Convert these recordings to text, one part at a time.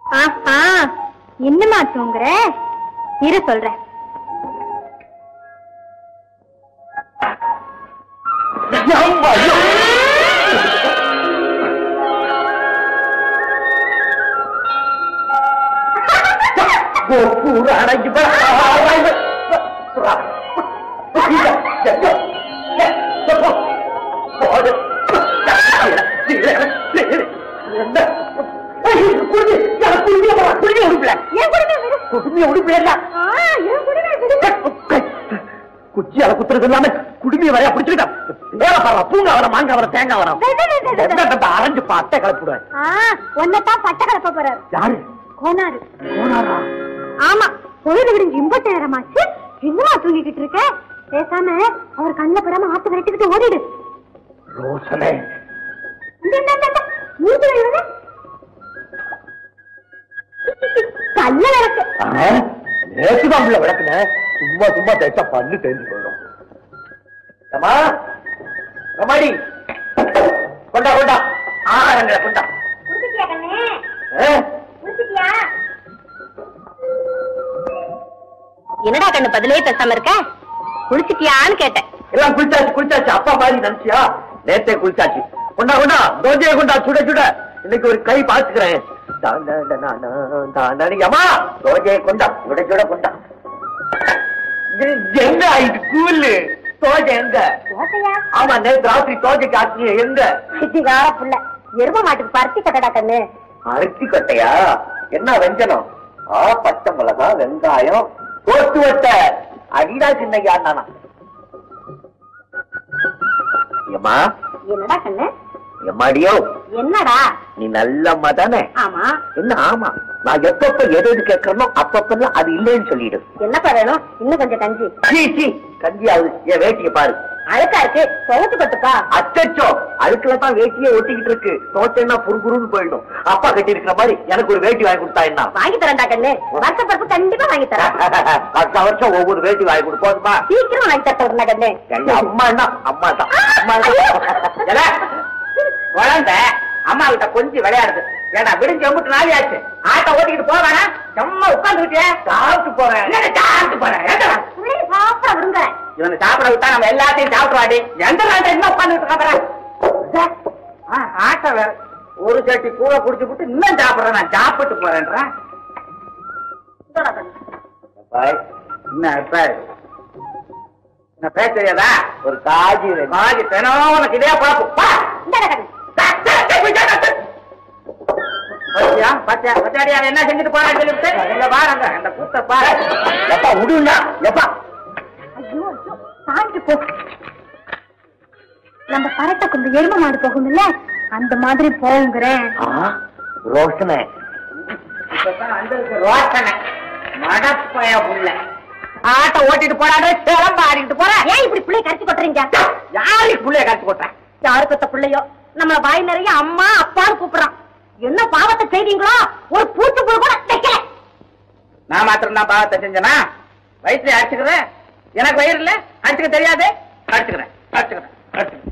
ஆஹா இன்னுமா தூங்குற இரு சொல்றேன் குச்சியால குத்துறது இல்லாம குடுமையை வரையா பிடிச்சிருக்கா வேலை பாரு பூங்கா வர மாங்காய் வர தேங்காய் வர அரைஞ்சு பாட்டை கலப்புடுவேன் ஒன்னதான் பட்ட கலப்ப போறாரு யாரு கோனாரு போனாரா ஆமா பொழுது விடிஞ்சு இம்பட்டு நேரமாச்சு இன்னுமா தூங்கிக்கிட்டு இருக்க பேசாம அவர் கண்ணில் படாம ஆத்து விரட்டிக்கிட்டு ஓடிடு ரோசனை இந்த, இந்த, இந்த, இந்த, மூஞ்சி கழுவுறது. கல்ல விளக்கு நேற்றுதான் உள்ள விளக்குன சும்மா சும்மா தேய்ச்சா பல்லு தெரிஞ்சு போயிடும் அம்மா கமாடி கொண்டா கொண்டா ஆகாரங்களை கொண்டா குடிச்சிட்டியா கண்ணே ஆ? குடிச்சிட்டியா என்னடா கண்ணு பதிலே பேசாம இருக்க குளிச்சிட்டியான்னு கேட்டேன் எல்லாம் குளிச்சாச்சு குளிச்சாச்சு அப்பா மாதிரி நினைச்சியா நேத்தே குளிச்சாச்சு கொண்டா கொண்டா தோஜையை கொண்டா சுட சுட இன்னைக்கு ஒரு கை பாத்துக்கிறேன் அம்மா தோஜையை கொண்டா சுட சுட கொண்டா இது எங்க இது கூலு தோஜை எங்க ஓசையா ஆமா நேத்து ராத்திரி தோஜைக்கு ஆச்சு எங்க சிட்டிகார புள்ள எரும மாட்டுக்கு பருத்தி கட்டடா கண்ணு அரிசி கட்டையா என்ன வெஞ்சனம் ஆ பச்சை மிளகா வெங்காயம் போட்டு வட்ட அடிடா சின்னையா நானா ஏம்மா என்னடா கண்ணு எம்மாடியோ என்னடா நீ நல்ல அம்மா தானே ஆமா என்ன ஆமா நான் எப்பப்ப எது எது கேட்கறனோ அப்பப்பெல்லாம் அது இல்லைன்னு சொல்லிடு என்னப்பா வேணும் இன்னும் கொஞ்சம் கஞ்சி சீ சீ கஞ்சியாவது என் வேட்டியை பாரு அழுக்கா இருக்கு துவச்சு கொட்டுப்பா அச்சச்சோ அதுக்குள்ள தான் வேட்டியே ஒட்டிக்கிட்டு இருக்கு தோச்சேன்னா புருகுருன்னு போயிடும் அப்பா கட்டி இருக்கிற மாதிரி எனக்கு ஒரு வேட்டி வாங்கி கொடுத்தா என்ன வாங்கி தரேன்டா கண்ணு வருஷ பருப்பு கண்டிப்பா வாங்கி தரேன் வருஷம் வருஷம் ஒவ்வொரு வேட்டி வாங்கி கொடுப்போம்மா சீக்கிரம் வாங்கி தரேன்டா கண்ணு எங்க அம்மா என்ன அம்மா தான் அம்மா ஏலே, குழந்தை அம்மா கிட்ட கொஞ்சம் விளையாடுது ஏடா விடிஞ்சு எம்பிட்டு நாளி ஆச்சு ஆட்டோ ஓட்டிக்கிட்டு போக வேணாம் சும்மா உட்காந்துக்கிட்டே சாப்பிட்டு போறேன் என்னடா சாப்பிட்டு போறேன் ஏண்டா? புள்ளைய சாப்பிட விடுங்க இவனை சாப்பிட விட்டா நம்ம எல்லாத்தையும் சாப்பிடுவாடி எந்த நாட்டை என்ன உட்காந்துட்டு இருக்கான் ஆட்டோ வேற ஒரு சட்டி கூட குடிச்சு விட்டு இன்னும் சாப்பிடுறேன் நான் சாப்பிட்டு போறேன்றேன் இந்தோடா கண்ணு. என்ன இப்ப என்ன பேச தெரியாதா ஒரு காஜி காஜி தினம் உனக்கு இதே பாப்பு பா இந்தாடா கண்ணு. பாத்தியா பாத்தியா பத்தாடி அவன் என்ன செஞ்சுட்டு போறான்னு சொல்லிட்டு இல்ல பாருங்க அந்த கூத்த பாரு எப்பா விடுனா எப்பா ஐயோ ஐயோ சாஞ்சு போ நம்ம பரட்ட கொண்டு எரும மாடு போகும்ல அந்த மாதிரி போங்கிறேன் ரோஷனை இப்பதான் வந்திருக்கு ரோசனை மடப்பய புள்ள ஆட்டை ஓட்டிட்டு போறாரு சிலம்ப ஆடிக்கிட்டு போற ஏன் இப்படி பிள்ளை கரைச்சி கொட்டுறீங்க யாருக்கு புள்ளைய கழிச்சு போட்டேன் யாரு பெத்த பிள்ளையோ நம்மள வாய் நிறைய அம்மா அப்பான்னு கூப்பிடுறான் என்ன பாவத்தை செய்தீங்களோ ஒரு பூச்சி புழு கூட வைக்கல நான் மாத்திரம் தான் பாவத்தை செஞ்சனா வயிற்றுல அடிச்சுக்கிறேன் எனக்கு வயிறு இல்ல அடிச்சுக்க தெரியாது அடிச்சுக்கிறேன் அடிச்சுக்கிறேன் அடிச்சுக்கிறேன்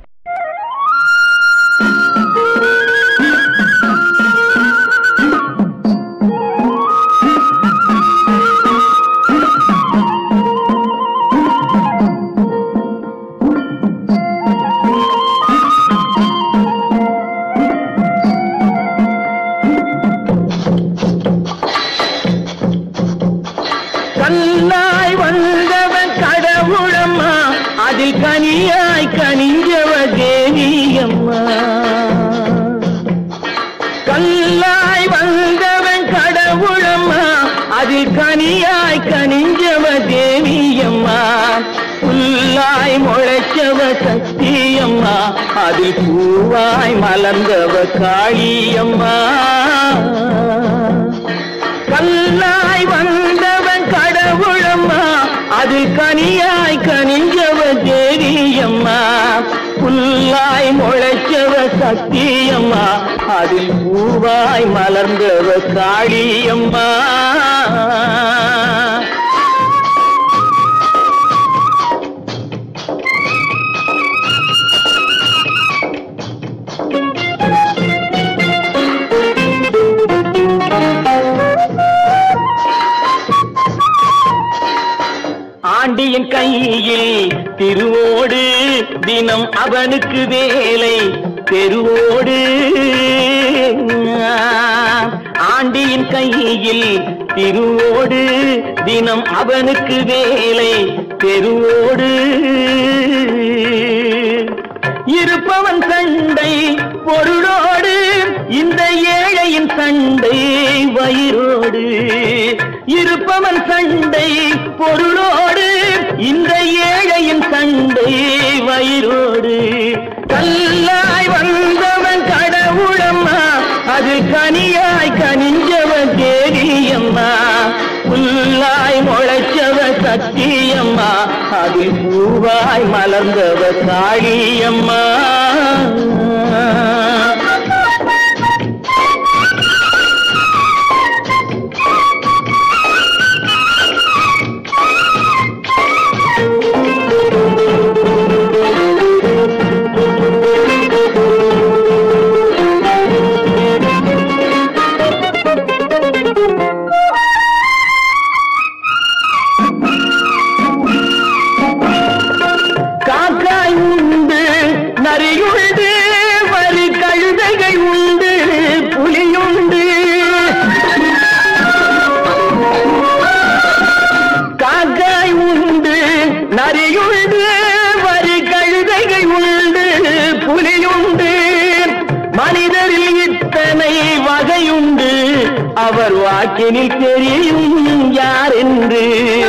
கல்லாய் வந்தவன் கடவுளம்மா அதில் கனியாய் கனிஞ்சவ தேவியம்மா கல்லாய் வந்தவன் கடவுளம்மா அதில் கனியாய் கனிஞ்சவ தேவியம்மா புல்லாய் முளைச்சவ சக்தியம்மா அதில் பூவாய் மலர்ந்தவ காளியம்மா கல்லாய் வந்தவன் கடவுளம்மா அதில் கனியாய் கனிஞ்சவ தேவியம்மா புல்லாய் முளைச்சவ சக்தியம்மா அதில் பூவாய் மலர்ந்தவ காளியம்மா ஆண்டியின் கையில் திருவோடு தினம் அவனுக்கு வேலை தெருவோடு ஆண்டியின் கையில் திருவோடு தினம் அவனுக்கு வேலை தெருவோடு இருப்பவன் சண்டை பொருளோடு இந்த ஏழையின் சண்டை வயிறோடு இருப்பவன் சண்டை பொருளோடு இந்த ஏழையின் சண்டை வயிறோடு கல்லாய் வந்தவன் கடவுளம்மா அது கனியாய் கனிஞ்சவன் தேவியம்மா புல்லாய் முளைச்சவ சத்தியம்மா அது பூவாய் மலர்ந்தவ காளியம்மா காக்காய் உண்டு நரியுண்டு வரி கழுதைகள் உண்டு புலியுண்டு காக்காய் உண்டு நரியுண்டு வரி கழுதைகள் உண்டு புலியுண்டு மனிதரில் இத்தனை வகையுண்டு அவர் வாக்கினில் தெரியும் யார் என்று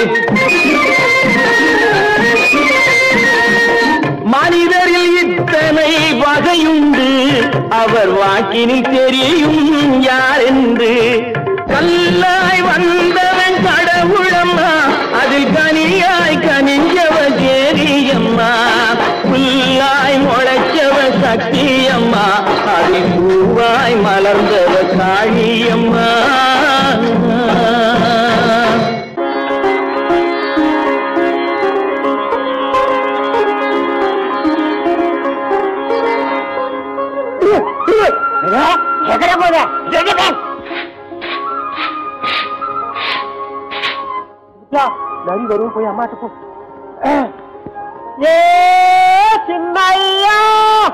மனிதரில் இத்தனை வகையுண்டு அவர் வாக்கினில் தெரியும் யார் என்று கல்லாய் வந்தவன் கடவுளம்மா அதில் கனியாய் கனிஞ்சவ தேரியம்மா புல்லாய் முளைச்சவ சக்தியம்மா அதில் பூவாய் மலர்ந்தவ காளியம்மா எதிர போத நரி வரும் போய் அம்மாட்ட போ ஏ சின்னையா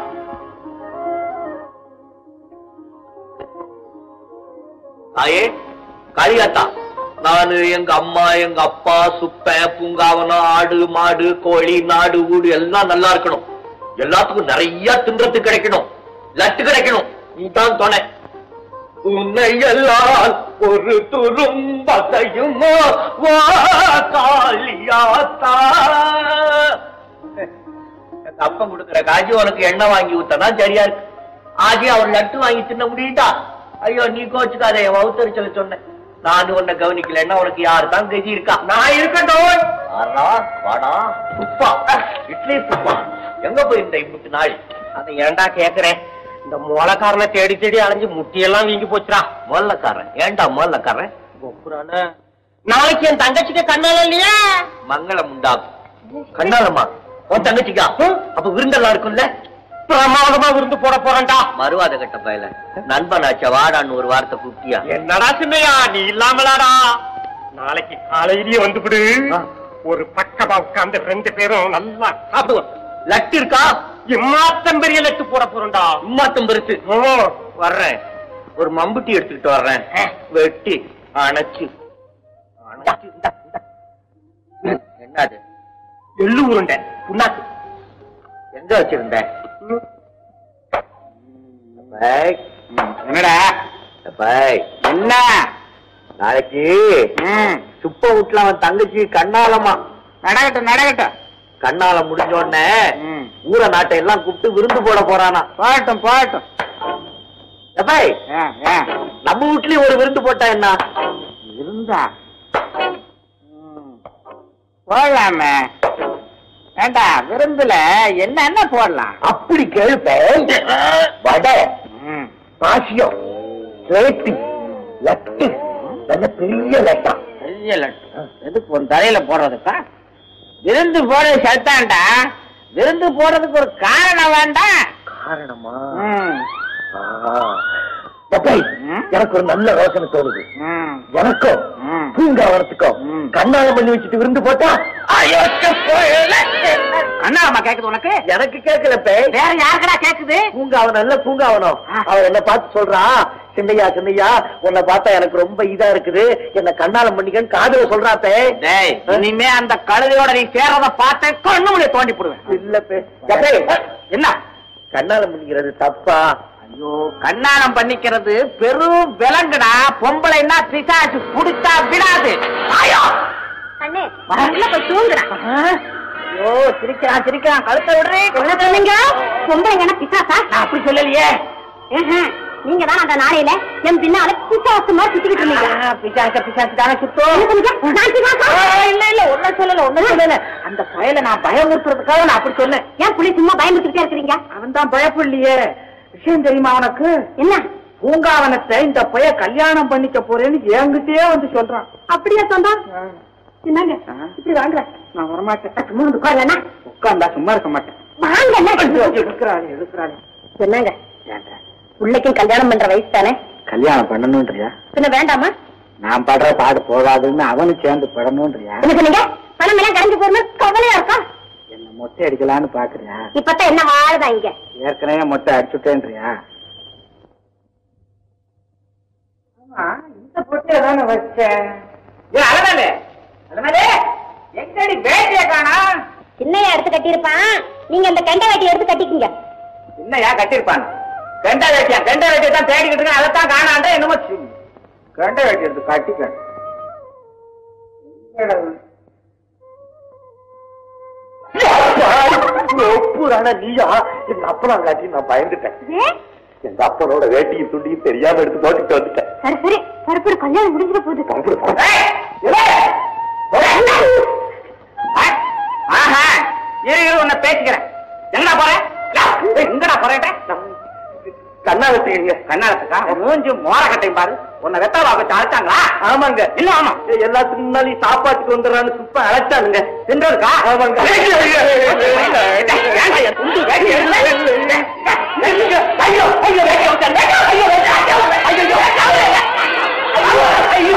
தாயே காளியாத்தா நானு எங்க அம்மா எங்க அப்பா சுப்ப பூங்காவனம் ஆடு மாடு கோழி நாடு ஊடு எல்லாம் நல்லா இருக்கணும் எல்லாத்துக்கும் நிறைய தின்றத்து கிடைக்கணும் லட்டு கிடைக்கணும் நீதான் துணை உன்னை எல்லாம் ஒரு துரும் வசையுமோ வா காளியாத்தா எங்க அப்பன் கொடுக்கிற காஜி உனக்கு எண்ணெய் வாங்கி ஊத்தனா சரியா இருக்கு ஆஜி அவர் லட்டு வாங்கி தின்ன முடியுதா ஐயோ நீ கோச்சுக்காத என் வவுத்தரிச்சல சொன்னேன் நான் உன்னை கவனிக்கலன்னா உனக்கு யாரு தான் கதி இருக்கா நான் இருக்கட்டும் வாடா வாடா சுப்பா இட்லி சுப்பா எங்க போயிருந்த இம்புட்டு நாள் அதை ஏன்டா கேக்குறேன் இந்த மூலக்காரனை தேடி தேடி அலைஞ்சு முட்டியெல்லாம் வீங்கி போச்சுடா மொல்லக்காரன் ஏன்டா மொல்லக்காரன் கொப்புறானே நாளைக்கு என் தங்கச்சிக்கு கண்ணால இல்லையா மங்களம் உண்டாகும் கண்ணாலம்மா உன் தங்கச்சிக்கா அப்ப விருந்தெல்லாம் இருக்கும்ல பிரமாதமா விருந்து போட போறேன்டா மறுவாத கட்ட பயல நண்பனாச்ச வாடான்னு ஒரு வார்த்தை கூப்பிட்டியா என்னடா சின்னையா நீ இல்லாமலாடா நாளைக்கு காலையிலேயே வந்துவிடு ஆ. ஒரு பக்கமா உட்கார்ந்து ரெண்டு பேரும் நல்லா சாப்பிடுவோம் லட்டு இருக்கா இம்மாத்தம் பெரிய லட்டு போட போறோம்டா உம்மாத்தம் பெருசு ஓ வர்றேன் ஒரு மம்புட்டி எடுத்துக்கிட்டு வர்றேன் வெட்டி அணைச்சு அணைச்சு இந்தா, இந்தா. என்னது எள்ளு உருண்டை புண்ணாக்கு எங்க வச்சிருந்த பாய், என்னடா பாய், என்ன நாளைக்கு ம் சுப்ப வீட்டுல அவன் தங்கச்சி கண்ணாலமா நடக்கட்டும் நடக்கட்டும் கண்ணாலம் முடிஞ்ச உடனே ம் ஊர நாட்டை எல்லாம் கூப்பிட்டு விருந்து போட போறானா போகட்டும் போகட்டும் பாய், ஏன் ஏன் நம்ம வீட்லயும் ஒரு விருந்து போட்டா என்ன இருந்தா போடலாமே ஏண்டா விருந்துல என்ன என்ன போடலாம் அப்படி கேள்பேன் வடை ம் பாசியம் சேத்தி லட்டு நல்ல பெரிய லட்டா பெரிய லட்டு எதுக்கு உன் தலையில போடுறதுக்கா விருந்து போடுறது சத்தாண்டா விருந்து போடுறதுக்கு ஒரு காரணம் வேண்டாம் காரணமா ம். ஆ. அப்பா ம்? எனக்கு ஒரு நல்ல யோசனை தோணுது ம். எனக்கும் ம். பூங்காவனத்துக்கும் ம். கண்ணாலம் பண்ணி வச்சுட்டு விருந்து போட்டா அயோக்க போயல. கண்ணாலம்மா கேக்குது உனக்கு எனக்கு கேட்கல பே வேற யாருக்கடா கேக்குது பூங்காவனம் இல்ல பூங்காவனம் ஆ. அவன் என்ன பார்த்து சொல்றான் சின்னையா சின்னையா உன்னை பார்த்தா எனக்கு ரொம்ப இதா இருக்குது என்ன கண்ணாலம் பண்ணிக்கன்னு காதுல சொல்றா பே டேய் இனிமே அந்த கழுதையோட நீ சேர்றத பார்த்த கண்ணு முடிய தோண்டி போடுவேன் இல்ல பே எப்பே, என்ன கண்ணாலம் பண்ணிக்கிறது தப்பா ஐயோ கண்ணாலம் பண்ணிக்கிறது பெரும் விலங்குடா பொம்பளைன்னா பிசாசு புடிச்சா விடாது ஆயோ அண்ணே உள்ள போய் தூங்குறா ஐயோ சிரிக்கிறான் சிரிக்கிறான் கழுத்தை விடுறே என்ன சொன்னீங்க பொம்பளைங்க என்ன பிசாசா நான் அப்படி சொல்லலையே ம்ஹும். நீங்க தான் அந்த நாளையில என் பின்னால பிசாசு மாதிரி சுத்திக்கிட்டு இருந்தீங்க ஆ, பிசாசு பிசாசு தானே சுத்தம் என்ன சொன்னீங்க? நான் பிசாசா? ஆ, இல்ல இல்ல ஒன்னும் சொல்லல ஒன்னும் சொல்லல அந்த பயல நான் பயமுறுத்துறதுக்காக நான் அப்படி சொன்னேன் ஏன் புள்ளி சும்மா பயந்துகிட்டே இருக்கிறீங்க அவன் தான் பயப்படலையே விஷயம் தெரியுமா அவனுக்கு என்ன பூங்காவனத்தை இந்த பைய கல்யாணம் பண்ணிக்க போறேன்னு என்கிட்டயே வந்து சொல்றான் அப்படியா சொன்னா என்னங்க ஆ. இப்படி வாங்க நான் வரமாட்டேன் சும்மா வந்து உட்காருங்க உட்கார்ந்தா சும்மா இருக்க மாட்டேன் வாங்க ஐயோ, என்ன எடுக்கிறாளே எடுக்கிறாளே என்னங்க பிள்ளைக்கும் கல்யாணம் பண்ற வயசு தானே கல்யாணம் பண்ணணும்ன்றியா பின்ன வேண்டாமா நான் படுற பாடு போகாதுன்னு அவனு சேர்ந்து படணும்ன்றியா என்ன சொன்னீங்க பணம் எல்லாம் கரைஞ்சு போறணும் கவலையா இருக்கா என்ன மொட்டை அடிக்கலான்னு பாக்குறியா இப்பதான் என்ன வாழுதா இங்க ஏற்கனவே மொட்டை அடிச்சுட்டேன்றியா இந்த பொட்டை தானே வச்சேன் அலமலே அலமலே எங்கடி வேட்டிய காணா சின்னையா எடுத்து கட்டியிருப்பான் நீங்க அந்த கெண்டை வேட்டி எடுத்து கட்டிக்கீங்க என்னையா கட்டிருப்பான் கெண்ட வேட்டியா கெண்ட வேட்டியை தான் தேடிக்கிட்டு இருக்கேன் அதைத்தான் காணாண்டா என்னமோ சி- கெண்ட வேட்டி எடுத்து கட்டிக்க ஒப்புறான நீயா எங்க அப்பனா காட்டி நான் பயந்துட்டேன் எங்க அப்பனோட வேட்டியும் துண்டியும் தெரியாம எடுத்து போட்டுட்டு வந்துட்டேன் சரி சரி பரப்புற கல்யாணம் முடிஞ்சிட போகுது அப்படி போ. ஏய், ஏய், ஏய். ஆ, ஆஹா இரு இரு உன்னை பேசிக்கிறேன் எங்கடா போற ஏய், எங்கடா போறேன் கண்ணா வச்சுக்கீங்க கண்ணாலத்துக்கா மூஞ்சி மோரக்கட்டையும் பாரு உன்னை வெத்தவா வச்சு அழைச்சாங்களா ஆமாங்க இல்ல ஆமா எல்லாத்துக்கும் முன்னாடி சாப்பாட்டுக்கு வந்துடுறான்னு சுப்ப அழைச்சானுங்க தின்றதுக்கா ஆமாங்க. ஏன்டா என் துண்டு வேட்டி எடுக்கல? ஐயோ, ஐயோ, ஐயோ, வேட்டி விட்டேன். ஐயோ, ஐயோ, ஐயோ, ஐயோ, ஐயோ,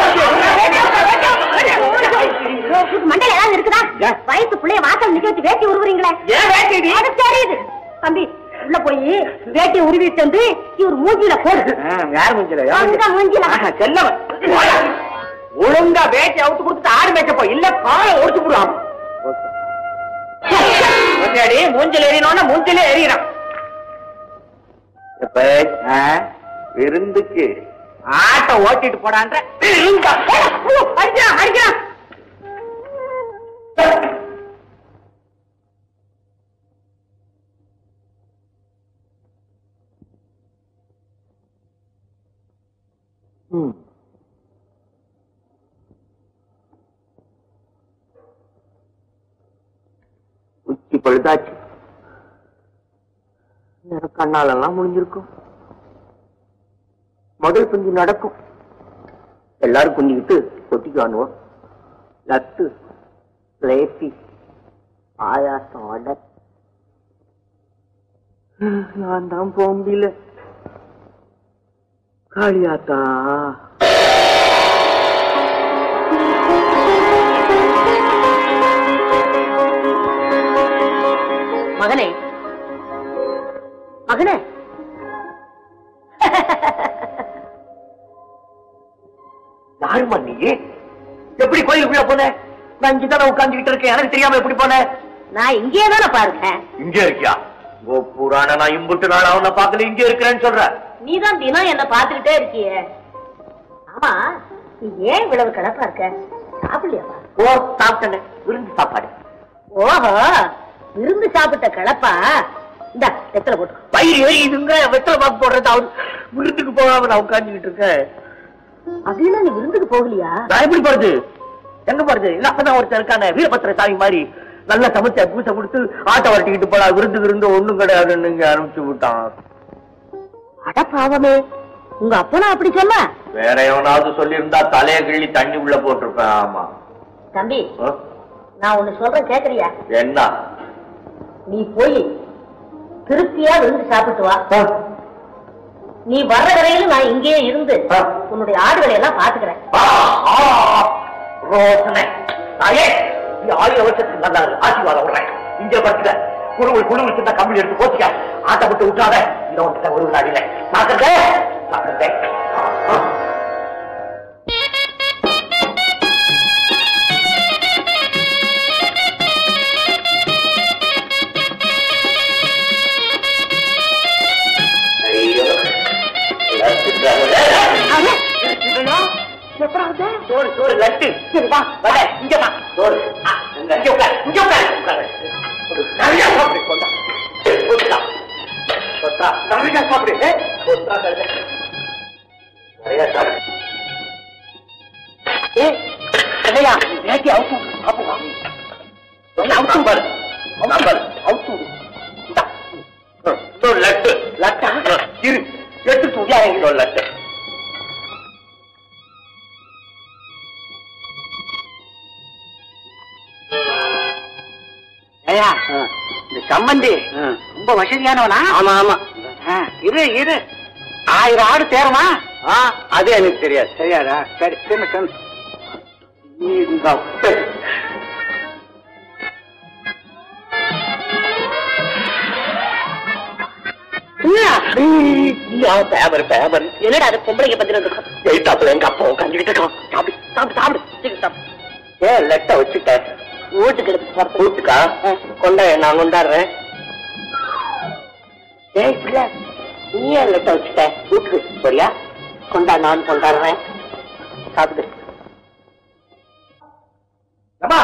மண்டையில ஏதாவது இருக்குதா ஏன்? வயசு பிள்ளைய வாசல் நிக்க வச்சு வேட்டி உருவுறீங்களே ஏன் வேட்டிடி? அது தெரியுது தம்பி உள்ள போய் வேட்டி உருவிட்டு வந்து இவர் மூஞ்சில போடு யார் மூஞ்சில அந்த மூஞ்சில. செல்லவன் ஒழுங்கா வேட்டி அவுத்து கொடுத்துட்டு ஆடு மேய்ச்ச போ இல்ல காலை ஒடிச்சு போடுவான் ஒத்தையடி மூஞ்சில எறினோன்னா மூஞ்சில எறிகிறான் இப்ப விருந்துக்கு ஆட்டை ஓட்டிட்டு போடான்ற இருந்தா. அடிக்கிறான் அடிக்கிறான் உச்சி பழுதாச்சு எனக்கு கண்ணாலெல்லாம் முடிஞ்சிருக்கும் முதல் குஞ்சு நடக்கும் எல்லாரும் குஞ்சுக்கிட்டு கொட்டிக்கு வாங்குவோம் லட்டு லேப்பி ஆயாசம் வடை நான் தான் போக முடியல காளியாத்தா மகனே மகனே யாருமா நீ எப்படி கோயிலுக்குள்ள போன நான் இங்கதானே உட்கார்ந்துகிட்டு இருக்கேன் எனக்கு தெரியாம எப்படி போன நான் இங்கே தானே பாருங்க இங்க இருக்கியா ஓ புராண நான் இம்புட்டு நாள் அவனை பார்க்கல இங்க இருக்கிறேன்னு சொல்ற நீ தான் தினம் என்ன பாத்துக்கிட்டே இருக்கிய ஆமா நீ ஏன் இவ்வளவு கிடப்பா இருக்க சாப்பிடலையாப்பா ஓ சாப்பிட்டேன் விருந்து சாப்பாடு ஓஹோ விருந்து சாப்பிட்ட கிளப்பா இந்த வெத்தலை போட்டு பயிர் எரியுதுங்க வெத்தலை பாக்கு போடுறது அவரு விருந்துக்கு போகாம நான் உட்கார்ந்துகிட்டு இருக்கேன் அப்படின்னா நீ விருந்துக்கு போகலையா நான் எப்படி போறது எங்க போறது இல்ல அப்பதான் ஒருத்தர் இருக்கானே வீரபத்திர சாமி மாதிரி நல்ல சமைச்ச பூசை கொடுத்து ஆட்டை வரட்டிக்கிட்டு போடா விருந்துக்கு இருந்து ஒண்ணும் கிடையாதுன்னு இங்க ஆரம்பிச்சு விட்டான் அட பாவமே உங்க அப்பனா அப்படி சொல்ல வேற எவனாவது சொல்லியிருந்தா தலைய கிள்ளி தண்ணி உள்ள போட்டிருப்பேன் ஆமா தம்பி ஆ? நான் ஒண்ணு சொல்றேன் கேக்குறியா என்ன நீ போய் திருப்தியா விருந்து சாப்பிட்டு வா ஆ? நீ வர்ற வரையிலும் நான் இங்கேயே இருந்து ஆ. உன்னுடைய ஆடுகளை எல்லாம் பாத்துக்கிறேன் ஆ, ஆ, ரோசனை தாயே நீ ஆயிரம் வருஷத்துக்கு நல்லா இரு. ஆசீர்வாதம் விடுறேன் இங்க படுத்துக்க குழுவில் குழுவில் சின்ன கம்பி எடுத்து போச்சுக்க ஆட்டப்பட்டு விட்டாத இதை வந்துட்ட ஒரு விளையாடில சாக்கண்டே சாக்கண்டே ஐயோ எல்லாரும் திட்டுறாங்களே. சோறு சோறு லட்டு சரி வா வர இங்க வா சோறு ஆ, இங்க இங்க உட்கார் இங்க உட்கார் உட்காரு. நிறைய சாப்பிடு கொண்டா கொண்டா கொண்டா நிறைய சாப்பிடு ஏ, கொண்டா கழுதை. நிறைய சாப்பிடு ஏ என்னையா வேட்டி அவுத்து சாப்பிடுவா அவுத்து பாரு நம்பர் அவுத்து இந்தா. ம், சோறு லட்டு லட்டா இரு எடுத்து தூக்கி இறங்கிடும் லட்டு ஐயா இந்த சம்பந்தி ரொம்ப வசதியானவனா ஆமா ஆமா ஆ, இரு இரு ஆயிரம் ஆடு தேரமா ஆ அது எனக்கு தெரியாது சரியாடா சரி தின்னு தின்னு இந்த பேபர் பேபர் என்னடா அது பொம்பளைங்க பத்தின இருக்கும் எயிட்டாப்புல எங்க அப்பா உட்காந்துக்கிட்டு இருக்கான் சாப்பிடு சாப்பிடு சாப்பிடு சீக்கிரம் சாப்பிடு. ஏன் லெட்ட வச்சுட்டேன் வீட்டுக்கு எடுத்து வரது. வீட்டுக்கா கொண்டா நான் கொண்டாடுறேன் ஏய் பிள்ளை நீ ஏன் லெட்ட வச்சுட்ட வீட்டுக்கு சரியா கொண்டா நான் கொண்டாடுறேன் சாப்பிடு அம்மா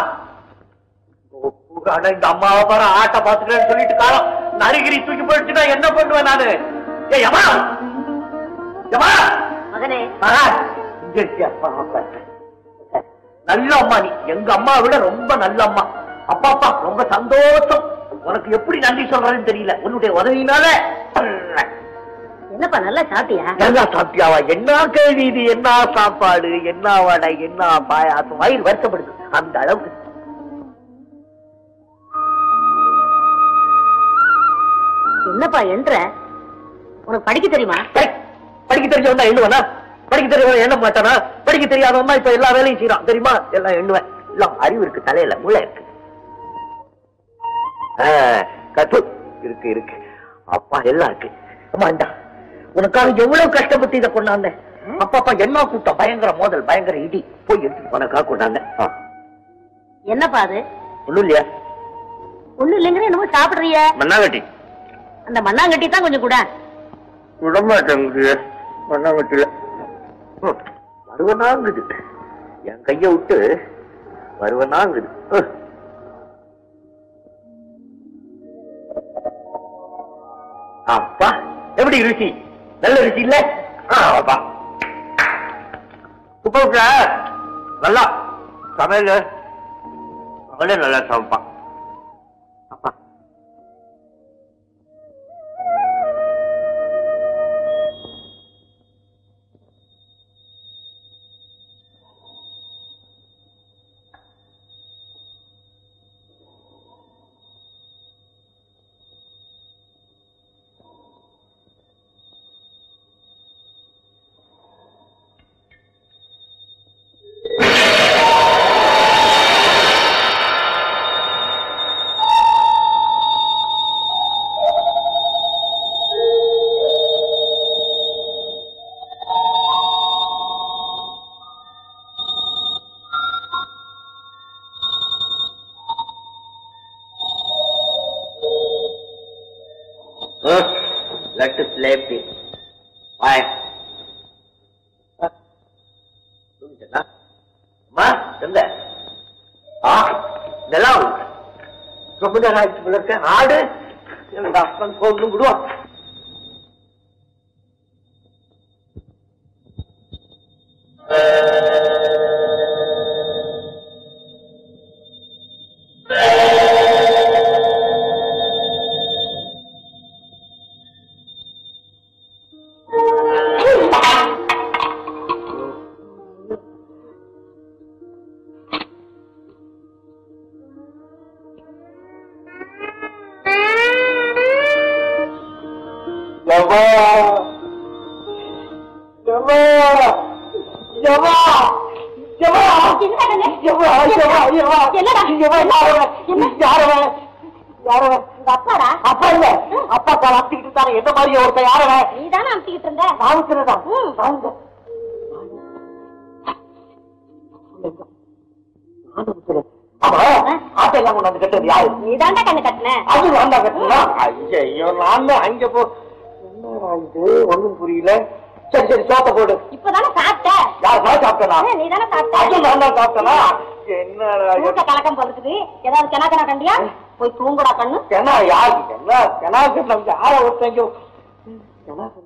ஆனா இந்த அம்மா பாரு ஆட்ட பாத்துக்கிறேன்னு சொல்லிட்டு காலம் நரிகிரி தூக்கி போயிடுச்சுன்னா என்ன பண்ணுவேன் நானு ஏய் அம்மா அம்மா மகனே மகா, இங்க இருக்கியா? வா, வா, வா. நல்ல அம்மா நீ எங்க அம்மா விட ரொம்ப நல்ல அம்மா அப்பா அப்பா ரொம்ப சந்தோஷம் உனக்கு எப்படி நன்றி சொல்றதுன்னு தெரியல உன்னுடைய உதவினால என்னப்பா நல்லா சாப்பிட்டியா நல்லா சாப்பிட்டியாவா என்ன கேள்வி இது என்ன சாப்பாடு என்ன வடை என்ன பாயாசம் வயிறு வருத்தப்படுது அந்த அளவுக்கு என்னப்பா என்ற உனக்கு படிக்க தெரியுமா டேய், படிக்க தெரிஞ்சவன் தான் எண்ணுவனா படிக்க தெரியாதவன் எண்ண மாட்டானா படிக்க தெரியாதவன் தான் இப்ப எல்லா வேலையும் செய்யறான் தெரியுமா எல்லாம் எண்ணுவேன் எல்லாம் அறிவு இருக்கு தலையில மூளை இருக்கு ஆ, கத்து இருக்கு இருக்கு அப்பா எல்லாம் இருக்கு அம்மாண்டா உனக்காக எவ்வளவு கஷ்டப்பட்டு இதை கொண்டாந்தேன் அப்பா அப்பா என்ன கூட்டம் பயங்கர மோதல் பயங்கர இடி போய் எடுத்து உனக்காக கொண்டாந்தேன் ஆ, என்னப்பா அது ஒண்ணும் இல்லையா ஒண்ணும் இல்லைங்கிற என்னமோ சாப்பிடுறிய மண்ணாங்கட்டி அந்த மண்ணாங்கட்டி தான் கொஞ்சம் கூட விடமாட்டேங்குது மண்ணாங்கட்டில வருவனாங்குது என் கைய விட்டு வருவனாங்குது ஹ். அப்பா எப்படி ருசி நல்ல ருசி இல்ல அப்பா உப்பா நல்லா சமையல் அவளே நல்லா சமைப்பான் அப்பா Let us sleep it. Why? அம்மா எங்க ஆ இதெல்லாம் ரொம்ப நேரம் ஆயிடுச்சு போல இருக்க ஆடு எங்க அப்பன் போகணும் விடுவான் எவ்வா எவ்வா எவ்வா எவ்வா எவ்வா என்னடா? எவ்வா யாரவன் யாரவன் யாரவன் அப்பாடா அப்பா இல்ல அப்பா கால் அத்திக்கிட்டு தானே என்ன மாதிரி ஒருத்தன் யாரவன் நீ தானே அமுத்திக்கிட்டு இருந்த ராமச்சந்திரதா ம். வாங்க ஆமா ஆட்டெல்லாம் கொண்டு வந்து கட்டுறது யாரு நீ தாண்டா கண்ணு கட்டின அது நான் தான் கட்டுனா ஐயோ நான் தான் அங்க போ என்னடா இது ஒண்ணும் புரியல சரி சரி சோத்த போடு இப்பதானே சாப்பிட்ட யார் நான் சாப்பிட்டனா நீ தானே அது சாப்பிட்ட நான் தான் சாப்பிட்டனா என்னடா மூக்க கலக்கம் போட்டுக்குது ஏதாவது கிணக்கணா கண்டியா போய் தூங்குடா கண்ணு என்ன யார் என்ன என்ன நம்ம யார ஒருத்தங்க என்ன சொல்லுங்க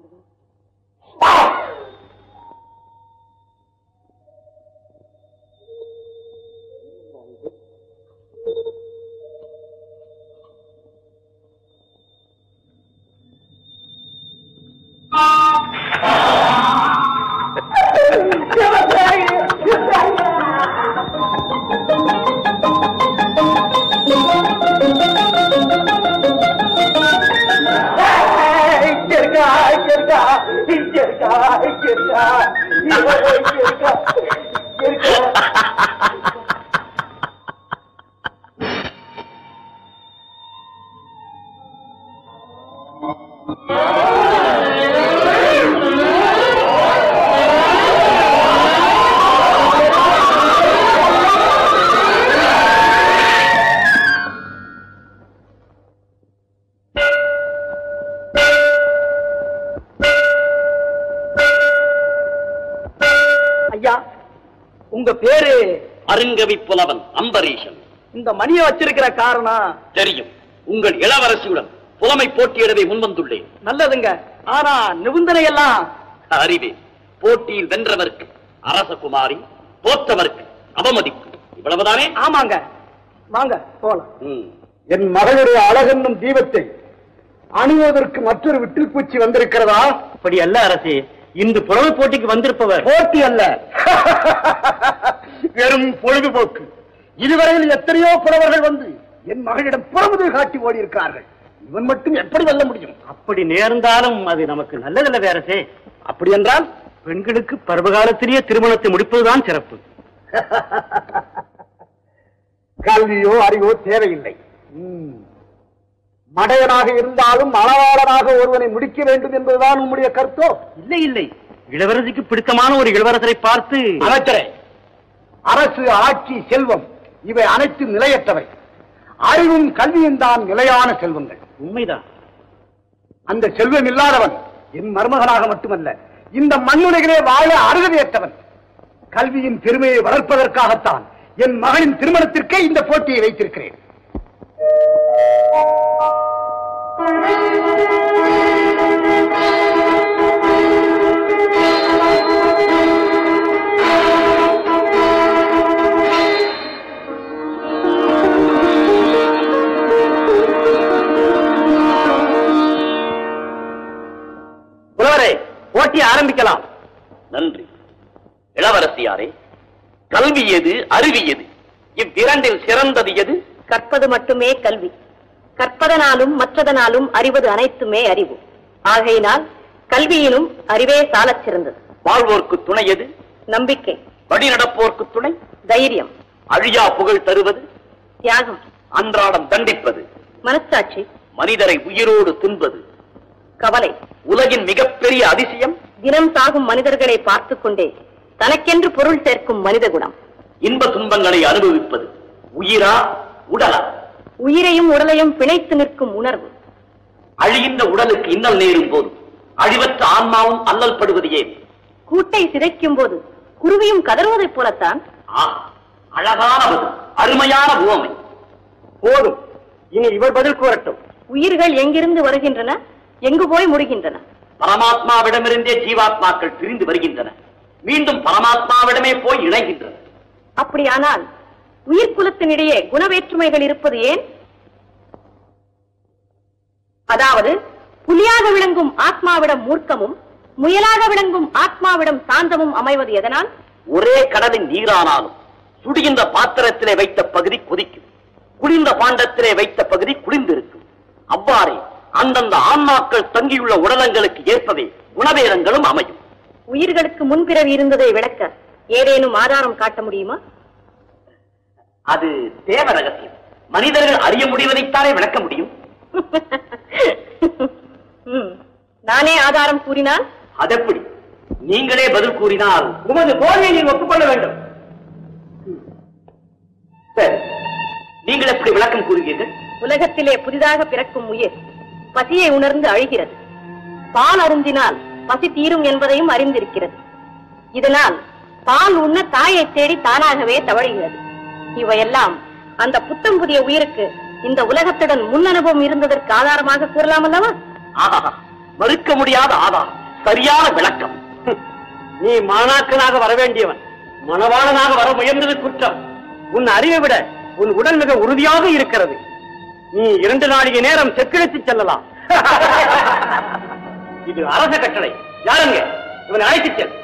இங்க இருக்கா இங்க இருக்கா இங்க இருக்கா இங்க இருக்கா இங்க இருக்கா இங்க இருக்கா ஐயா உங்க பேரு அருங்கவி புலவன் அம்பரீஷன் இந்த மணியை வச்சிருக்கிற காரணம் தெரியும் உங்கள் இளவரசியுடன் புலமை போட்டியிடவே முன்வந்துள்ளேன் நல்லதுங்க ஆனா நிபந்தனை எல்லாம் அறிவே போட்டியில் வென்றவருக்கு அரசகுமாரி தோற்றவருக்கு அவமதிப்பு இவ்வளவுதானே ஆமாங்க வாங்க போலாம் ம். என் மகளுடைய அழகென்னும் தீபத்தை அணுவதற்கு மற்றொரு விட்டில் பூச்சி வந்திருக்கிறதா அப்படி அல்ல அரசே இந்த புலமை போட்டிக்கு வந்திருப்பவர் போட்டி அல்ல வெறும் பொழுதுபோக்கு இதுவரையில் எத்தனையோ புலவர்கள் வந்து என் மகளிடம் புறமுதல் காட்டி ஓடி இருக்கிறார்கள் இவன் மட்டும் எப்படி வெல்ல முடியும் அப்படி நேர்ந்தாலும் அது நமக்கு நல்லதில்ல அரசே அப்படி என்றால் பெண்களுக்கு பருவகாலத்திலேயே திருமணத்தை முடிப்பதுதான் சிறப்பு கல்வியோ அறிவோ தேவையில்லை ம். மடையனாக இருந்தாலும் மணவாளனாக ஒருவனை முடிக்க வேண்டும் என்பதுதான் உம்முடைய கருத்தோ இல்லை இல்லை இளவரசிக்கு பிடித்தமான ஒரு இளவரசரை பார்த்து அமைச்சரே அரசு ஆட்சி செல்வம் இவை அனைத்தும் நிலையற்றவை அறிவும் கல்வியும் தான் நிலையான செல்வங்கள் உண்மைதான் அந்த செல்வம் இல்லாதவன் என் மருமகனாக மட்டுமல்ல இந்த மண்ணுலகிலே வாழ அருகதையற்றவன் கல்வியின் பெருமையை வளர்ப்பதற்காகத்தான் என் மகனின் திருமணத்திற்கே இந்த போட்டியை வைத்திருக்கிறேன் புலவரே போட்டி ஆரம்பிக்கலாம் நன்றி இளவரசியாரே கல்வி எது அறிவி எது இவ்விரண்டில் சிறந்தது எது கற்பது மட்டுமே கல்வி கற்பதனாலும் மற்றதனாலும் அறிவது அனைத்துமே அறிவு ஆகையினால் கல்வியிலும் அறிவே சாலச் சிறந்தது வாழ்வோர்க்கு துணை எது நம்பிக்கை வழி நடப்போர்க்கு துணை தைரியம் அழியா புகழ் தருவது தியாகம் அன்றாடம் தண்டிப்பது மனச்சாட்சி மனிதரை உயிரோடு தின்பது கவலை உலகின் மிகப்பெரிய அதிசயம் தினம் சாகும் மனிதர்களை பார்த்துக் கொண்டே தனக்கென்று பொருள் சேர்க்கும் மனித குணம் இன்ப துன்பங்களை அனுபவிப்பது உயிரா உடலா உயிரையும் உடலையும் பிணைத்து நிற்கும் உணர்வு அழிகின்ற உடலுக்கு இன்னல் நேரும் போது அழிவற்ற ஆன்மாவும் அல்லல் படுவது ஏன் கூட்டை சிதைக்கும் போது குருவியும் கதறுவதைப் போலத்தான் ஆ, அழகான பதில் அருமையான உவமை போதும் இனி இவர் பதில் கூறட்டும் உயிர்கள் எங்கிருந்து வருகின்றன எங்கு போய் முடிகின்றன பரமாத்மாவிடமிருந்தே ஜீவாத்மாக்கள் பிரிந்து வருகின்றன மீண்டும் பரமாத்மாவிடமே போய் இணைகின்றன அப்படியானால் உயிர்குலத்தினிடையே குணவேற்றுமைகள் இருப்பது ஏன் அதாவது புலியாக விளங்கும் ஆத்மாவிடம் மூர்க்கமும் முயலாக விளங்கும் ஆத்மாவிடம் சாந்தமும் அமைவது எதனால் ஒரே கடலின் நீரானாலும் சுடுகின்ற பாத்திரத்திலே வைத்த பகுதி கொதிக்கும் குளிர்ந்த பாண்டத்திலே வைத்த பகுதி குளிர்ந்திருக்கும் அவ்வாறே அந்தந்த ஆன்மாக்கள் தங்கியுள்ள உடலங்களுக்கு ஏற்பவே குணவேதங்களும் அமையும் உயிர்களுக்கு முன்பிறவி இருந்ததை விளக்க ஏதேனும் ஆதாரம் காட்ட முடியுமா அது தேவ ரகசியம் மனிதர்கள் அறிய முடிவதைத்தானே விளக்க முடியும் ம், நானே ஆதாரம் கூறினால் அதெப்படி நீங்களே பதில் கூறினால் உமது போர்வை நீ ஒப்புக்கொள்ள வேண்டும் சரி நீங்கள் எப்படி விளக்கம் கூறுவீர்கள் உலகத்திலே புதிதாக பிறக்கும் உயிர் பசியை உணர்ந்து அழுகிறது பால் அருந்தினால் பசி தீரும் என்பதையும் அறிந்திருக்கிறது இதனால் பால் உண்ண தாயை தேடி தானாகவே தவழுகிறது இவையெல்லாம் அந்த புத்தம் புதிய உயிருக்கு இந்த உலகத்துடன் முன் அனுபவம் இருந்ததற்கு ஆதாரமாக கூறலாம் அல்லவா ஆஹா மறுக்க முடியாத ஆதாரம் சரியான விளக்கம் ஹம். நீ மாணாக்கனாக வர வேண்டியவன் மணவாளனாக வர முயன்றது குற்றம் உன் அறிவை விட உன் உடல் மிக உறுதியாக இருக்கிறது நீ இரண்டு நாளிகை நேரம் செக்கிழத்து செல்லலாம் இது அரச கட்டளை யாருங்க இவனை அழைத்துச் செல்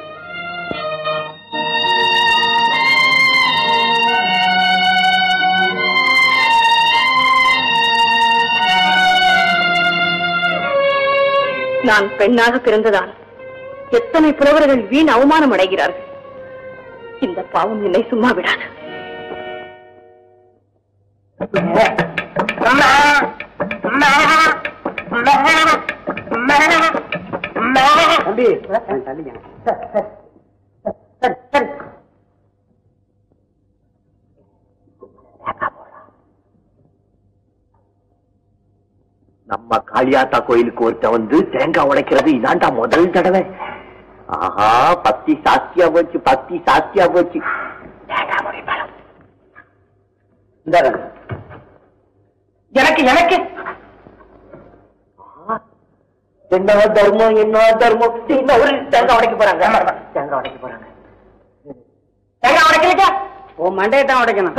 நான் பெண்ணாக பிறந்ததால் எத்தனை புலவர்கள் வீண் அவமானம் அடைகிறார்கள் இந்த பாவம் என்னை சும்மா விடாது தம்பி நம்ம காளியாத்தா கோயிலுக்கு ஒருத்தன் வந்து தேங்காய் உடைக்கிறது இதாண்டா முதல் தடவை ஆஹா பக்தி சாஸ்தியா போச்சு பக்தி சாஸ்தியா போச்சு தேங்காய் உடைப்படம் இந்தாங்க எனக்கு எனக்கு என்ன தர்மம் என்ன தர்மம் என்ன ஒரு தேங்காய் உடைக்க போறாங்க தேங்காய் உடைக்க போறாங்க தேங்காய் உடைக்கலைக்கா உன் மண்டையை தான் உடைக்கணும்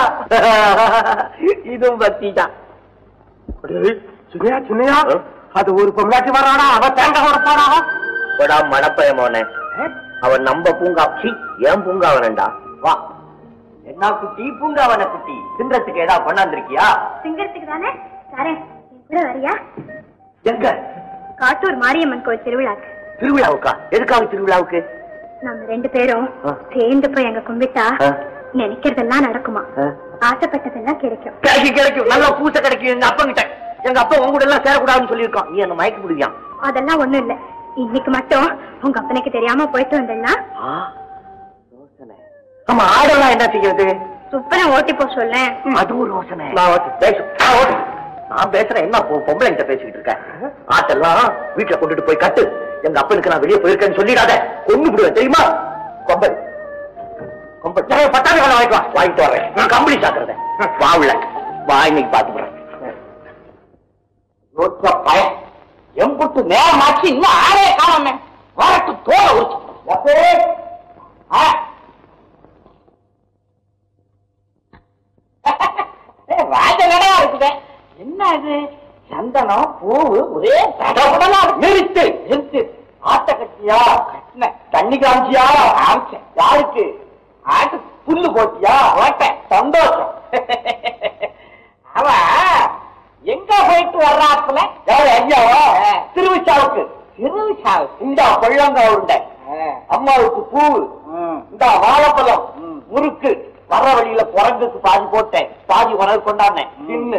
இதுவும் பக்தி தான் சுனியா சுனியா அது ஒரு பொம்ளாட்டி வரானா அவ தேங்காய் உடைப்பானா போடா மடப்பயமோனே அவன் நம்ம பூங்கா சீ ஏன் பூங்காவனண்டா வா என்ன குட்டி பூங்காவன குட்டி தின்றதுக்கு ஏதாவது கொண்டாந்துருக்கியா சிங்கத்துக்கு தானே தரேன் என் கூட வரியா எங்க காட்டூர் மாரியம்மன் கோயில் திருவிழாக்கு திருவிழாவுக்கா எதுக்காக திருவிழாவுக்கு நம்ம ரெண்டு பேரும் ஆ. சேர்ந்து போய் அங்க கும்பிட்டா ஆ. நினைக்கிறதெல்லாம் நடக்குமா ஆ. ஆசைப்பட்டதெல்லாம் கிடைக்கும் கிடைக்கும் கிடைக்கும் நல்ல பூசை கிடைக்கும் எங்க அப்பா கிட்ட எங்க அப்பா உங்க கூட எல்லாம் சேரக்கூடாதுன்னு சொல்லியிருக்கோம் நீ என்ன மயக்க முடியான் அதெல்லாம் ஒண்ணும் இல்ல இன்னைக்கு மட்டும் உங்க அப்பனுக்கு தெரியாம போயிட்டு வந்தேன்னா ஆமா ஆடெல்லாம் என்ன செய்யறது சுப்பனை ஓட்டி போ சொல்லேன் அது ஒரு யோசனை நான் ஓட்டு, பேசு நான் ஓட்டு. நான் பேசுறேன் என்ன பொ- பொம்பளை கிட்ட பேசிக்கிட்டு இருக்கேன் ஆட்டெல்லாம் வீட்டுல கொண்டுட்டு போய் கட்டு எங்க அப்பனுக்கு நான் வெளியே போயிருக்கேன்னு சொல்லிடாத கொண்டு விடுவேன் தெரியுமா கொம்பல் கொம்பல் சரி, பட்டாணி வேலை வாங்கிட்டு வா வாங்கிட்டு வரேன் நான் கம்பளி சாக்குறத வா உள்ள வா இன்னைக்கு பாத்து போறேன் பயம் எம்புட்டு நேரமாச்சு இன்னும் ஆளே காணாம வரட்டு தோலை உரிச்சு ஆ. ஏ, ராஜகடையா இருக்குதே என்ன இது சந்தனம் பூவு ஒரே தடவுடலா நிறுத்து நிறுத்து ஆட்ட கட்டியா கட்டின தண்ணி காமிச்சியா காமிச்சேன் யாருக்கு ஆட்டு புல்லு போட்டியா ஓட்டேன் சந்தோஷம் அவன் எங்க போயிட்டு வர்றாப்புல யாரு ஐயாவா திருவிச்சாவுக்கு திருவிச்சாவுக்கு இந்த கொள்ளங்கா உருண்டை அம்மாவுக்கு பூ இந்த வாழைப்பழம் முறுக்கு வர்ற வழியில குரங்குக்கு பாதி போட்டேன் பாதி உனக்கு கொண்டாந்தேன் தின்னு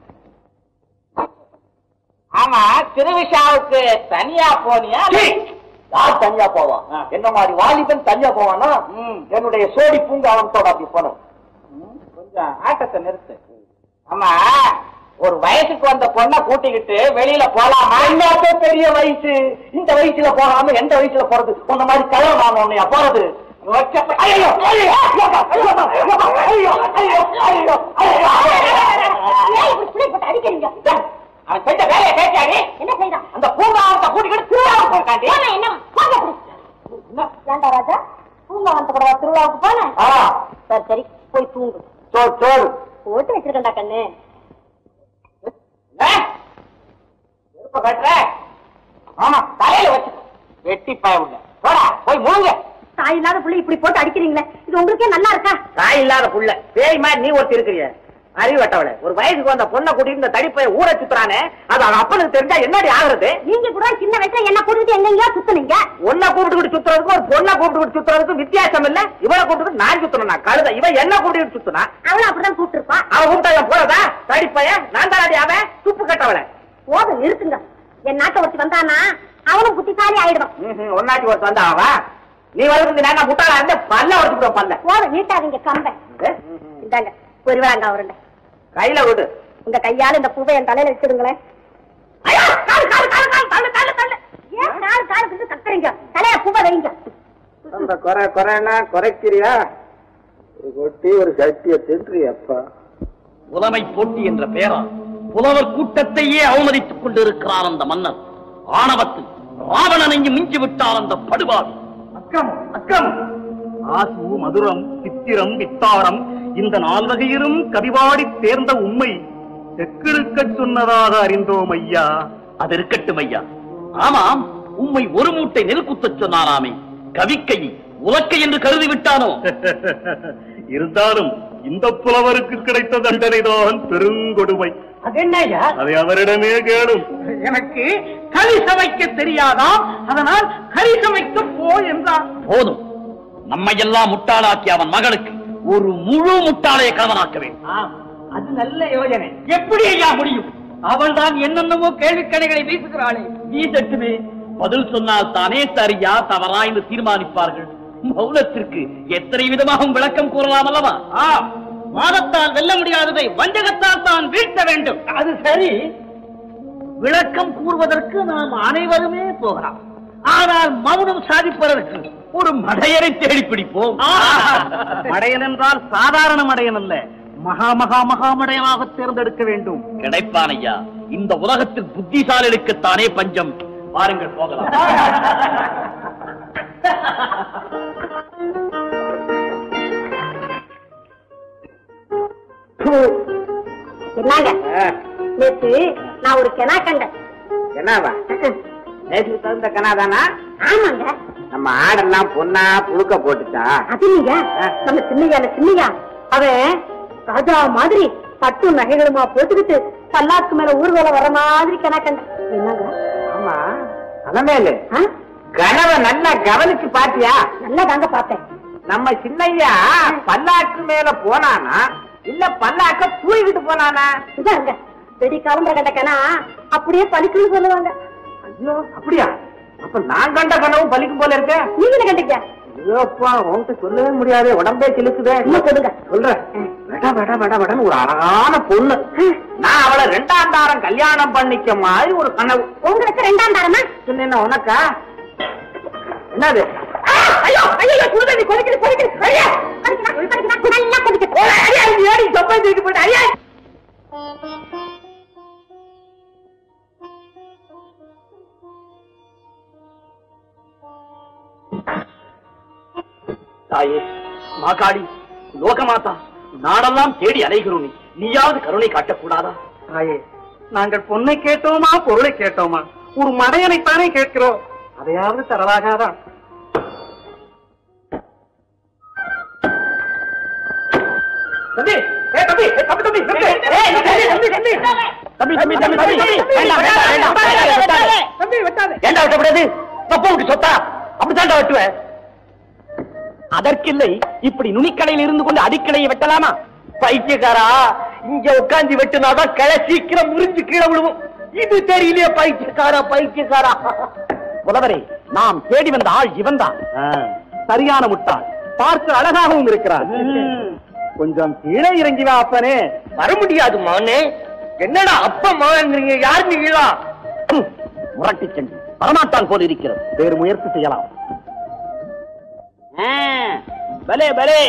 ஆமா திருவிஷாவுக்கு தனியா போனியா யார் தனியா போவான் என்ன மாதிரி வாலிபன் தனியா போவானா என்னுடைய சோடி பூங்காவனத்தோட அப்படி போனோம் கொஞ்சம் ஆட்டத்தை நிறுத்து ஆமா ஒரு வயசுக்கு வந்த பொண்ணை கூட்டிக்கிட்டு வெளியில போலாமா என்னத்த பெரிய வயசு இந்த வயசுல போகாம எந்த வயசுல போறது உன்ன மாதிரி கலர் நான் உன்னைய போறது ஐயோ, ஐயோ, ஐயோ, ஐயோ, ஐயோ, ஐயோ, ஐயோ, ஐயோ. அவன் செஞ்ச வேலையை கேட்டாடி என்ன செய்தான் அந்த பூங்காவனத்தை கூட்டிக்கிட்டு திருவிழாவுக்கு போயிருக்காண்டி என்ன என்ன? ஏண்டா ராஜா பூங்காவனத்தை கூட திருவிழாவுக்கு போனேன் ஆ, சரி சரி போய் தூங்கு சோறு சோறு போட்டு வச்சிருக்கேன்டா கண்ணு ஏ? செருப்பை கட்டுற? ஆமா தலையில வச்சு வெட்டி பயவுங்க போடா போய் முழுங்க தாய் இல்லாத புள்ள இப்படி போட்டு அடிக்கிறீங்களே இது உங்களுக்கே நல்லா இருக்கா தாய் இல்லாத புள்ள பேய் மாதிரி நீ ஒருத்தி இருக்கிறிய அறிவட்டவளே ஒரு வயசுக்கு வந்த பொண்ணை கூட்டிட்டு இந்த தடிப்பை ஊரை சுத்துறானே அது அவன் அப்பனுக்கு தெரிஞ்சா என்னடி ஆகுறது நீங்க கூட சின்ன வயசுல என்ன கூட்டிட்டு எங்கெங்கயோ சுத்துனீங்க உன்னை கூப்பிட்டு சுத்துறதுக்கும் ஒரு பொண்ணை கூப்பிட்டு சுத்துறதுக்கும் வித்தியாசம் இல்ல இவனை கூப்பிட்டு நான் சுத்தணும் நான் கழுத இவன் என்ன கூப்பிட்டு சுத்துனா அவளும் அப்படிதான் கூப்பிட்டுருப்பா அவன் கூப்பிட்டா போறதா தடிப்பையன் நான் தான் அவன் துப்பு கட்டவளை போதும் நிறுத்துங்க என் நாட்டை ஒருத்தி வந்தானா அவனும் புத்திசாலி ஆயிடுவான் ம்ஹும், ஒன்னாச்சு ஒரு வந்தா அவ நீ வந்து நான் முட்டாளா இருந்த பல்ல உடச்சுடுவோம் பல்ல போதும் நீட்டாதீங்க கம்பை இந்தாங்க ஒரு வேளாங்க அவருண்ட கையில விடு உங்க கையால இந்த பூவை என் தலையில வச்சிடுங்களேன் ஐயோ, காலு, காலு, காலு, காலு, தள்ளு, தள்ளு, தள்ளு. ஏன் காலு, காலு கிட்ட கத்துறீங்க? தலையில பூவை வைங்க. அந்த குறை குறைனா குறைக்கிறியா ஒரு கொட்டி ஒரு சட்டிய தின்றியப்பா புலமை போட்டி என்ற பெயரால் புலவர் கூட்டத்தையே அவமதித்துக் கொண்டிருக்கிறார் அந்த மன்னர் ஆணவத்தில் ராவணனையும் மிஞ்சி விட்டார் அந்த படுபாவி அக்கம் அக்கம் ஆசு மதுரம் சித்திரம் வித்தாரம் இந்த நால்வகையிலும் கவிபாடி தேர்ந்த உண்மை செக்கிழுக்கச் சொன்னதாக அறிந்தோம் ஐயா அது இருக்கட்டும் ஐயா ஆமாம் உம்மை ஒரு மூட்டை நெல் குத்தச் சொன்னாராமே கவிக்கை உலக்கை என்று கருதி விட்டானோ இருந்தாலும் இந்த புலவருக்கு கிடைத்த தண்டனைதான் பெருங்கொடுமை அது என்ன ஐயா அதை அவரிடமே கேளும் எனக்கு களி சமைக்க தெரியாதாம் அதனால் கறி சமைக்க போ என்றார் போதும் நம்மையெல்லாம் முட்டாளாக்கி அவன் மகளுக்கு ஒரு முழு முட்டாளைய கணவனாக்க வேண்டும் அது நல்ல யோஜனை எப்படி ஐயா முடியும் அவள் தான் என்னென்னவோ கேள்விக்கணைகளை வீசுகிறாளே வீசட்டுமே பதில் சொன்னால் தானே சரியா தவறா என்று தீர்மானிப்பார்கள் மௌனத்திற்கு எத்தனை விதமாகவும் விளக்கம் கூறலாம் அல்லவா வாதத்தால் வெல்ல முடியாததை வஞ்சகத்தால் தான் வீழ்த்த வேண்டும் அது சரி விளக்கம் கூறுவதற்கு நாம் அனைவருமே போகலாம் ஆனால் மௌனம் சாதிப்பதற்கு ஒரு மடையரை தேடி பிடிப்போம் மடையன் என்றால் சாதாரண மடையன் அல்ல மகா மகா மகா மடையனாக தேர்ந்தெடுக்க வேண்டும் கிடைப்பான் ஐயா இந்த உலகத்தில் புத்திசாலிகளுக்குத்தானே பஞ்சம் பாருங்கள் போகலாம் என்னங்க நேத்து நான் ஒரு கெனா கண்டேன் என்னவா நேற்று தகுந்த கனாதானா ஆமாங்க நம்ம ஆடெல்லாம் பொண்ணா புழுக்க போட்டுச்சா அது நீங்க நம்ம சின்னையா சின்னையா அவன் ராஜா மாதிரி பட்டு நகைகளுமா போட்டுக்கிட்டு பல்லாக்கு மேல ஊர்வலம் வர மாதிரி கெனா கண்டேன் என்னங்க ஆமா அலமேலு ஆ? கனவை நல்லா கவனிச்சு பாத்தியா நல்லா தாங்க பார்த்தேன் நம்ம சின்னையா பல்லாக்கு மேல போனானா இல்ல பல்லாக்க தூக்கிட்டு போனானா இதாங்க வெடி கிளம்புற கண்ட கனா அப்படியே பலிக்குன்னு சொல்லுவாங்க ஐயோ அப்படியா அப்ப நான் கண்ட கனவும் பலிக்கும் போல இருக்க நீங்க என்ன கண்டீங்க ஐயோப்பா உன்கிட்ட சொல்லவே முடியாது உடம்பே கிழக்குதே இன்னும் சொல்லுங்க சொல்றேன் வெட வெட வெட வெடன்னு ஒரு அழகான பொண்ணு நான் அவளை ரெண்டாம் தாரம் கல்யாணம் பண்ணிக்க மாதிரி ஒரு கனவு உங்களுக்கு ரெண்டாம் தாரமா சொன்னேன்னா உனக்கா என்னது ஆ, ஐயோ ஐயோ சுடுதண்ணி கொதிக்குது கொதிக்குது ஐயா கொதிக்குதா, கொதிக்குதா, நல்லா கொதிக்குது ஐயா, இது ஏடி தொப்பை தூக்கி போட்டு ஐயா தாயே மாகாளி லோகமாதா நாடெல்லாம் தேடி அலைகிறோம் நீ நீயாவது கருணை காட்டக்கூடாதா தாயே நாங்கள் பொண்ணை கேட்டோமா பொருளை கேட்டோமா ஒரு மடையனைத்தானே கேட்கிறோம் அதையாவது தரலாகாதா தம்பி ஏ தம்பி ஏ தம்பி தம்பி தம்பி ஏய் தம்பி தம்பி தம்பி தம்பி தம்பி தம்பி தம்பி வேண்டாம், வேண்டாம், வேண்டாம், வேண்டாம், வெட்டாதே. தம்பி வெட்டாதே ஏண்டா வெட்டக்கூடாது தப்ப விட்டு சொத்தா அப்படித்தாண்டா வெட்டுவேன் அதற்கில்லை இப்படி நுனிக்கடையில் இருந்து கொண்டு அடிக்கடையை வெட்டலாமா பைத்தியக்காரா இங்க உட்கார்ந்து வெட்டுனாதான் கிளை சீக்கிரம் முறிஞ்சு கீழே விழுவும் இது தெரியலையே பைத்தியக்காரா பைத்தியக்காரா புலவரே நாம் தேடி வந்த ஆள் இவன்தான் சரியான முட்டாள் பார்க்க அழகாகவும் இருக்கிறார் கொஞ்சம் கீழே இறங்கி வா அப்பனே வர முடியாது மானே என்னடா அப்பா மான்றீங்க யார் நீங்களா முரட்டி சென்று வரமாட்டான் போல இருக்கிறது வேறு முயற்சி செய்யலாம் பலே பலே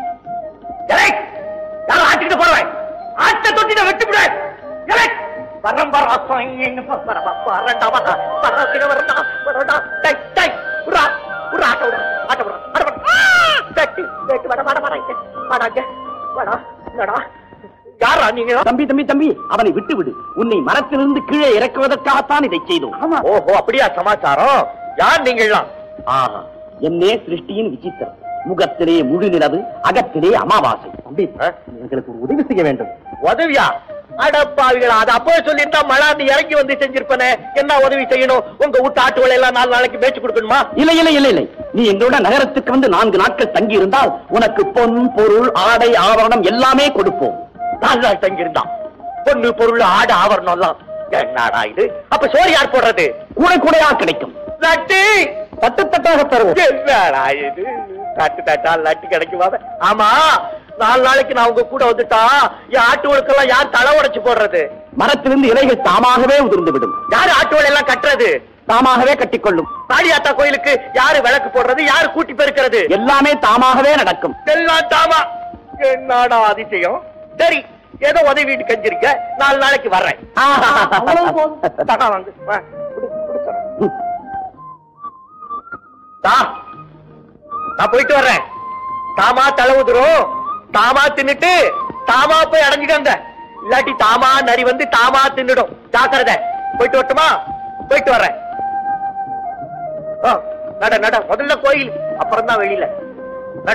யாரும் ஆட்டிக்கிட்டு போறவன் ஆட்ட தொட்டிட வெட்டு விட வரம் வர என்ன வர வரண்டா வரா வர கிட வரண்டா வரண்டா டை டை உரா உரா ஆட்ட விட ஆட்ட விட ஆட்ட விட வெட்டு வெட்டு வட வட வட இங்க வடாங்க வடா நடா யாரா நீங்க தம்பி தம்பி தம்பி அவனை விட்டு விடு உன்னை மரத்திலிருந்து கீழே இறக்குவதற்காகத்தான் இதை செய்தோம் ஓஹோ அப்படியா சமாச்சாரம் யார் நீங்கள்லாம் ஆஹா என்னே சிருஷ்டியின் விசித்திரம் முகத்திலே முழு நிலவு அகத்திலே அமாவாசை தம்பி எங்களுக்கு ஒரு உதவி செய்ய வேண்டும் உதவியா அடப்பாவிகளா அது அப்போ சொல்லிட்டா மழாந்து இறங்கி வந்து செஞ்சிருப்பனே என்ன உதவி செய்யணும் உங்க வீட்டு ஆட்டுகளை எல்லாம் நாலு நாளைக்கு மேய்ச்சி கொடுக்கணுமா இல்லை இல்லை இல்லை இல்லை நீ எங்களோட நகரத்துக்கு வந்து நான்கு நாட்கள் தங்கி இருந்தால் உனக்கு பொன் பொருள் ஆடை ஆவரணம் எல்லாமே கொடுப்போம் நாலு நாள் தங்கியிருந்தான் பொண்ணு பொருள் ஆடு ஆவரணம் எல்லாம் என்னடா இது அப்ப சோறு யார் போடுறது கூடை கூடையா கிடைக்கும் லட்டு தட்டு தட்டாக தருவோம் என்னடா இது தட்டு தட்டா லட்டு கிடைக்குமா ஆமா நாலு நாளைக்கு நான் உங்க கூட வந்துட்டா என் ஆட்டுகளுக்கெல்லாம் யார் தலை உடைச்சு போடுறது மரத்திலிருந்து இலைகள் தாமாகவே உதிர்ந்து விடும் யாரு ஆட்டுகள் எல்லாம் கட்டுறது தாமாகவே கட்டிக்கொள்ளும் காளியாத்தா கோயிலுக்கு யாரு விளக்கு போடுறது யாரு கூட்டி பெருக்கிறது எல்லாமே தாமாகவே நடக்கும் எல்லாம் தாமா என்னடா அதிசயம் சரி ஏதோ உதவி வீட்டு கஞ்சிருக்க நாலு நாளைக்கு வர்றேன் அவ்வளவு போதும். தகா வாங்கு. வா, குடு, குடு தரேன். தா, நான் போயிட்டு வர்றேன் தாமா தலை உதிரும் தாமா தின்னுட்டு தாமா போய் அடைஞ்சுக்கங்க இல்லாட்டி தாமா நரி வந்து தாமா தின்னுடும் ஜாக்கிரதை போயிட்டு வரட்டுமா போயிட்டு வர்றேன் ஆ, நட நட முதல்ல கோயில் அப்புறம் தான் வெளியில நட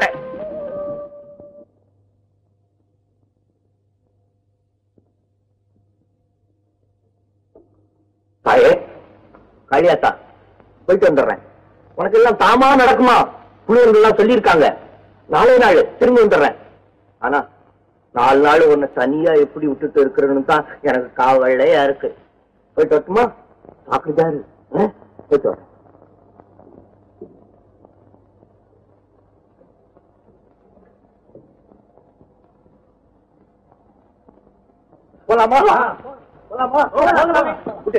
தாயே காளியாத்தா போயிட்டு வந்துடுறேன் உனக்கு எல்லாம் தாமா நடக்குமா புள்ளியர்கள் எல்லாம் சொல்லியிருக்காங்க நாளே நாள் திரும்பி வந்துடுறேன் ஆனா நாலு நாள் உன்னை தனியா எப்படி விட்டுட்டு இருக்கிறன்னு தான் எனக்கு காவலையா இருக்கு போயிட்டு வரட்டுமா சாப்பிடுதாரு போயிட்டு வரேன் போலாமா போலாமா போலாமா குட்டி.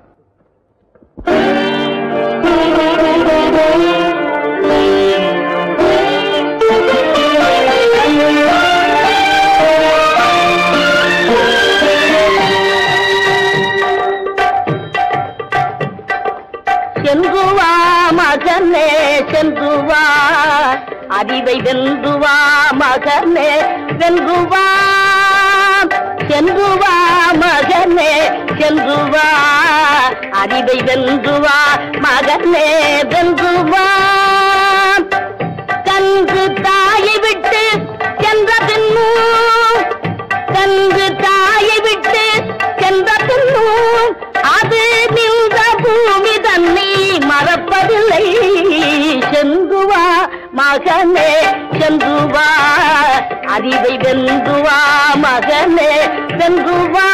சென்று வா மகனே சென்று வா அறிவை வென்று வா மகனே வென்று வா சென்று வா மகனே சென்று வா அறிவை வென்று வா மகனே வென்று வா கன்று தாயை விட்டு சென்ற பின்னும் கன்று தாயை விட்டு சென்ற பின்னும் அது நின்ற பூமி தன்னை மறப்பதில்லை செந்துவா மகனே செந்துவா அறிவை வென்றுவா மகனே வென்றுவா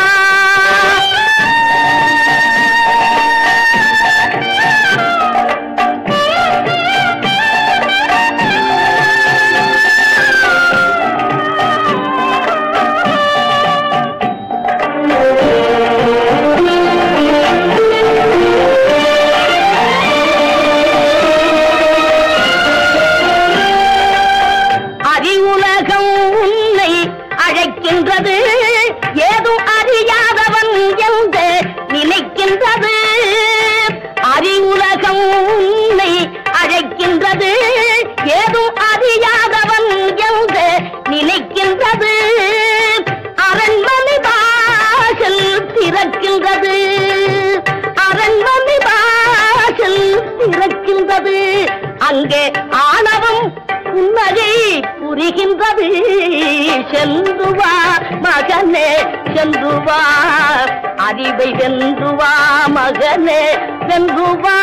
அறிவுலகம் உன்னை அழைக்கின்றது ஏதும் அறியாதவன் என்று நினைக்கின்றது அறிவுலகம் உன்னை அழைக்கின்றது ஏதும் அறியாதவன் என்று நினைக்கின்றது அரண்மனை வாசல் திறக்கின்றது அரண்மனை வாசல் திறக்கின்றது அங்கே ஆணவம் உண்மையை புரிகின்றது செந்துவா மகனே செந்துவா அறிவை வென்றுவா மகனே வென்றுவா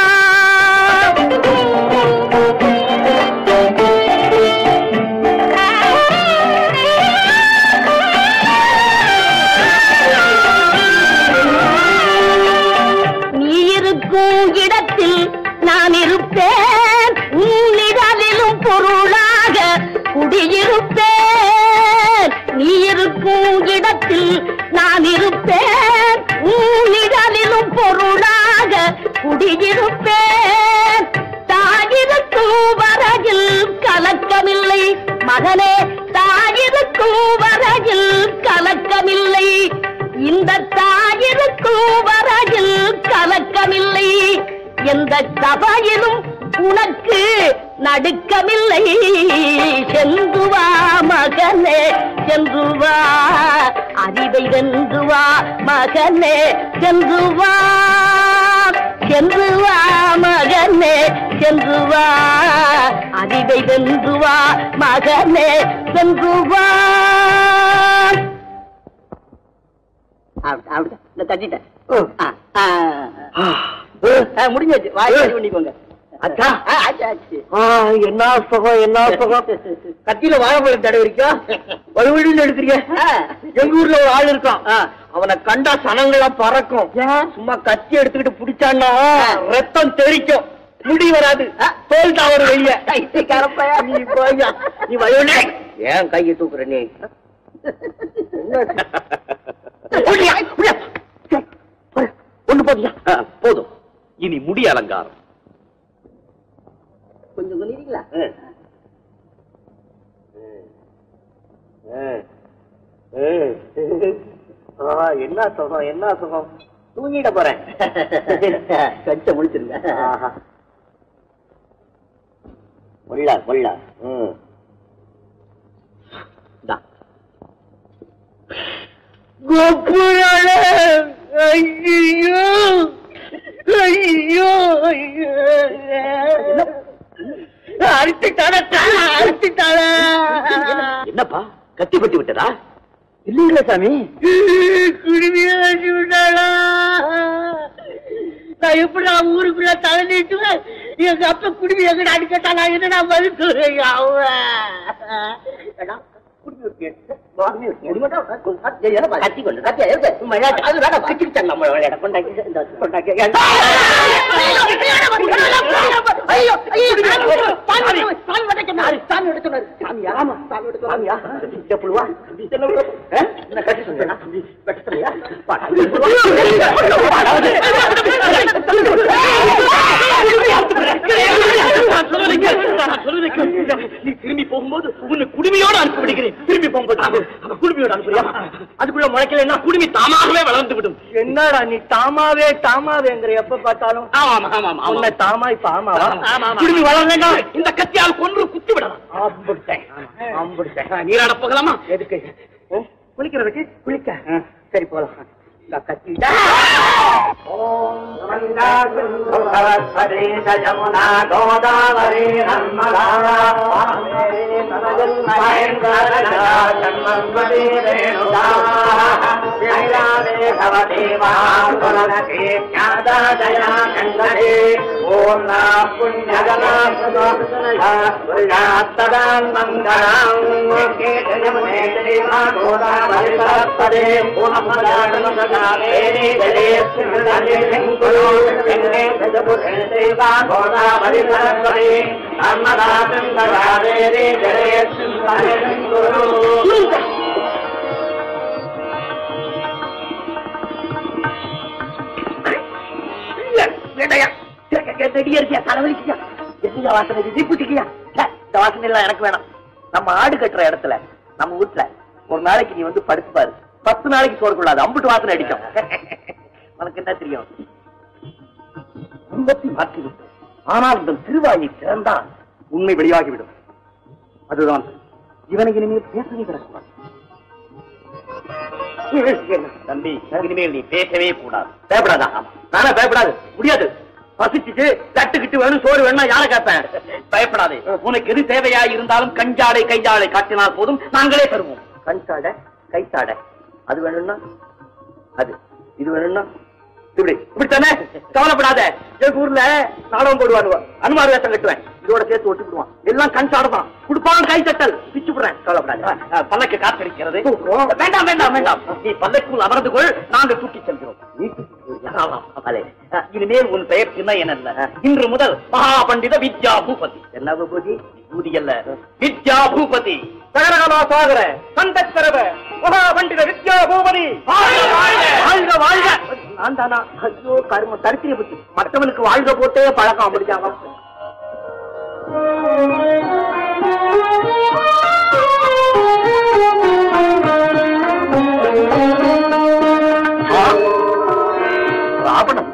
நீ இருக்கும் இடத்தில் நான் இருப்பேன் உன்னிடலிலும் பொருளாக குடியிருப்பேன் நீ இருக்கும் இடத்தில் நான் இருப்பேன் உன்னிடலிலும் பொருளாக குடியிருப்பேன் தாயிருக்கும் வரையில் கலக்கமில்லை மகனே தாயிருக்கும் வரையில் கலக்கமில்லை இந்த தாயிருக்கும் வரையில் கலக்கமில்லை எந்த சபையிலும் உனக்கு நடுக்கமில்லை செந்துவா மகனே செந்துவா அறிவை வென்றுவா மகனே செந்துவா சென்று வா மகனே சென்று வா அறிவை வென்று வா மகனே சென்று வா அப்படி- அப்படிதான். இந்த தட்டிட்டேன் ஆ, ஆ. ஆ, முடிஞ்சாச்சு வாய் சரி பண்ணிக்கோங்க அக்கா. ஆ, ஆச்சு ஆச்சு ஆ, என்ன சுகம் என்ன சுகம் கத்தியில வாழைப்பழம் தடவிருக்கா வலுவழின்னு எடுக்கிறீங்க ஆ. எங்க ஊர்ல ஒரு ஆள் இருக்கான் அவனை கண்டா சனங்கள்லாம் பறக்கும் சும்மா கத்தி எடுத்துக்கிட்டு பிடிச்சான்னா ரத்தம் தெறிக்கும் முடி வராது தோல் தாவறு வெளிய பைத்தியக்காரப்பையா. நீ போய்யா நீ வயோனே ஏன் கையை தூக்குற நீ புடியா, புடியா. சரி, போடு. ஒண்ணு போதியா ஆ, போதும் இனி முடி அலங்காரம் கொஞ்சம் சொல்லிடுங்களா ஆ, என்ன சுகம் என்ன சுகம் தூங்கிட போறேன் கச்ச முடிச்சிருங்க ஆஹா. முள்ளா முள்ளா ம் இந்தா. கோபுராளே, ஐயையோ, ஐயோ, ஐயோ. அறுத்துட்டாளா, அறுத்துட்டாளா. என்னப்பா கத்தி பட்டு விட்டதா இல்லைங்களா சாமி குடுமையா வச்சு விட்டாளா நான் எப்படி நான் ஊருக்குள்ள தலை நீட்டுவேன் எங்க அப்பா குடுமி எங்க அடிக்கட்டா நான் என்ன நான் மறுத்துவேன் கத்தி கொண்டு கத்தி அது வேணாம் கட்டிக்கிட்டாங்க நம்ம விளையாட கொண்டாக்கி இந்த கொண்டாக்கி ஐயோ ஐயோ சாமி சாமி வடக்கு சாமி எடுத்து சாமியா ஆமா சாமி எடுத்து சாமியா எப்படிவா என்ன கட்டி சொன்னா வெட்ட சொல்லியா நீ திரும்பி போகும்போது உன்னை குடுமையோட அனுப்பி விடுகிறேன் திரும்பி போகும்போது அவன் குடுமையோட அனுப்புறியா அதுக்குள்ள முளைக்கலன்னா குடுமி தாமாகவே வளர்ந்து விடும் என்னடா நீ தாமாவே தாமாவேங்கிற எப்ப பார்த்தாலும் ஆமா ஆமா ஆமா உன்னை தாமா இப்ப ஆமாவா குடுமி வளரலன்னா இந்த கத்தியால் கொன்று குத்தி விடலாம் ஆம்பிடுட்டேன் ஆம்பிடுட்டேன் நீராட போகலாமா எதுக்கு குளிக்கிறதுக்கு குளிக்க சரி போலாம் இந்த கத்தி யமுனா கோதாவரி நர்மதா இந்த வாசனை எல்லாம் எனக்கு வேணாம் நம்ம ஆடு கட்டுற இடத்துல நம்ம வீட்டுல ஒரு நாளைக்கு நீ வந்து படுத்து பாரு பத்து நாளைக்கு சோறு கொள்ளாது அம்புட்டு வாசனை அடிக்கும் உனக்கு என்ன தெரியும் குடும்பத்தை மாற்றிவிட்டு ஆனால் இந்த திருவாயை திறந்தால் உண்மை வெளியாகிவிடும் அதுதான் இவனை இனிமேல் பேசவே விடக்கூடாது தம்பி இனிமேல் நீ பேசவே கூடாது பயப்படாதா நானே பயப்படாது முடியாது பசிச்சுட்டு தட்டுக்கிட்டு வேணும் சோறு வேணும் யாரை கேட்பேன் பயப்படாதே உனக்கு எது தேவையா இருந்தாலும் கஞ்சாடை கையாடை காட்டினால் போதும் நாங்களே தருவோம் கண் சாட கை சாட அது வேணும்னா அது இது வேணும்னா இப்படி இப்படித்தானே கவலைப்படாத எங்க ஊர்ல நாடகம் போடுவானுவ அனுமார் வேஷம் கட்டுவேன் இதோட சேர்த்து ஒட்டி விடுவான் எல்லாம் கண் சாடதான் கொடுப்பான் கை தட்டல் பிச்சு விடுறேன் கவலைப்படாத அஹ், பல்லக்கு காத்திருக்கிறது தூக்குறோம். வேண்டாம் வேண்டாம் வேண்டாம் நீ பல்லக்குள் அமர்ந்து கொள் நாங்கள் தூக்கிச் செல்கிறோம் நீ தூக்கி போடுறியா? ஆமாம். அலே. அஹ், இனிமேல் உன் பெயர் சின்ன என்ன இன்று முதல் மகா பண்டித வித்யா பூபதி என்ன விபூதி பூதி அல்ல வித்யா பூபதி சகரகலா சாகர சந்தக்கரவ மகா பண்டித வித்யா பூபதி வாழ்க வாழ்க நான் தானா ஐயோ கரும தரித்திரிய புத்தி மற்றவனுக்கு வாழ்க போட்டே பழக்கம் அப்படிச்சாங்க ராவணன்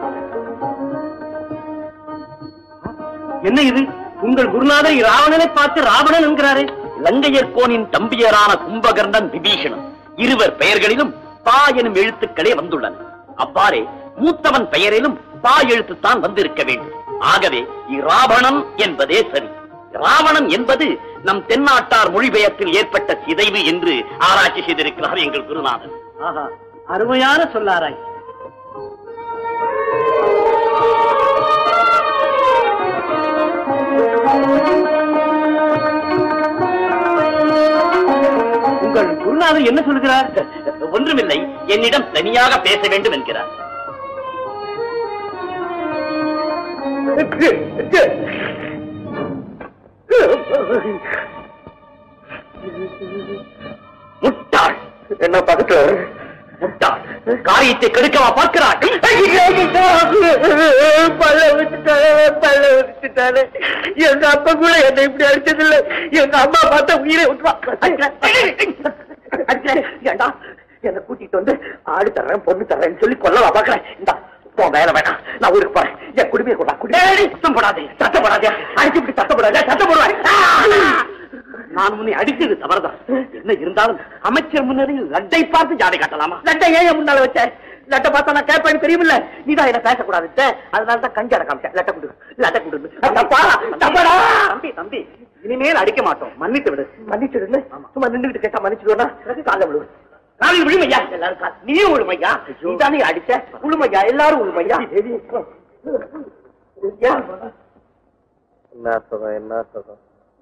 என்ன இது உங்கள் குருநாதர் ராவணனை பார்த்து ராவணன் என்கிறாரே லங்கையர்கோனின் தம்பியரான கும்பகர்ணன் விபீஷணன் இருவர் பெயர்களிலும் பா எனும் எழுத்துக்களே வந்துள்ளன அவ்வாறே மூத்தவன் பெயரிலும் தாய் எழுத்துத்தான் வந்திருக்க வேண்டும் ஆகவே இராவணன் என்பதே சரி ராவணன் என்பது நம் தென்னாட்டார் மொழிபெயர்ப்பில் ஏற்பட்ட சிதைவு என்று ஆராய்ச்சி செய்திருக்கிறார் எங்கள் குருநாதன் ஆஹா அருமையான சொல்லாராய் உங்கள் குருநாதர் என்ன சொல்கிறார் ஒன்றுமில்லை என்னிடம் தனியாக பேச வேண்டும் என்கிறார் முட்டாள் என்ன பக்கத்துல முட்டாள் காரியத்தை கெடுக்கவா பார்க்கிறார் பல்ல விட்டுட்டாரு பல்ல விட்டுட்டாரு எங்க அப்பா கூட என்னை இப்படி அடிச்சதில்லை எங்க அம்மா பார்த்தா உயிரை விட்டுருவா ஏண்டா என்ன கூட்டிட்டு வந்து ஆடு தர்றேன் பொண்ணு தர்றேன்னு சொல்லி கொல்லவா பாக்குறேன் இந்த போ வேலை வேணாம் நான் ஊருக்கு போறேன் என் குடுமையை கூட குடி சத்தம் போடாதே சத்தம் போடாதே அடிச்சு இப்படி சத்தம் போடாதே சத்தம் போடுவேன் நான் உன்னை அடித்தது தவறுதான் என்ன இருந்தாலும் அமைச்சர் முன்னரையில் லட்டை பார்த்து ஜாடை காட்டலாமா லட்டை ஏன் முன்னால வச்ச லட்டை பார்த்தா நான் கேட்பேன்னு தெரியுமில்ல நீதான் என்ன பேசக்கூடாது அதனால தான் கஞ்சாட காமிச்சேன் லட்டை கொடு லட்டை கொடு தப்பா தப்பாடா தம்பி தம்பி இனிமேல் அடிக்க மாட்டோம் மன்னித்து விடு மன்னிச்சிடுன்னு சும்மா நின்றுகிட்டு கேட்டா மன்னிச்சிடுவேனா காலை விழுவு காலில் விழுமையா எல்லாரும் கா- நீயும் உழுமையா நீதானே அடிச்ச உழுமையா எல்லாரும் உழுமையா என்ன சுகம் என்ன சுகம்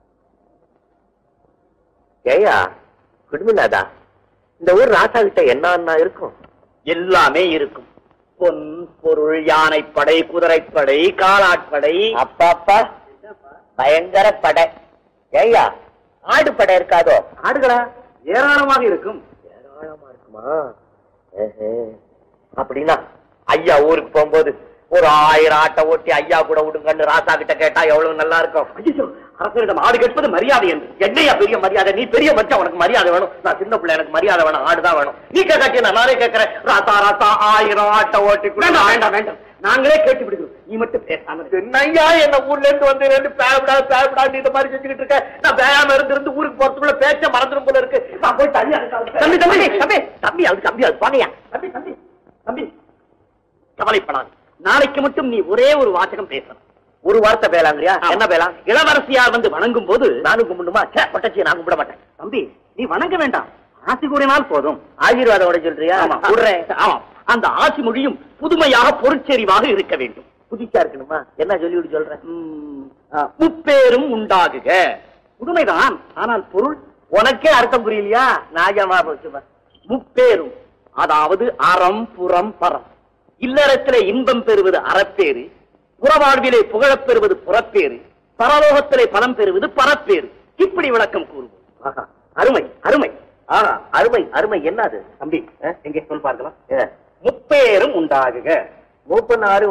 ஏயா குடுமினாதா இந்த ஊர் ராசா கிட்ட என்ன இருக்கும் எல்லாமே இருக்கும் பொன் பொருள் யானைப்படை குதிரைப்படை காலாட்படை அப்பா அப்பா பயங்கர படை ஏய்யா ஆடு படை இருக்காதோ ஆடுகளா ஏராளமாக இருக்கும் ஏராளமா இருக்குமா ஏஹே. அப்படின்னா ஐயா ஊருக்கு போகும்போது ஒரு ஆயிரம் ஆட்டை ஓட்டி ஐயா கூட விடுங்கன்னு ராசா கிட்ட கேட்டா எவ்வளவு நல்லா இருக்கும் ஐயோ, அரசரிடம் ஆடு கேட்பது மரியாதை என்று என்னையா பெரிய மரியாதை நீ பெரிய மச்சான் உனக்கு மரியாதை வேணும் நான் சின்ன பிள்ளை எனக்கு மரியாதை வேணும் ஆடுதான் வேணும் நீ கேட்காட்டி நான் நானே கேட்கிறேன் ராசா ராசா ஆயிரம் ஆட்டை ஓட்டி கொடு. வேண்டாம் வேண்டாம் வேண்டாம் நாங்களே கேட்டு விடுகிறோம் நீ மட்டும் பேசாம இரு. என்னய்யா என்ன ஊர்ல இருந்து வந்து ரெண்டு பேவிடா பேவிடா இந்த மாதிரி செஞ்சுக்கிட்டு இருக்க நான் பேயாம இருந்து இருந்து ஊருக்கு போறதுக்குள்ள பேச்ச மறந்துடும் போல இருக்கு நான் போய் தனியா தம்பி தம்பி தம்பி தம்பி அது தம்பி அது போனியா தம்பி தம்பி தம்பி கவலைப்படாது நாளைக்கு மட்டும் நீ ஒரே ஒரு வாசகம் பேசணும் ஒரு வார்த்தை பேலாங்கிறியா ஆமா. என்ன பேலாம் இளவரசியார் வந்து வணங்கும் போது நானும் கும்பிடுமா சே பட்டச்சி நான் கும்பிட மாட்டேன் தம்பி நீ வணங்க வேண்டாம் ஆசி கூறினால் போதும் ஆசீர்வாதம் உடைய சொல்றியா ஆமா விடுறேன் ஆமா அந்த ஆட்சி மொழியும் புதுமையாக பொருட்செறிவாக இருக்க வேண்டும் புதுசா இருக்கணுமா என்ன சொல்லி விட்டு சொல்றேன் ம், ஆ, முப்பேரும் உண்டாகுக புதுமைதான் ஆனால் பொருள் உனக்கே அர்த்தம் புரியலையா நாஜமா போச்சுமா முப்பேரும் அதாவது அறம் புறம் பரம் இல்லறத்திலே இன்பம் பெறுவது அறப்பேறு புறவாழ்விலே புகழப் பெறுவது புறப்பேறு பரலோகத்திலே பலம் பெறுவது பரப்பேறு இப்படி விளக்கம் கூறுவோம் ஆஹா, அருமை அருமை ஆஹா அருமை அருமை என்னது தம்பி எங்கே சொல் பார்க்கலாம் ஏ, முப்பேரும் உண்டாகுக மூப்பனாரு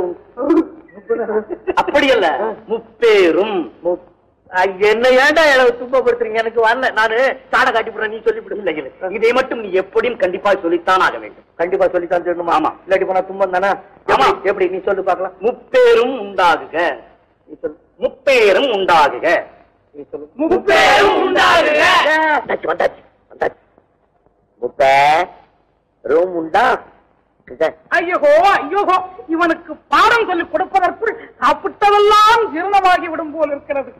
அப்படி அல்ல முப்பேரும் என்ன ஏன்டா எனக்கு துன்பப்படுத்துறீங்க எனக்கு வரல நானு சாடை காட்டி போடுறேன் நீ சொல்லி இல்லை, இல்லை. இதை மட்டும் நீ எப்படியும் கண்டிப்பாக சொல்லித்தான் ஆக வேண்டும் கண்டிப்பா சொல்லித்தான் சொல்லணுமா ஆமா. இல்லாட்டி போனா துன்பம் தானே ஆமா. எப்படி- எப்படி நீ சொல்லு பாக்கலாம் முப்பேரும் உண்டாகுக நீ சொல்லு முப்பேரும் உண்டாகுக நீ சொல்லு முப்பேரும் உண்டாகுக வந்தாச்சு வந்தாச்சு வந்தாச்சு முப்ப ரூம் உண்டா ஐயோ ஐயோ இவனுக்கு பாடம் சொல்லிக் கொடுப்பதற்குள் சாப்பிட்டதெல்லாம் ஜீரணமாகி விடும் போல் இருக்கிறது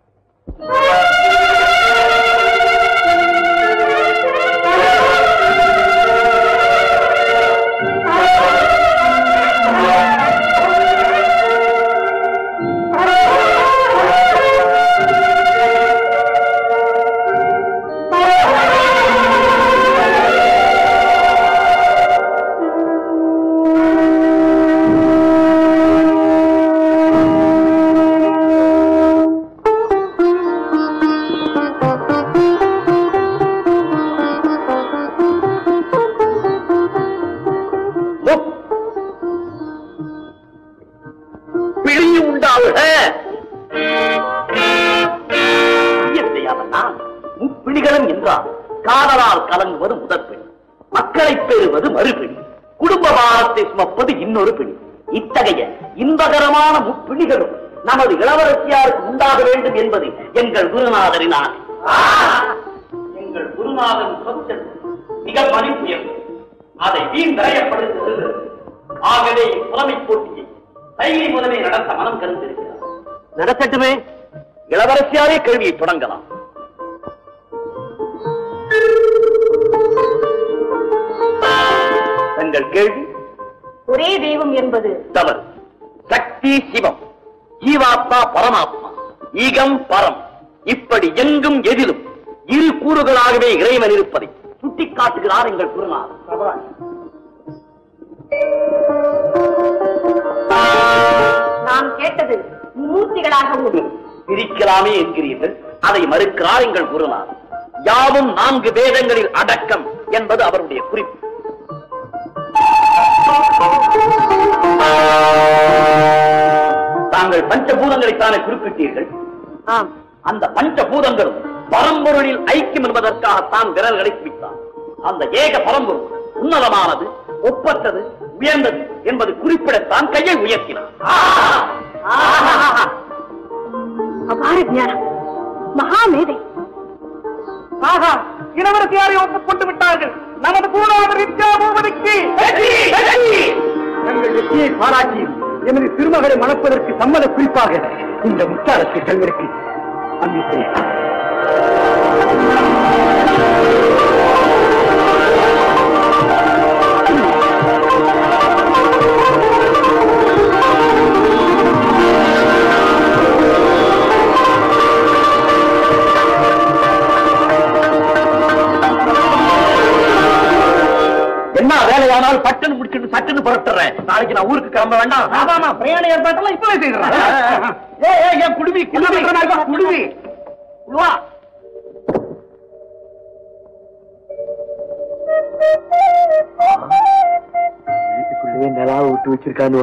பிழி உண்டாவுக இயற்கையாவன்னா முப்பிணிகளும் என்றால் காதலால் கலங்குவது முதற் பிணி மக்களை பெறுவது மறுபிணி குடும்ப பாரத்தை சுமப்பது இன்னொரு பிணி இத்தகைய இன்பகரமான முப்பிணிகளும் நமது இளவரசியாருக்கு உண்டாக வேண்டும் என்பது எங்கள் குருநாதரின் ஆணை எங்கள் குருநாதன் சொத்து மிக மதிப்புயர்வு அதை வீண் விரயப்படுத்துகிறது ஆகவே புலமை போட்டியை தைரி முதலே நடத்த மனம் கருந்திருக்கிறார் நடத்தட்டுமே இளவரசியாரே கேள்வியை தொடங்கலாம் தங்கள் கேள்வி ஒரே தெய்வம் என்பது தவறு சக்தி சிவம் ஜீவாத்மா பரமாத்மா ஈகம் பரம் இப்படி எங்கும் எதிலும் இரு கூறுகளாகவே இறைவன் இருப்பதை சுட்டிக்காட்டுகிறார் எங்கள் குருநாதர் நாம் கேட்டது மூர்த்திகளாகவும் பிரிக்கலாமே என்கிறீர்கள் அதை மறுக்கிறார் எங்கள் குருநாதர் யாவும் நான்கு வேதங்களில் அடக்கம் என்பது அவருடைய குறிப்பு தாங்கள் பஞ்சபூதங்களைத்தானே குறிப்பிட்டீர்கள் ஆம் அந்த பஞ்சபூதங்களும் பரம்பொருளில் ஐக்கியம் என்பதற்காகத்தான் விரல்களை குவித்தார் அந்த ஏக பரம்பொருள் உன்னதமானது ஒப்பற்றது உயர்ந்தது என்பது குறிப்பிடத்தான் கையை உயர்த்தினார் அபார ஞானம் மகாமேதை ஆஹா இளவரசியாரை ஒப்புக்கொண்டு விட்டார்கள் நமது பூராவர் வித்யா பூபதிக்கு தங்கள் வெற்றியை பாராட்டி எமது திருமகளை மணப்பதற்கு சம்மத குறிப்பாக இந்த முத்தாரத்தை தங்களுக்கு அன்பிக்கிறேன் என்ன வேலையானால் பட்டுன்னு முடிச்சுட்டு சட்டுன்னு புறட்டுறேன் நாளைக்கு நான் ஊருக்கு கிளம்ப வேண்டாம் ஆமா பிரயாண ஏற்பாட்டெல்லாம் இப்பவே செய்யறேன் ஏ ஏ என் குடுமி குடுமி குடுமி வா வீட்டுக்குள்ளேயே நிலா விட்டு வச்சிருக்கானோ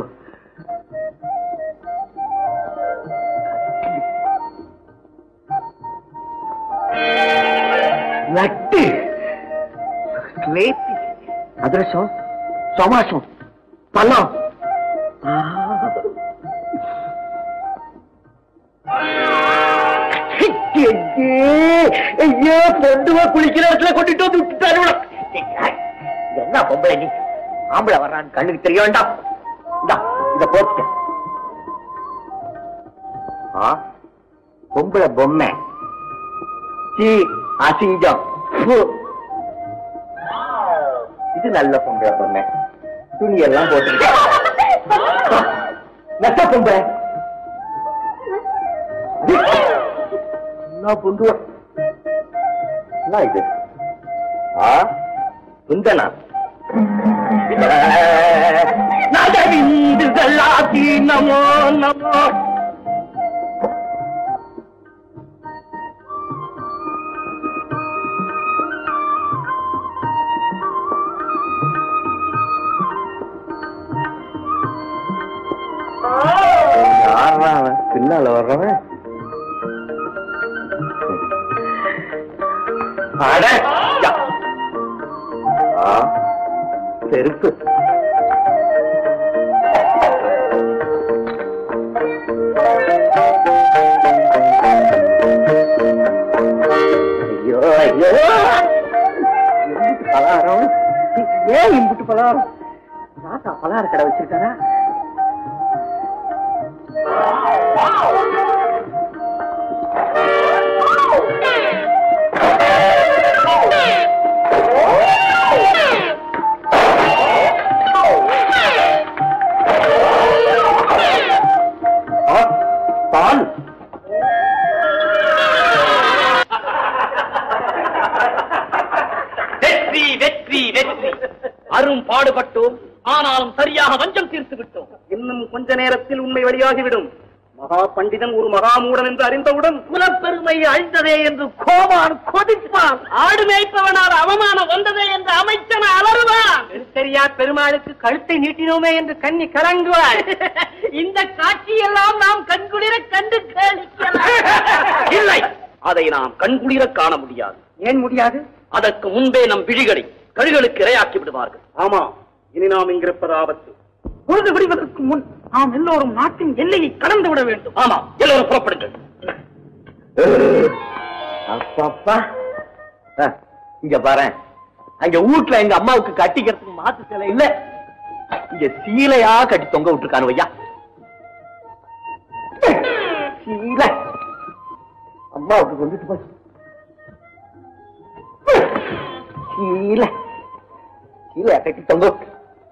லட்டு ஸ்லேத்தி அதிரசம் சமாசம் பழம் ஐயோ பொண்டுவா குளிக்கிற இடத்துல கொண்டுட்டு வந்து விட்டுட்டாரு இவள. என்ன பொம்பளை நீ ஆம்பளை வர்றான்னு கண்ணுக்கு தெரிய வேண்டாம் இந்தா, இத போட்டு ஆ பொம்பளை பொம்மை சீ அசிங்கம் ஃபு. இது நல்ல பொம்பளை பொம்மை துணி எல்லாம் போட்டு நெட்ட பொம்பளை என்ன பொண்டு என்ன இது ஆ குந்தனா நகரிந்துகளாதி நமோ நமோ யாரா அவன் பின்னால வர்றவன் அட யா. ஆ, செருப்பு ஐயோ ஐயோ இம்புட்டு பலகாரம் ஏன் இம்புட்டு பலகாரம் தாத்தா பலகார கடை வச்சிருக்காரா ஆ, பால் வெற்றி வெற்றி வெற்றி அரும் பாடுபட்டோம் ஆனாலும் சரியாக வஞ்சம் தீர்த்து விட்டோம் இன்னும் கொஞ்ச நேரத்தில் உண்மை வெளியாகிவிடும் மகா பண்டிதன் ஒரு மகாமூடன் என்று அறிந்தவுடன் குலப்பெருமை அழிந்ததே என்று கோமான் கொதிப்பான் ஆடு மேய்ப்பவனால் அவமானம் வந்ததே என்று அமைச்சன் அலறுவான் தெரியா பெருமாளுக்கு கழுத்தை நீட்டினோமே என்று கண்ணி கலங்குவாள் இந்த காட்சியெல்லாம் நாம் கண்குளிர கண்டு கேளிக்கலாம் இல்லை அதை நாம் கண்குளிர காண முடியாது ஏன் முடியாது அதற்கு முன்பே நம் விழிகளை கழுகளுக்கு இரையாக்கி விடுவார்கள் ஆமா இனி நாம் இங்கிருப்பது ஆபத்து பொழுது விடுவதற்கு முன் நாம் எல்லோரும் நாட்டின் எல்லையை கடந்து விட வேண்டும் ஆமா எல்லோரும் புறப்படுங்கள் அப்பப்பா ஆ, இங்க பாரு அங்க வீட்டுல எங்க அம்மாவுக்கு கட்டிக்கிறதுக்கு மாத்து சிலை இல்ல இங்க சீலையா கட்டி தொங்க விட்டுருக்கானு ஐயா அம்மாவுக்கு கொண்டுட்டு போய் கீழே கீழே கட்டி தொங்க விட்டு.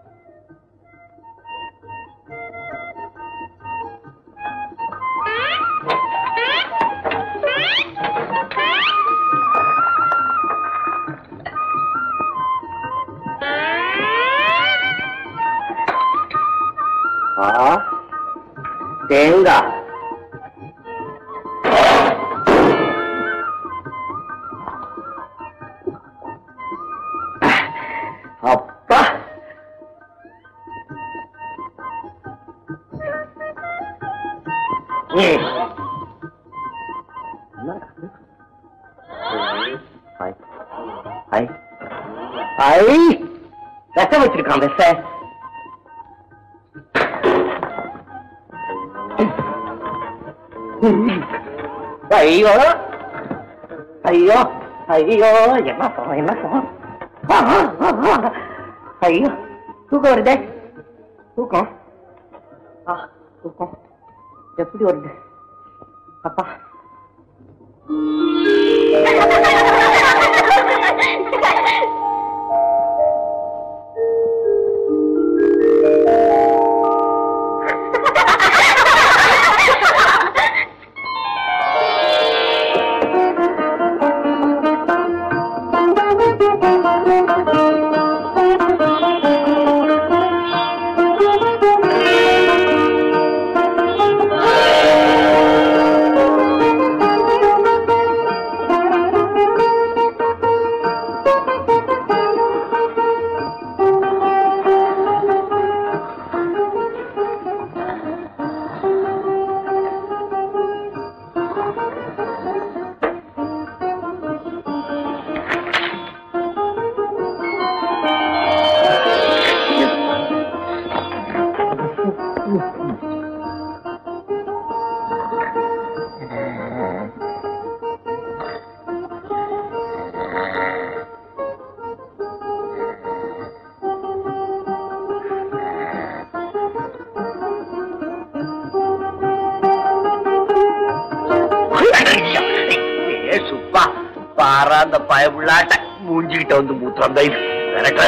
ஆ தேங்காய் அப்பா ம். ஐ. ஐ. ஐ. விஷம் வச்சிருக்கான் விஷ ஐயோ ஐயோ ஐயோ என்ன சொல்ல என்ன சொல்ல ஆ, ஆ, ஆ, ஆ. ஐயோ தூக்கம் வருதே தூக்கம் ஆ தூக்கம் எப்படி வருது அப்பா ஏ சுப்பா பாரா அந்த பயபுள்ளாட்ட மூஞ்சிக்கிட்ட வந்து மூத்திரம் தான் விரட்ட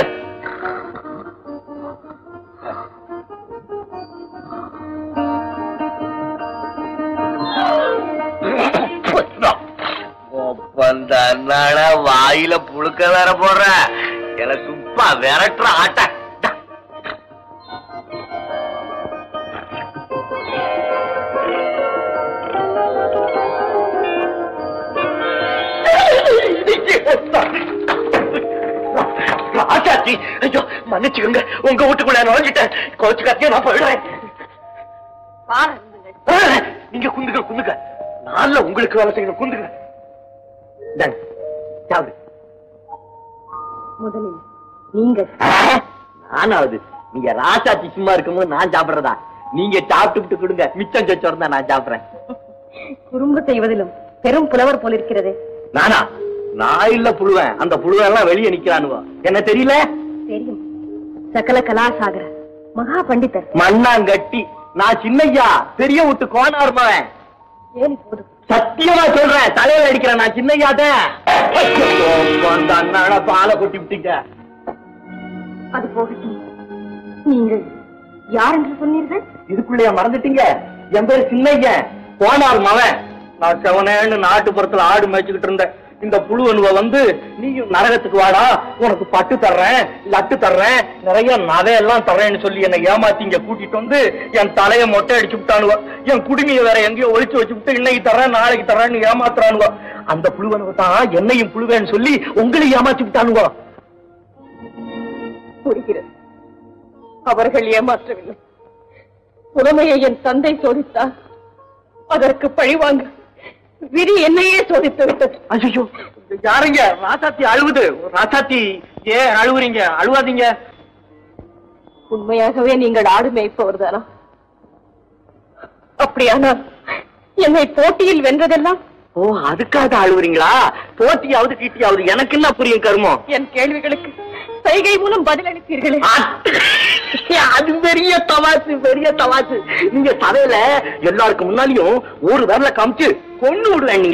ஒப்பந்த அண்ணாட வாயில புழுக்க வேற போடுற எனக்கு சுப்பா விரட்டுற ஆட்ட ஆச்சாச்சி ஐயோ மன்னிச்சுக்கோங்க உங்க வீட்டுக்குள்ள நுழைஞ்சிட்டேன் கோச்சு கத்தியா நான் போயிடுறேன் பால் அருந்துங்கள் ஆ, நீங்க குந்துங்க குந்துங்க நான்ல உங்களுக்கு வேலை செய்யணும் குந்துங்க இந்தாங்க, சாப்பிடு. முதலில் நீங்கள் ஆ, நானாவது நீங்க ராசாச்சி சும்மா இருக்கும்போது நான் சாப்பிடுறதா நீங்க சாப்பிட்டு கொடுங்க மிச்சம் சொச்சோம் நான் சாப்பிடுறேன் குறும்பு செய்வதிலும் பெரும் புலவர் போலிருக்கிறது நானா நான் இல்ல புழுவேன் அந்த புழுவன் எல்லாம் வெளியே நிக்கிறானுவோ என்ன தெரியல தெரியும் சகல கலாசாகர மகா பண்டிதர் மண்ணாங்கட்டி நான் சின்னையா பெரிய விட்டு கோணார்மவன் ஏன் இப்போது சத்தியமா சொல்றேன் தலையில அடிக்கிறேன் நான் சின்னையாதான் அந்த அண்ணாட பாலை கொட்டி விட்டீங்க அது போகட்டும் நீங்கள் யார் என்று சொன்னீர்கள் இதுக்குள்ளேயே மறந்துட்டீங்க என் பேரு சின்னையன் போனார் மவன் நான் செவனேன்னு நாட்டுப்புறத்துல ஆடு மேய்ச்சிக்கிட்டு இருந்தேன் இந்த புழுவனுவ வந்து நீயும் நரகத்துக்கு வாடா உனக்கு பட்டு தர்றேன் லட்டு தர்றேன் நிறைய நகையெல்லாம் தர்றேன்னு சொல்லி என்னை ஏமாத்தி இங்க கூட்டிட்டு வந்து என் தலைய மொட்டை அடிச்சு விட்டானுவ என் குடுமையை வேற எங்கேயோ ஒளிச்சு வச்சு விட்டு இன்னைக்கு தர்றேன் நாளைக்கு தர்றேன்னு ஏமாத்துறானுவ அந்த புழுவனுவ தான் என்னையும் புழுவேன்னு சொல்லி உங்களையும் ஏமாத்தி விட்டானுவோ புரிகிறது அவர்கள் ஏமாற்றவில்லை புலமையை என் தந்தை சோதித்தார் அதற்கு பழிவாங்க விதி என்னையே சோதித்து விட்டது ஐயோ யாருங்க ராசாத்தி அழுவுது ராசாத்தி ஏன் அழுவுறீங்க அழுவாதீங்க உண்மையாகவே நீங்கள் ஆடு மேய்ப்பவர்தானா அப்படியானால் என்னை போட்டியில் வென்றதெல்லாம் ஓ அதுக்காக அழுவுறீங்களா போட்டியாவது கீட்டியாவது எனக்கு என்ன புரியும் கருமம் என் கேள்விகளுக்கு சைகை மூலம் பதிலளித்தீர்களே அது பெரிய தவாசு பெரிய தவாசு நீங்க சபையில எல்லாருக்கும் முன்னாடியும் ஒரு விரல காமிச்சு கொண்டு விடுவேன் நீங்க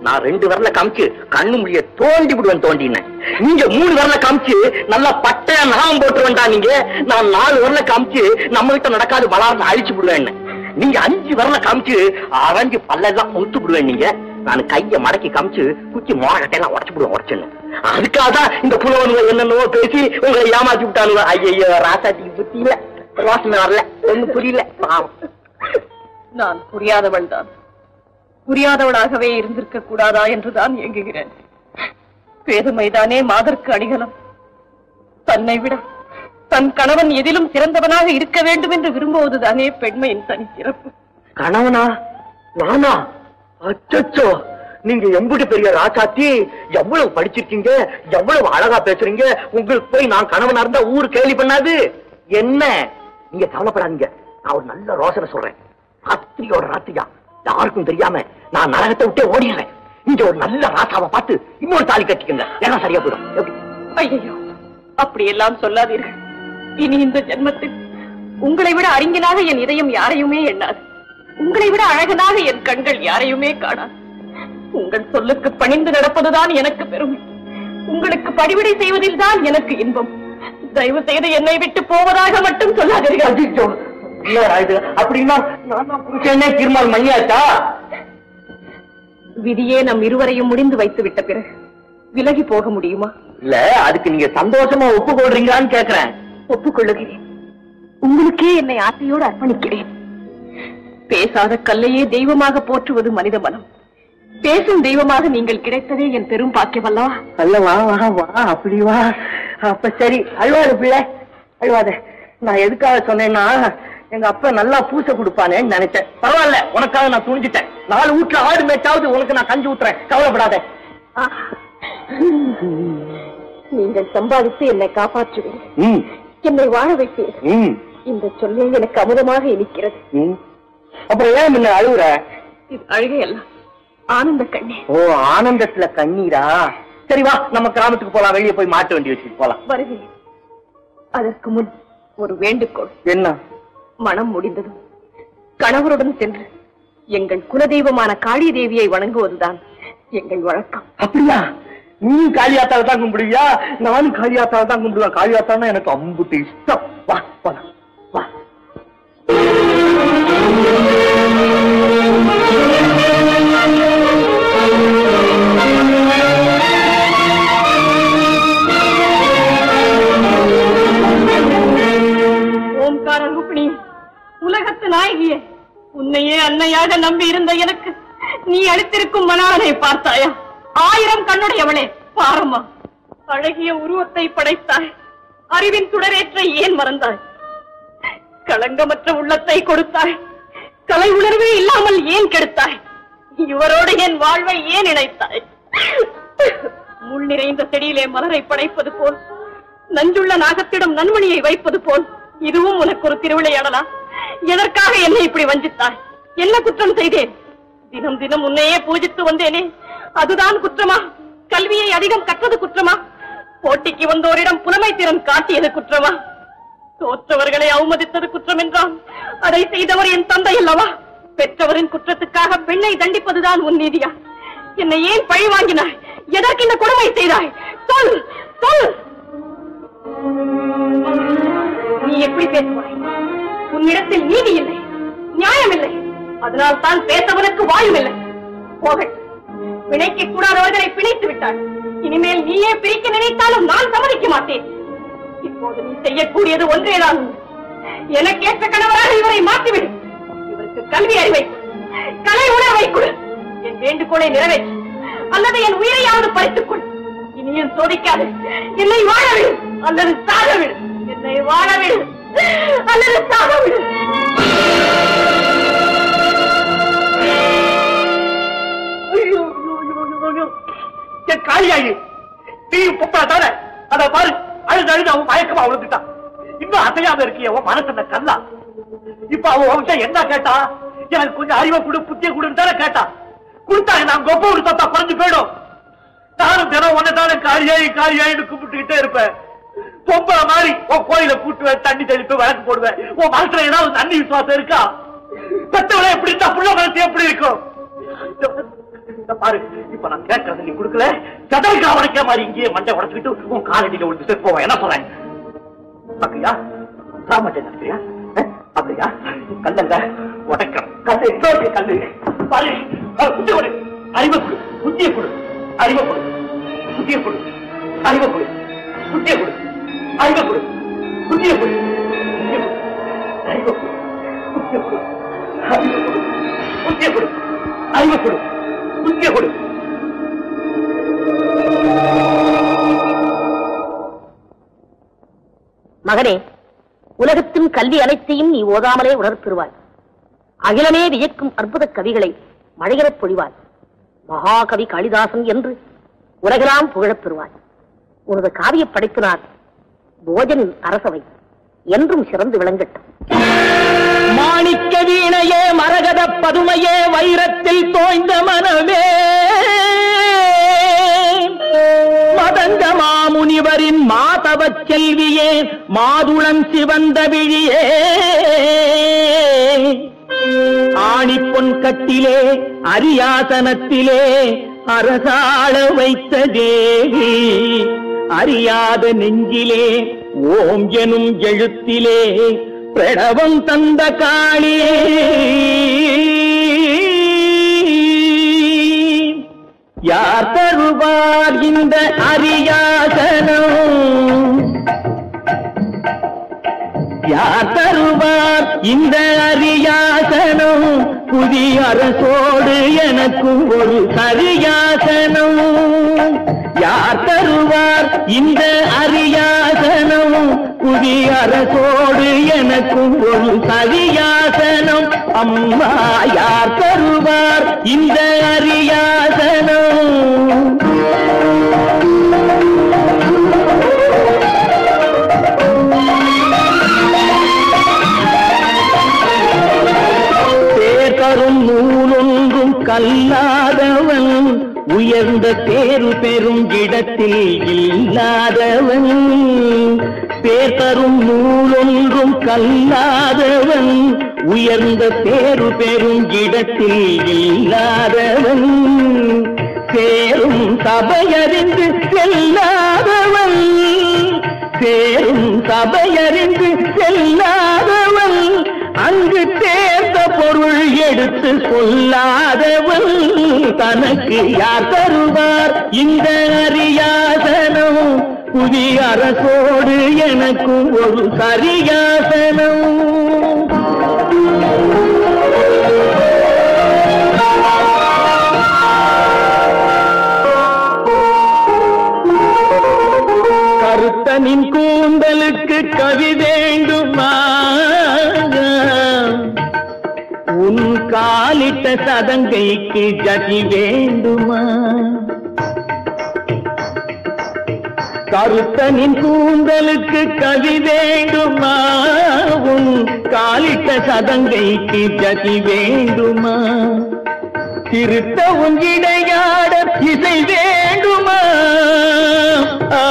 நான் ரெண்டு வரல காமிச்சு கண்ணு முடிய தோண்டி விடுவேன் தோண்டினேன் நீங்க மூணு வரல காமிச்சு நல்லா பட்டையா நாகம் போட்டு வேண்டா நீங்க நான் நாலு வரல காமிச்சு நம்ம கிட்ட நடக்காது வளார்ந்து அழிச்சு விடுவேன் நீங்க அஞ்சு வரல காமிச்சு அரைஞ்சு பல்லெல்லாம் முத்து விடுவேன் நீங்க நான் கைய மடக்கி காமிச்சு குச்சி மோரகட்டையெல்லாம் உடச்சு விடுவேன் உடச்சுன்னு அதுக்காக தான் இந்த புலவனுங்க என்னென்னவோ பேசி உங்களை ஏமாத்தி விட்டானுங்க ஐயோ ராசாத்திக்கு புத்தி இல்ல ரோசனை வரல ஒண்ணும் புரியல பாவம் நான் புரியாதவள் தான் புரியாதவளாகவே இருந்திருக்க கூடாதா என்றுதான் இயங்குகிறேன் பேதமைதானே மாதர்க்கு அணிகலம் தன்னை விட தன் கணவன் எதிலும் சிறந்தவனாக இருக்க வேண்டும் என்று விரும்புவதுதானே பெண்மையின் தனி சிறப்பு கணவனா நானா அச்சச்சோ நீங்க எம்புட்டு பெரிய ராசாத்தி எவ்வளவு படிச்சிருக்கீங்க எவ்வளவு அழகா பேசுறீங்க உங்களுக்கு போய் நான் கணவனா இருந்தா ஊரு கேள்வி பண்ணாது என்ன நீங்க கவலைப்படாதீங்க நான் ஒரு நல்ல ரோசனை சொல்றேன் ராத்திரியோட ராத்திரியா யாருக்கும் தெரியாம நான் நரகத்தை விட்டே ஓடிடுறேன் இங்க ஒரு நல்ல ராசாவை பார்த்து இன்னொரு தாலி கட்டிக்கங்க எல்லாம் சரியா போயிடும் எப்படி ஐயோ அப்படியெல்லாம் சொல்லாதீர்கள் இனி இந்த ஜென்மத்தில் உங்களை விட அறிஞனாக என் இதயம் யாரையுமே எண்ணாது உங்களை விட அழகனாக என் கண்கள் யாரையுமே காணாது உங்கள் சொல்லுக்கு பணிந்து நடப்பதுதான் எனக்கு பெருமை உங்களுக்கு பணிவிடை செய்வதில் தான் எனக்கு இன்பம் தயவு செய்து என்னை விட்டு போவதாக மட்டும் சொல்லாதீர்கள் அச்சச்சோ. என்னடா இது? அப்படின்னா நான் தான் புருஷனே தீர்மானம் பண்ணியாச்சா விதியே நம் இருவரையும் முடிந்து வைத்து விட்ட பிறகு விலகி போக முடியுமா இல்ல அதுக்கு நீங்க சந்தோஷமா ஒப்புக்கொள்றீங்களான்னு கேக்குறேன் ஒப்புக்கொள்ளுகிறேன் உங்களுக்கே என்னை ஆசையோடு அர்ப்பணிக்கிறேன் பேசாத கல்லையே தெய்வமாக போற்றுவது மனித மனம் பேசும் தெய்வமாக நீங்கள் கிடைத்ததே என் பெரும் பாக்கியமல்லவா அல்ல வா வா வா அப்படி வா அப்ப சரி அழுவாத பிள்ளை அழுவாத நான் எதுக்காக சொன்னேன்னா எங்க அப்பா நல்லா பூசை கொடுப்பானேன்னு நினைச்சேன் பரவாயில்ல உனக்காக நான் துணிஞ்சிட்டேன் நாலு வீட்டுல ஆடு மேய்ச்சாவது உனக்கு நான் கஞ்சி ஊத்துறேன் கவலைப்படாத நீங்கள் சம்பாதித்து என்னை காப்பாற்றுவீர் ம் என்னை வாழ வைப்பீர் ம் இந்த சொல்லே எனக்கு அமுதமாக இனிக்கிறது ம் அப்புறம் ஏன் முன்ன அழுகுற இது அழுகையல்ல ஆனந்த கண்ணே ஓ ஆனந்தத்துல கண்ணீரா சரி வா நம்ம கிராமத்துக்கு போலாம் வெளியே போய் மாட்டு வண்டி வச்சுட்டு போலாம் வருகிறேன் அதற்கு முன் ஒரு வேண்டுகோள் என்ன மனம் முடிந்ததும் கணவருடன் சென்று எங்கள் குலதெய்வமான காளி தேவியை வணங்குவதுதான் எங்கள் வழக்கம் அப்படியா நீ காளியாத்தாவை தான் கும்பிடுவியா நானும் காளியாத்தாவை தான் கும்பிடுவேன் காளியாத்தான்னா எனக்கு அம்புட்டு இஷ்டம் வா போலாம் வா ஓம்கார ரூபிணி உலகத்து நாயகியே உன்னையே அன்னையாக நம்பி இருந்த எனக்கு நீ அளித்திருக்கும் மணாளனை பார்த்தாயா ஆயிரம் கண்ணுடையவளே பாரம்மா அழகிய உருவத்தை படைத்தாய் அறிவின் சுடரேற்றை ஏன் மறந்தாய் களங்கமற்ற உள்ளத்தை கொடுத்தாய் கலை உணர்வே இல்லாமல் ஏன் கெடுத்தாய் இவரோடு என் வாழ்வை ஏன் இணைத்தாய் முள் நிறைந்த செடியிலே மலரை படைப்பது போல் நஞ்சுள்ள நாகத்திடம் நன்மணியை வைப்பது போல் இதுவும் உனக்கு ஒரு திருவிளையாடலா எதற்காக என்னை இப்படி வஞ்சித்தாய் என்ன குற்றம் செய்தேன் தினம் தினம் உன்னையே பூஜித்து வந்தேனே அதுதான் குற்றமா கல்வியை அதிகம் கற்றது குற்றமா போட்டிக்கு வந்தோரிடம் புலமை திறன் காட்டியது குற்றமா தோற்றவர்களை அவமதித்தது குற்றம் என்றால் அதை செய்தவர் என் தந்தை அல்லவா பெற்றவரின் குற்றத்துக்காக பெண்ணை தண்டிப்பதுதான் உன் நீதியா என்னை ஏன் பழி வாங்கினாய் எதற்கு இந்த கொடுமை செய்தாய் சொல் சொல் நீ எப்படி பேசுவாய் உன்னிடத்தில் நீதி இல்லை நியாயம் இல்லை அதனால் தான் பேசவனுக்கு வாயும் இல்லை போகட்டும் பிணைக்க கூடாதவர்களை பிணைத்து விட்டார் இனிமேல் நீயே பிரிக்க நினைத்தாலும் நான் சம்மதிக்க மாட்டேன் இப்போது நீ செய்யக்கூடியது ஒன்றேதான் உண்டு. எனக்கேற்ற கணவராக இவரை மாற்றிவிடு இவருக்கு கல்வி அறிவை கொடு. கலை உணர்வை கொடு என் வேண்டுகோளை நிறைவேற்று அல்லது என் உயிரையாவது பறித்துக் கொள் இனியும் சோதிக்காது என்னை வாழ விடு அல்லது சாக விடு என்னை வாழ விடு அல்லது சாக விடு ஐயோ, ஐயோ, ஐயோ, ஐயோ, ஐயோ. என் காளியாயி நீ பொப்பா தானே அத பாரு அழுது அழுது அவன் மயக்கமா விழுந்துட்டான் இன்னும் அசையாம இருக்கிய உன் மனசு என்ன கல்லா இப்ப அவன் உன்கிட்ட என்ன கேட்டா எனக்கு கொஞ்சம் அறிவை கொடு புத்திய கொடுன்னு தானே கேட்டா கொடுத்தாங்க நான் கொப்ப ஒரு தத்தா குறைஞ்சு போயிடும் நானும் தினம் ஒன்னு தானே காளியாயி காளியாயின்னு கூப்பிட்டுக்கிட்டே இருப்பேன் பொம்பளை மாதிரி உன் கோயில கூட்டுவேன் தண்ணி தெளிப்பேன் விளக்கு போடுவேன் உன் மனசுல ஏதாவது தண்ணி விசுவாசம் இருக்கா பெத்தவளை எப்படி இருந்தா புள்ள மனசு எப்படி இருக்கும் இந்த பாரு இப்ப நான் கேட்கறது நீ கொடுக்கல சதல் காவலிக்க மாதிரி இங்கேயே மண்டை உடச்சுக்கிட்டு உன் காலடியில விழுந்து செத்து போவேன் என்ன சொல்றேன் அப்படியா சாமட்டை நடக்கிறியா அப்படியா கல்லங்க உடைக்கிறேன் கல்லு இன்னொரு கல்லு பாரு அஹ், குட்டி கொடு அறிவை கொடு குட்டியை கொடு அறிவை கொடு குட்டியை கொடு அறிவை கொடு குட்டியை கொடு அறிவை கொடு குட்டியை கொடு குட்டியை கொடு. அறிவை கொடு குட்டியை கொடு அறிவை கொடு குட்டியை கொடு அறிவை கொடு குட்டியை கொடு மகனே உலகத்தின் கல்வி அனைத்தையும் நீ ஓதாமலே உணர்த்திருவாய் அகிலமே வியக்கும் அற்புத கவிகளை மழையிறப் பொழிவாய் மகாகவி காளிதாசன் என்று உலகெல்லாம் புகழப் பெறுவாய் உனது காவிய படைப்பினால் போஜனின் அரசவை என்றும் சிறந்து விளங்கட்டும் மாணிக்க வீணையே மரகத பதுமையே வைரத்தில் தோய்ந்த மனமே மதங்க மாமுனிவரின் மாதவச் செல்வியே மாதுளம் சிவந்த விழியே ஆணிப்பொன் கட்டிலே அரியாசனத்திலே அரசாள வைத்த தேவி அறியாத நெஞ்சிலே ஓம் எனும் எழுத்திலே பிரணவம் தந்த காளியே யார் தருவார் இந்த அரியாசனம் யார் தருவார் இந்த அரியாசனம் புதிய அரசோடு எனக்கும் ஒரு சரியாசனம் யார் தருவார் இந்த அரியாசனம் புதிய அரசோடு எனக்கும் ஒரு சரியாசனம் அம்மா யார் தருவார் இந்த அரியாசனம் பேர் தரும் நூலொன்றும் கல்லாதவன் உயர்ந்த பேரு பெரும் இடத்தில் இல்லாதவன் பேர் தரும் நூலொன்றும் கல்லாதவன் உயர்ந்த பேரு பெரும் இடத்தில் இல்லாதவன் சேரும் சபையறிந்து செல்லாதவன் சேரும் சபையறிந்து செல்லாதவன் அங்கு தேர்ந்த பொருள் எடுத்து சொல்லாதவன் தனக்கு யார் தருவார் இந்த அரியாசனம் புதிய அரசோடு எனக்கும் ஒரு சரியாசனம் கருத்தனின் கூந்தலுக்கு கவி வேண்டுமா உன் காலிட்ட சதங்கைக்கு ஜதி வேண்டுமா கருத்தனின் கூந்தலுக்கு கவி வேண்டுமா உன் காலிட்ட சதங்கைக்கு ஜதி வேண்டுமா திருத்த உன் இடையாட இசை வேண்டுமா ஆ,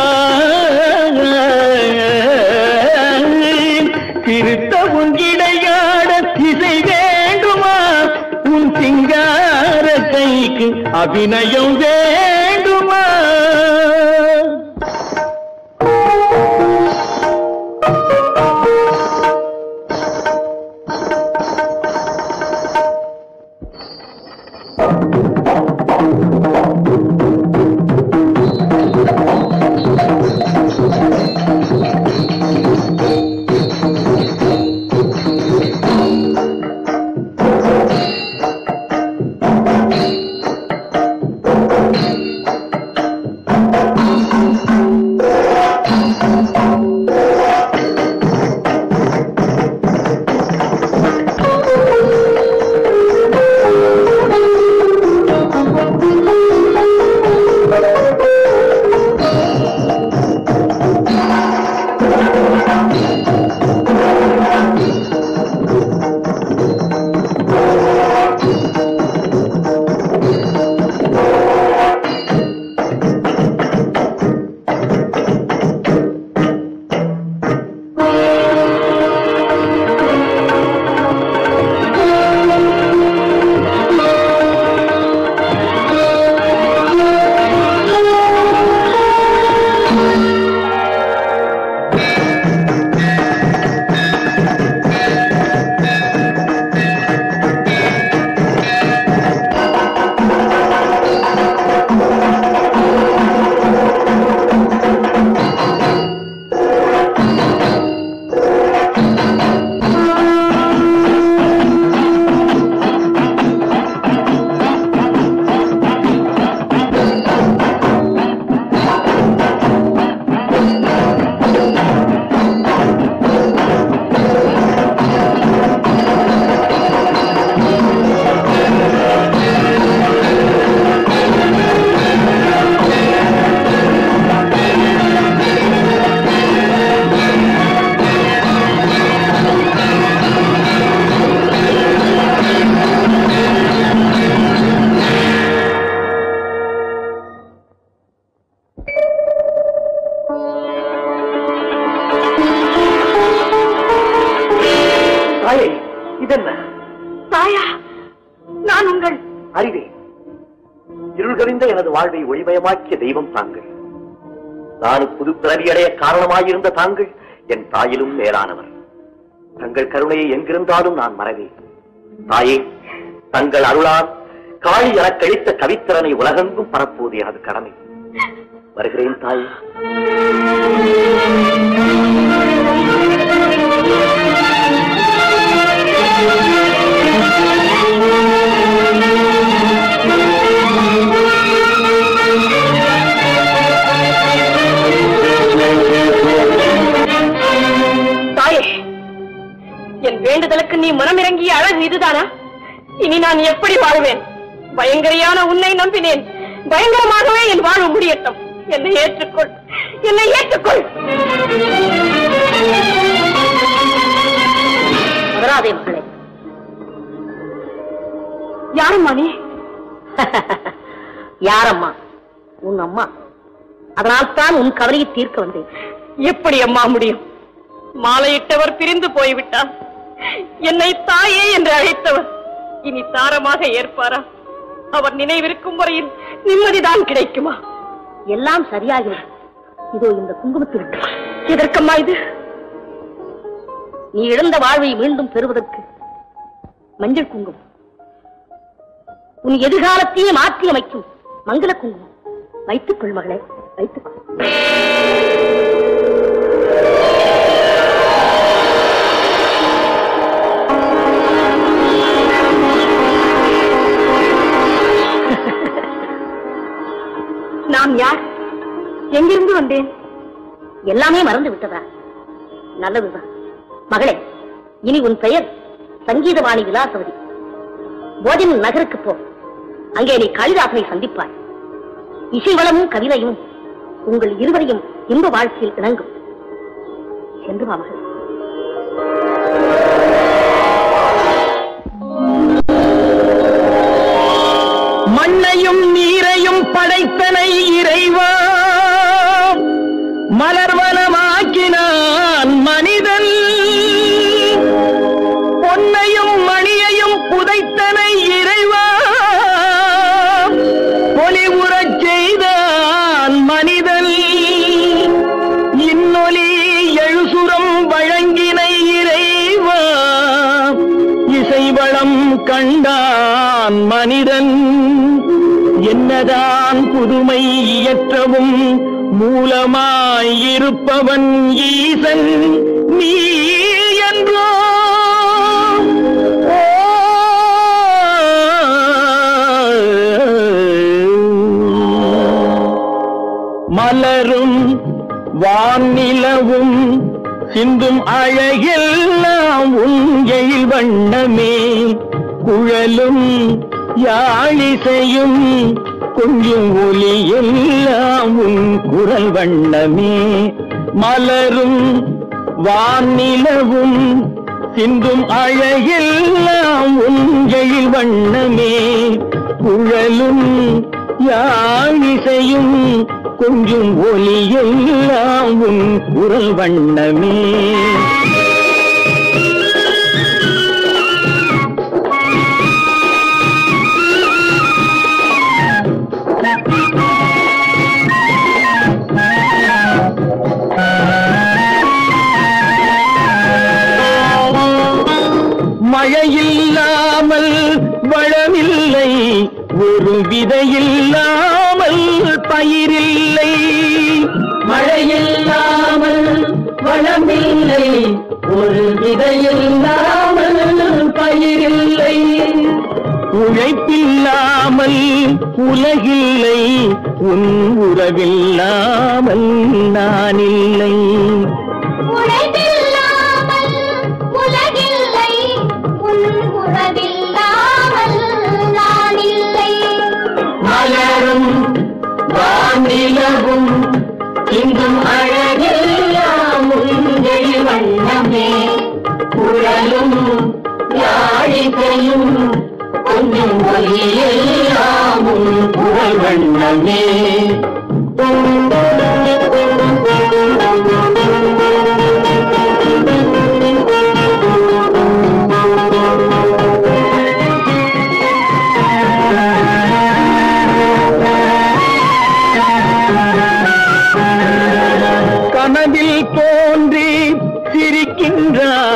திருத்த உன் இடையாட இசை வேண்டுமா உன் சிங்கார கைக்கு அபிநயம் வேண்டுமா இதென்ன தாயா நான் உங்கள் அறிவே இருள் கவிந்த எனது வாழ்வை ஒளிமயமாக்கிய தெய்வம் தாங்கள் நான் புது பிறவியடைய காரணமாயிருந்த தாங்கள் என் தாயிலும் மேலானவர் தங்கள் கருணையை எங்கிருந்தாலும் நான் மறவேன் தாயே தங்கள் அருளால் காளி எனக் கழித்த கவித்திறனை உலகெங்கும் பரப்புவது எனது கடமை வருகிறேன் தாயே தாயே என் வேண்டுதலுக்கு நீ மனமிறங்கிய அழகு இதுதானா இனி நான் எப்படி வாழ்வேன் பயங்கரையான உன்னை நம்பினேன் பயங்கரமாகவே என் வாழ்வு முடியட்டும் என்னை ஏற்றுக்கொள் என்னை ஏற்றுக்கொள் மதுராதே மகளே யாரம்மா நீ யாரம்மா உன் அம்மா அதனால்தான் உன் கவலையை தீர்க்க வந்தேன் எப்படி அம்மா முடியும் மாலையிட்டவர் பிரிந்து போய்விட்டார் என்னை தாயே என்று அழைத்தவர் இனி தாரமாக ஏற்பாரா அவர் நினைவிருக்கும் வரையில் நிம்மதிதான் கிடைக்குமா எல்லாம் சரியாகிவிடும் இதோ இந்த குங்குமத்தை விட்டு வா. எதற்கம்மா இது நீ இழந்த வாழ்வை மீண்டும் பெறுவதற்கு மஞ்சள் குங்குமம் உன் எதிர்காலத்தையே மாற்றி அமைக்கும் மங்கள குங்குமம் வைத்துக் கொள் மகளே வைத்துக் கொள் நான் யார் எங்கிருந்து வந்தேன் எல்லாமே மறந்து விட்டதா நல்லதுதான் மகளே இனி உன் பெயர் சங்கீதவாணி விலாசவதி போதின் நகருக்கு போ அங்கே நீ காளிதாசனை சந்திப்பாய் இசை வளமும் கவிதையும் உங்கள் இருவரையும் இன்ப வாழ்க்கையில் இணங்கும் சென்று வா மகளே மண்ணையும் நீரையும் படைத்தனை இறைவா மலர்வனமாக்கினான் மனிதன் பொன்னையும் மணியையும் புதைத்தனை இறைவா பொலிவுறச் செய்தான் மனிதன் இன்னொலி எழுசுரம் வழங்கினை இறைவா இசைவளம் கண்டான் மனிதன் என்னதான் புதுமை இயற்றவும் மூலமாயிருப்பவன் ஈசன் நீ என்றோ மலரும் வானிலவும் சிந்தும் அழகெல்லாம் உன் எழில் வண்ணமே குழலும் யாழிசையும் கொஞ்சம் ஒலி எல்லாம் உன் குரல் வண்ணமே மலரும் வானிலவும் சிந்தும் அழகெல்லாம் உன் எழில் வண்ணமே குழலும் யாழிசையும் கொஞ்சம் ஒலி எல்லாம் உன் குரல் வண்ணமே மழையில்லாமல் வளமில்லை ஒரு விதையில்லாமல் பயிரில்லை மழையில்லாமல் வளமில்லை ஒரு விதையில்லாமல் பயிரில்லை உழைப்பில்லாமல் உலகில்லை உன் உறவில்லாமல் நான் இல்லை உழைப்பில்லாமல் உலகில்லை உன் உறவில்லாமல் நான் இல்லை மலரும் வானிலவும் இங்கும் அழகெல்லாம் உங்கள் வண்ணமே குழலும் யாழிசையும் கொஞ்சம் ஒலியெல்லாம் உன் குரல் வண்ணமே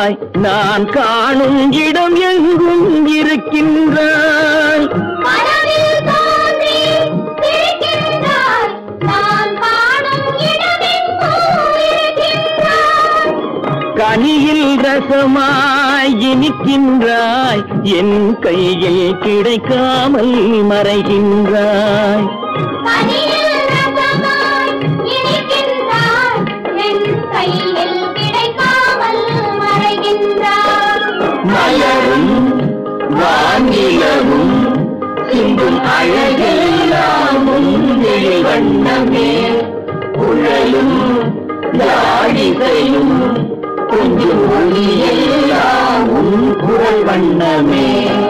இருக்கின்றாய் நான் காணும் இடம் எங்கும் இருக்கின்றாய் கனவில் தோன்றி சிரிக்கின்றாய் நான் காணும் இடமெங்கும் இருக்கின்றாய் கனியில் ரசமாய் இனிக்கின்றாய் என் கையில் கிடைக்காமல் மறைகின்றாய் கனியில் ரசமாய் இனிக்கின்றாய் என் கையில் கிடைக்காமல் மறைகின்றாய் மலரும் வானிலவும் சிந்தும் அழகெல்லாம் உந்திரி வண்ணமே குழலும் யாழிசையும் கொஞ்சம் ஒளியெல்லாம் உன் குரல் வண்ணமே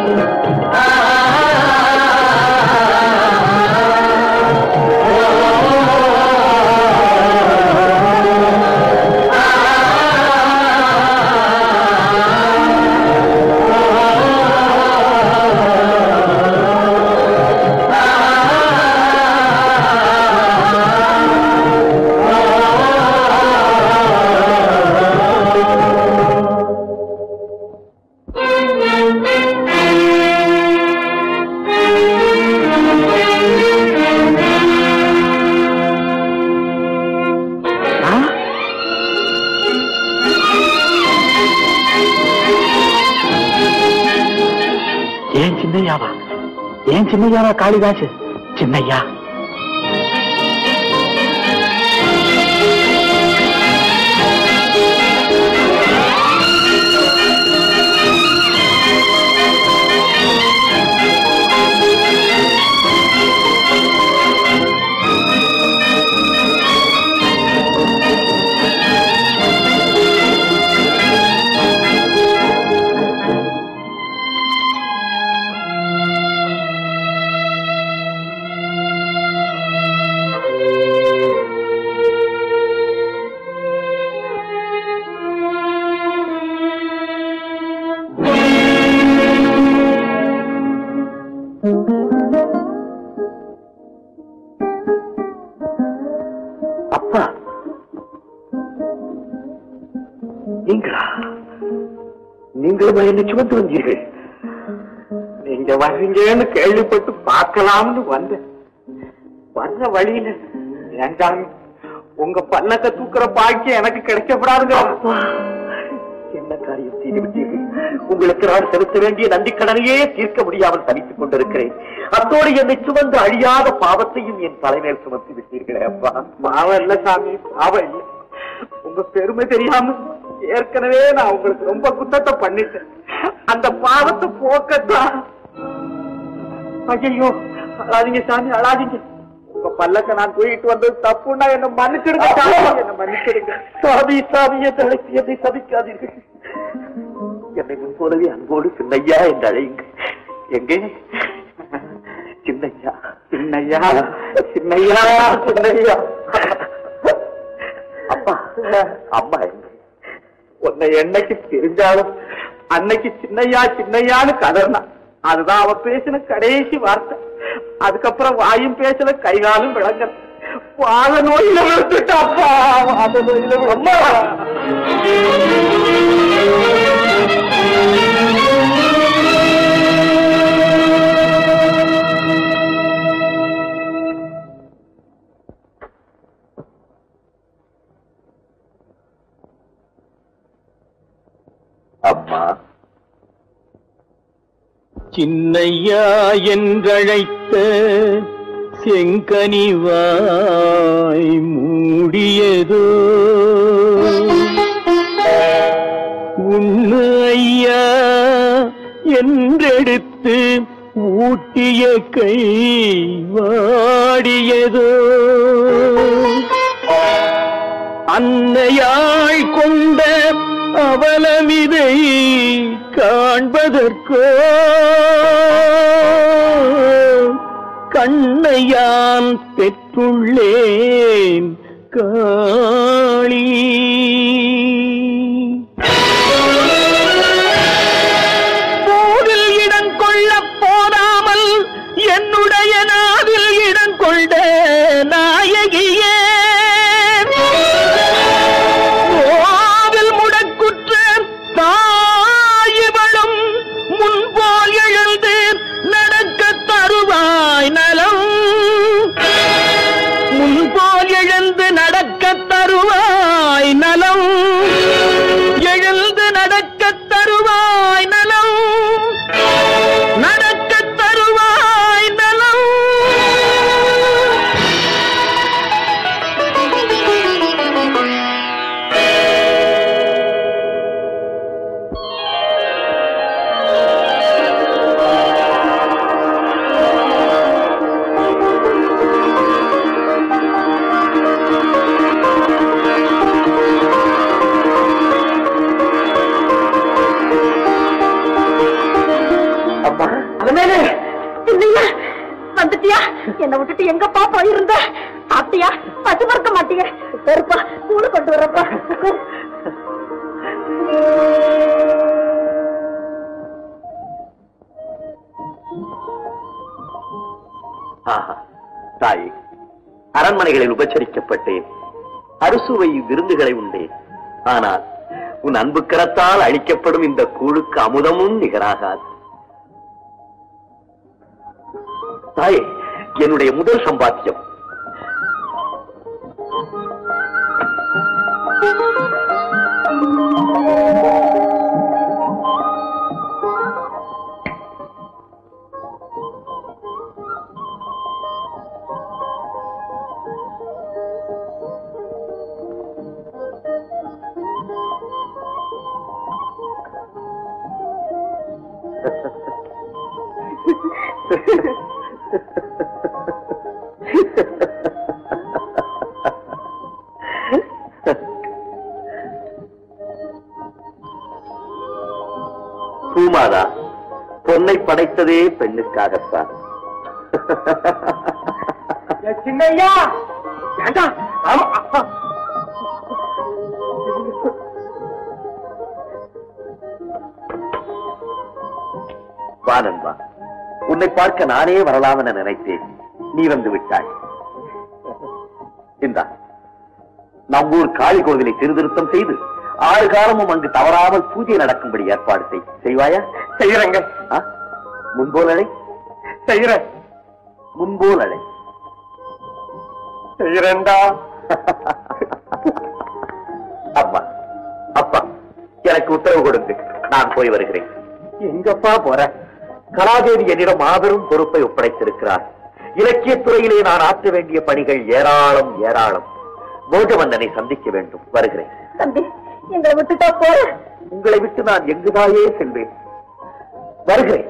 ஏன் சின்னையாவா ஏன் சின்னையாவா காளிதாசு சின்னையா அப்பா நீங்களா நீங்களும் என்ன சுமந்து வந்தீர்கள் நீங்க வர்றீங்கன்னு கேள்விப்பட்டு பார்க்கலாம்னு வந்தேன் வந்த வழியில ஏண்டாங்க உங்க பல்லக்க தூக்குற பாக்கியம் எனக்கு கிடைக்கப்படாதுங்க என்ன காரியம் செய்து விட்டீர்கள் உங்களுக்கு நான் செலுத்த வேண்டிய நன்றிக்கடனையே தீர்க்க முடியாமல் தவித்துக் கொண்டிருக்கிறேன் அத்தோடு என்னை சுமந்து அழியாத பாவத்தையும் என் தலைமையில் சுமத்தி விட்டீர்களே அப்பா பாவம் இல்ல சாமி பாவம் இல்ல உங்க பெருமை தெரியாம ஏற்கனவே நான் உங்களுக்கு ரொம்ப குத்தத்தை பண்ணிட்டேன் அந்த பாவத்தை போக்கத்தான் ஐயோ அழாதீங்க சாமி அழாதீங்க உங்க பல்லக்க நான் தூக்கிட்டு வந்தது தப்புன்னா என்ன மன்னிச்சிடுங்க சாமி என்ன மன்னிச்சிடுங்க சாமி சாமியை தலைத்து என்னை சபிக்காதீர்கள் என்னை முன் போலவே அன்போடு சின்னையா என்று அழையுங்க எங்கே சின்னையா சின்னையா சின்னையா சின்னையா அப்பா அம்மா எங்க உன்னை என்னைக்கு தெரிஞ்சாலும் அன்னைக்கு சின்னையா சின்னையான்னு கதறினா அதுதான் அவ பேசின கடைசி வார்த்தை அதுக்கப்புறம் வாயும் பேசல கைகாலும் விளங்கல வாத நோயில விழுந்துட்டாப்பா வாத நோயில அம்மா அம்மா சின்னையா என்றழைத்த செங்கனிவாய் மூடியதோ உண்ணு ஐயா என்றெடுத்து ஊட்டிய கை வாடியதோ அன்னையாள் கொண்ட அவலமிதை காண்பதற்கோ கண்ணையான் பெற்றுள்ளேன் காளி போதில் இடம் கொள்ள போதாமல் என்னுடைய நாவில் இடம் கொண்ட நாயகியே கோவில் முடக்குற்ற வந்துட்டியே சரிப்பா கூட கொண்டு வரப்பா ஆஹா, தாயே அரண்மனைகளில் உபச்சரிக்கப்பட்டேன் அறுசுவை விருந்துகளை உண்டேன் ஆனால் உன் அன்பு கரத்தால் அளிக்கப்படும் இந்த கூழுக்கு அமுதமும் நிகராகாது தாயே என்னுடைய முதல் சம்பாத்தியம் பூமாதா பொன்னை படைத்ததே பெண்ணுக்காகத்தான் சின்னையா வேண்டாம் ஆமா அப்பா. வா நண்பா உன்னை பார்க்க நானே வரலாம் என நினைத்தேன் நீ வந்து விட்டாய் இந்தா நம்மூர் காளி கோவிலை சீர்திருத்தம் செய்து ஆறு காலமும் அங்கு தவறாமல் பூஜை நடக்கும்படி ஏற்பாடு செய் செய்வாயா செய்யறேங்க ஆ? முன்போல் அழை செய்யறேன் முன்போல் அழை செய்யறேன்டா அப்பா அப்பா எனக்கு உத்தரவு கொடுத்து நான் போய் வருகிறேன் எங்கப்பா போற கலாதேவி என்னிடம் மாபெரும் பொறுப்பை ஒப்படைத்திருக்கிறார் இலக்கியத் துறையிலே நான் ஆற்ற வேண்டிய பணிகள் ஏராளம் ஏராளம் போஜவந்தனை சந்திக்க வேண்டும் வருகிறேன் தம்பி எங்களை விட்டுட்டா போற உங்களை விட்டு நான் எங்குதாயே செல்வேன் வருகிறேன்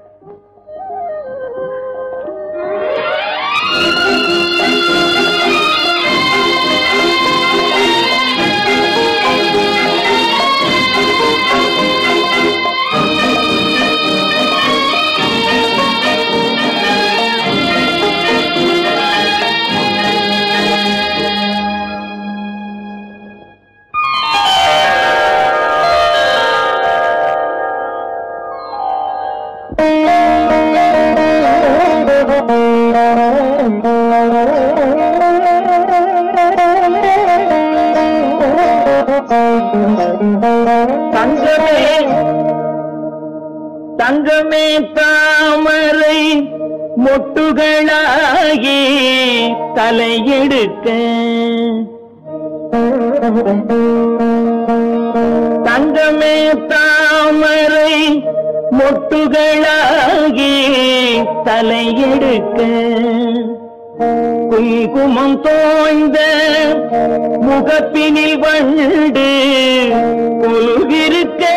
தங்கமே தங்கமே தாமரை மொட்டுகளாகி தலையெடுக்க தங்கமே தாமரை மொட்டுகளாகி தலையெடுக்க குங்குமம் தோய்ந்த முகப்பினில் வண்டு கொலுகிருக்க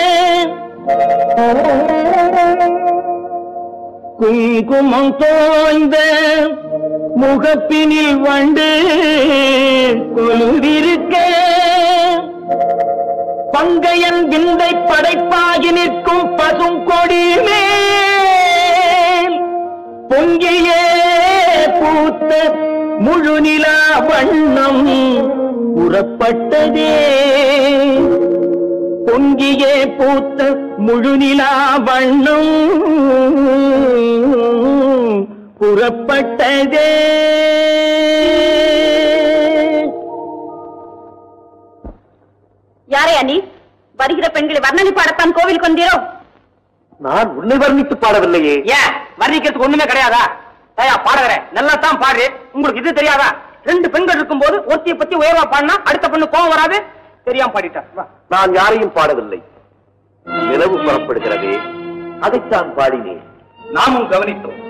குங்குமம் தோய்ந்த முகப்பினில் வண்டு கொலுவிருக்க பங்கையன் விந்தை படைப்பாகி நிற்கும் பசுங்கொடி மேல் பொங்கியே பூத்த முழு நிலா வண்ணம் புறப்பட்டதே பொங்கியே பூத்த முழு நிலா வண்ணம் புறப்பட்டதே யாரையா நீ வருகிற பெண்களை வர்ணனை பாடத்தான் கோவிலுக்கு வந்தீரோ நான் உன்னை வர்ணித்து பாடவில்லையே ஏன் வர்ணிக்கிறதுக்கு ஒண்ணுமே கிடையாதா ஏயா பாடுகிறேன் நல்லா தான் பாடு உங்களுக்கு இது தெரியாதா ரெண்டு பெண்கள் இருக்கும்போது ஒருத்திய பத்தி உயர்வா பாடினா அடுத்த பெண்ணு கோவம் வராது தெரியாம பாடிட்டா வா. நான் யாரையும் பாடவில்லை நிலவு புறப்படுகிறதே அதைத்தான் பாடினேன் நாமும் கவனித்தோம்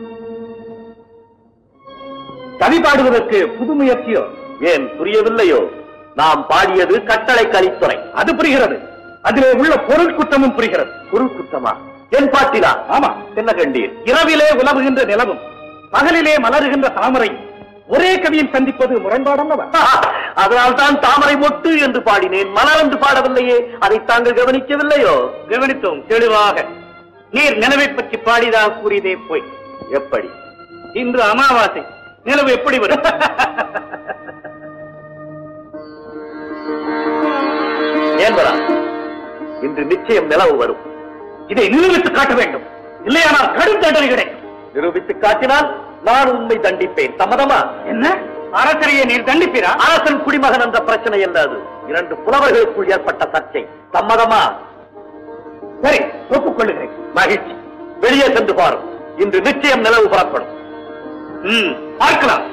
கவி பாடுவதற்கு புது முயற்சியோ ஏன் புரியவில்லையோ நாம் பாடியது கட்டளை கலித்துறை அது புரிகிறது அதிலே உள்ள பொருள் குற்றமும் புரிகிறது குரு குத்தமா என் பாட்டிலா ஆமா என்ன கண்டீர் இரவிலே உலவுகின்ற நிலவும் பகலிலே மலருகின்ற தாமரை ஒரே கவியில் சந்திப்பது முரண்பாடல்லவா அதனால் தான் தாமரை மொட்டு என்று பாடினேன் மலர் என்று பாடவில்லையே அதை தாங்கள் கவனிக்கவில்லையோ கவனித்தோம் தெளிவாக நீர் நிலவை பற்றி பாடிதாக கூறியதே போய் எப்படி இன்று அமாவாசை நிலவு எப்படி வரும் ஏன் வரா இன்று நிச்சயம் நிலவு வரும் இதை நிரூபித்து காட்ட வேண்டும் இல்லையானால் கடும் தண்டனை கிடைக்கும் நிரூபித்து காட்டினால் நான் உண்மை தண்டிப்பேன் சம்மதமா என்ன அரசரையை நீர் தண்டிப்பீரா அரசன் குடிமகன் என்ற பிரச்சனை அல்ல அது இரண்டு புலவர்களுக்குள் ஏற்பட்ட சர்ச்சை சம்மதமா சரி ஒப்புக்கொள்ளுகிறேன் மகிழ்ச்சி வெளியே சென்று பாரும் இன்று நிச்சயம் நிலவு புறப்படும் ம், பார்க்கலாம்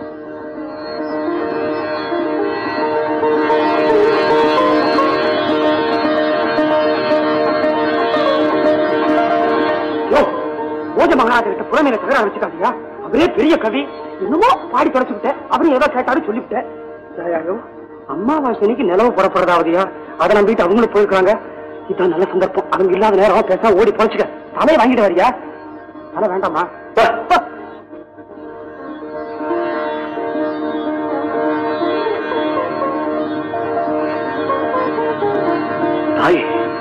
யோ, போஜ மகாராஜர்கிட்ட புறமையில தகராறு வச்சுக்காதியா அவரே பெரிய கவி என்னமோ பாடி தொலைச்சுக்கிட்டேன் அவரும் ஏதோ கேட்டாலும் சொல்லிவிட்டேன் ஐயோ அம்மாவாசனைக்கு நிலவு புறப்படுறதாவதியா அதை நம்பிட்டு அவங்களும் போயிருக்காங்க இதான் நல்ல சந்தர்ப்பம் அவங்க இல்லாத நேரம் பேச ஓடி பொழைச்சுக்க தலையை வாங்கிட்டு வரியா தலை வேண்டாமா போ, போ. தாயே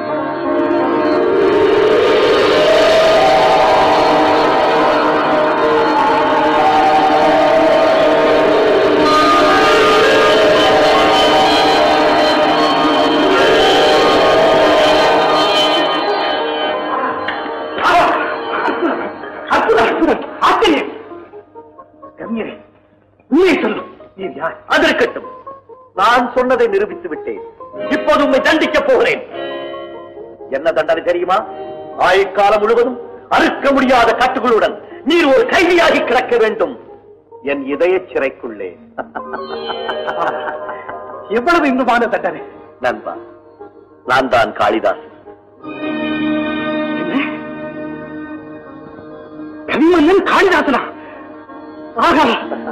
அற்புதம் அற்புதம் ஆச்சரியம் கவிஞரே உண்மையை சொல்லும் நீர் யார் அதற்கட்டும் நான் சொன்னதை நிரூபித்து விட்டேன் இப்போது உண்மை தண்டிக்கப் போகிறேன் என்ன தண்டனை தெரியுமா ஆயுட்காலம் முழுவதும் அறுக்க முடியாத கட்டுகளுடன் நீர் ஒரு கைதியாகி கிடக்க வேண்டும் என் இதய சிறைக்குள்ளே எவ்வளவு இன்பமான தண்டனை நண்பா நான் தான் காளிதாஸ் கவிமன்னன் காளிதாசனா ஆகா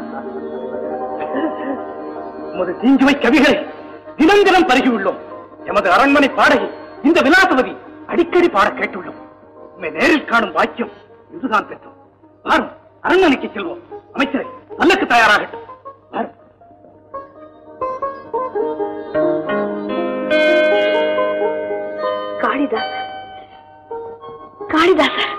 உமது தீஞ்சுவை கவிகளை தினம் தினம் பருகியுள்ளோம் எமது அரண்மனை பாடகி இந்த விலாசவதி அடிக்கடி பாட கேட்டுள்ளோம் உண்மை நேரில் காணும் வாக்கியம் இதுதான் பெற்றோம் வாரும் அரண்மனைக்கு செல்வோம் அமைச்சரை நல்லக்கு தயாராகட்டும் வாரும் காளிதாஸ் காளிதாசர்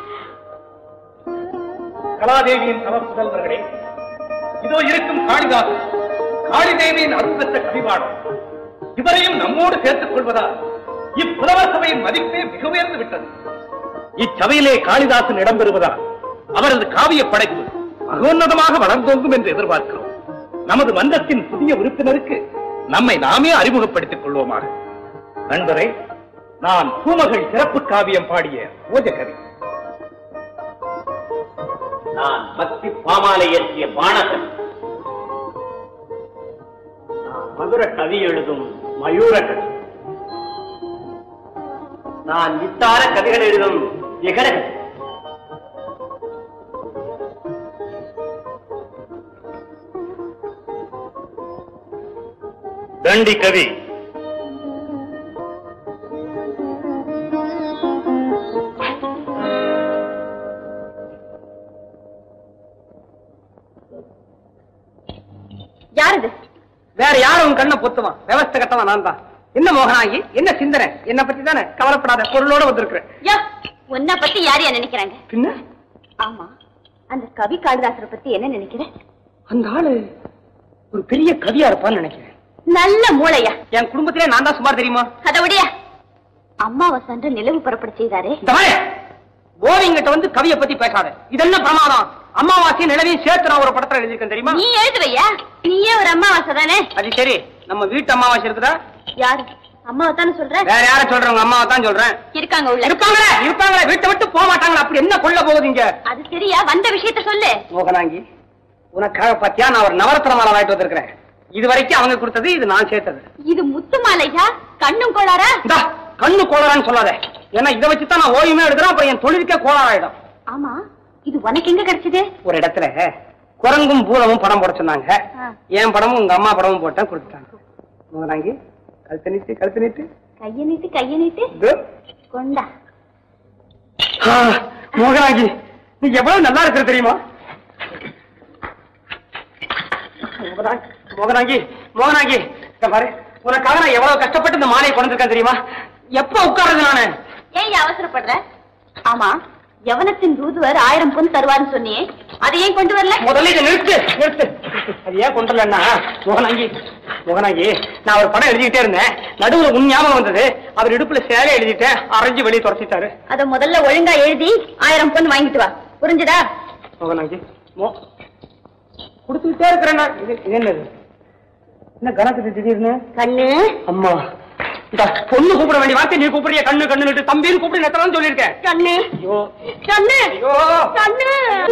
கலாதேவியின் தவ புதல்வர்களே இதோ இருக்கும் காளிதாசன் காளிதேவியின் அற்புத கவிபாடம் இவரையும் நம்மோடு சேர்த்துக் கொள்வதால் இப்புலவர் சபையின் மதிப்பே மிக உயர்ந்து விட்டது இச்சபையிலே காளிதாசன் இடம்பெறுவதால் அவரது காவிய படைப்பு மகோன்னதமாக வளர்ந்தோங்கும் என்று எதிர்பார்க்கிறோம் நமது மன்றத்தின் புதிய உறுப்பினருக்கு நம்மை நாமே அறிமுகப்படுத்திக் கொள்வோமாக நண்பரே நான் பூமகள் சிறப்பு காவியம் பாடிய ஓஜகவி நான் பக்தி பாமாலை இயற்றிய பாணகன் நான் மதுர கவி எழுதும் மயூரகன் நான் வித்தார கவிகள் எழுதும் விகடகன் தண்டி கவி யார் இது வேற யாரும் உன் கண்ணை பொத்துவான் விவஸ்த கட்டவன் நான் தான் என்ன மோகனாகி என்ன சிந்தனை என்ன பத்தி தானே கவலைப்படாத பொருளோட வந்திருக்கிறேன் யோ உன்னை பத்தி யார் யார் நினைக்கிறாங்க பின்ன ஆமா அந்த கவி காளிதாசரை பத்தி என்ன நினைக்கிறேன் அந்த ஆளு ஒரு பெரிய கவியா இருப்பான்னு நினைக்கிறேன் நல்ல மூளையா என் குடும்பத்திலே நான் தான் சுமார் தெரியுமா அத விடியா அம்மாவை சென்று நிலவு புறப்பட செய்தாரே இந்த மாதிரி கோவிங்கிட்ட வந்து கவியை பத்தி பேசாத இதெல்லாம் பிரமாதம் அம்மாவாசையும் நிலவையும் சேர்த்து நான் ஒரு படத்துல எழுதியிருக்கேன் தெரியுமா நீ எழுதுவையா நீயே ஒரு அம்மாவாசை தானே அது சரி நம்ம வீட்டு அம்மாவாசை இருக்குதா யாரு அம்மாவை தானே சொல்ற வேற யார சொல்றேன் உங்க அம்மாவை தான் சொல்றேன் இருக்காங்க உள்ள இருப்பாங்களே இருப்பாங்களே வீட்டை விட்டு போக மாட்டாங்களா அப்படி என்ன கொள்ள போகுது இங்க அது சரியா வந்த விஷயத்த சொல்லு மோகனாங்கி உனக்காக பாத்தியா நான் ஒரு நவரத்ன மாலை வாங்கிட்டு வந்திருக்கிறேன் இது வரைக்கும் அவங்க கொடுத்தது இது நான் சேர்த்தது இது முத்து மாலையா கண்ணும் கோளாரா இந்தா கண்ணு கோளாறான்னு சொல்லாத ஏன்னா இதை வச்சு தான் நான் ஓய்வுமே எடுக்கிறேன் அப்புறம் என் தொழிலுக்கே கோளாறாயிடும் ஆமா இது உனக்கு எங்க கிடைச்சது ஒரு இடத்துல குரங்கும் பூதமும் படம் போட சொன்னாங்க ஆ. என் படமும் உங்க அம்மா படமும் போட்டேன் கொடுத்துட்டாங்க மோகனாங்கி கழுத்து நீட்டு கழுத்து நீட்டு கைய நீட்டு கைய நீட்டு இதோ. கொண்டா ஆ, மோகனாங்கி நீ எவ்வளவு நல்லா இருக்கிற தெரியுமா மோகனாங்கி மோகனாங்கி மோகனாங்கி இங்க பாரு உனக்காக நான் எவ்வளவு கஷ்டப்பட்டு இந்த மாலையை கொண்டு வந்திருக்கேன் தெரியுமா எப்ப உட்காருது நானு ஏன் அவசரப்படுற ஆமா யவனத்தின் தூதுவர் ஆயிரம் பொன் தருவார்னு சொன்னியே அதை ஏன் கொண்டு வரல முதல்ல இதை நிறுத்து நிறுத்து அது ஏன் கொண்டு வரலன்னா மோகனாங்கி மோகனாங்கி நான் ஒரு படம் எழுதிக்கிட்டே இருந்தேன் நடுவுல உன் ஞாபகம் வந்தது அவர் இடுப்புல சேலை எழுதிட்டேன் அரைஞ்சு வெளியே துரத்திட்டாரு அத முதல்ல ஒழுங்கா எழுதி ஆயிரம் பொன் வாங்கிட்டு வா புரிஞ்சுதா மோகனாங்கி மோ கொடுத்துக்கிட்டே இருக்கிறேன் நான். இது இது என்னது என்ன கணக்கு திடீர்னு கண்ணு அம்மா இந்த பொண்ணு கூப்பிட வேண்டிய வார்த்தை நீ கூப்பிடுறிய கண்ணு கண்ணு தம்பின்னு கூப்பிடு எத்தனை சொல்லியிருக்கேன் கண்ணு ஐயோ கண்ணு ஐயோ கண்ணு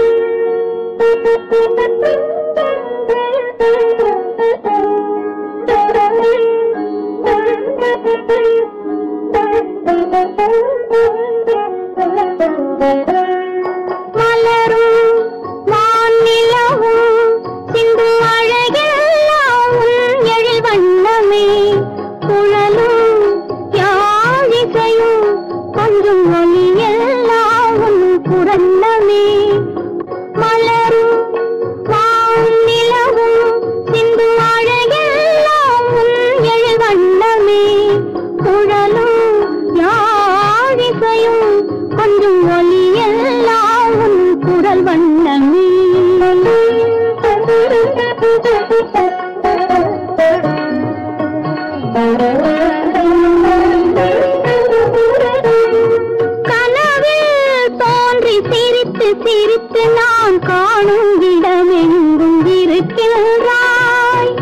மலரும் வானிலவும் சிந்தும் அழகெல்லாம் உன் எழில் வண்ணமே குழலும் யாழிசையும் கொஞ்சம் ஒளியெல்லாம் உன் குரன்னமே மலரும் வானிலவும் சிந்தும் அழகெல்லாம் உன் எழில் வண்ணமே குழலும் யாழிசையும் கொஞ்சம் ஒளியெல்லாம் உன் குரல் வண்ணமே கனவில் தோன்றி சிரித்து சிரித்து நான் காணும் இடமெங்கும் இருக்கின்றாய்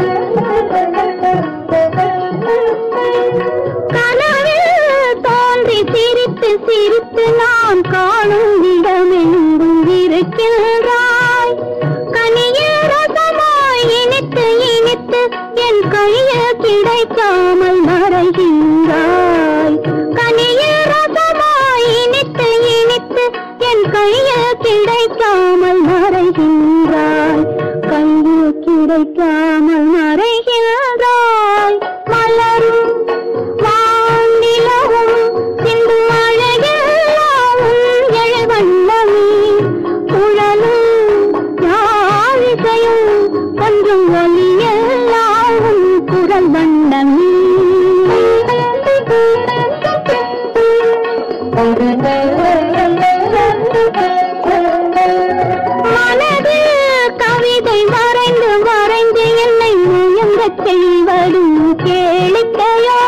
கனவில் தோன்றி சிரித்து சிரித்து நான் காணும் இடமெங்கும் இருக்கின்றாய் கனியில் ரசமாய் இனித்து இனித்து என் கையில் கிடைக்காமல் மறைகின்றாய் கனியில் ரசமாய் இனித்து இனித்து என் கையில் கிடைக்காமல் மறைகின்றாய் கையில் கிடைக்காமல் மறைகின்றாய் மலரும் வானிலவும் சிந்தும் அழகெல்லாம் உன் எழில் வண்ணமே குழலும் யாழிசையும் கொஞ்சம் ஒலியெல்லாம் உன் குரல் வண்ணமே மனதில் கவிதை வரைந்து வரைந்து என்னை முயங்கச் செய்வதும் கேளிக்கையோ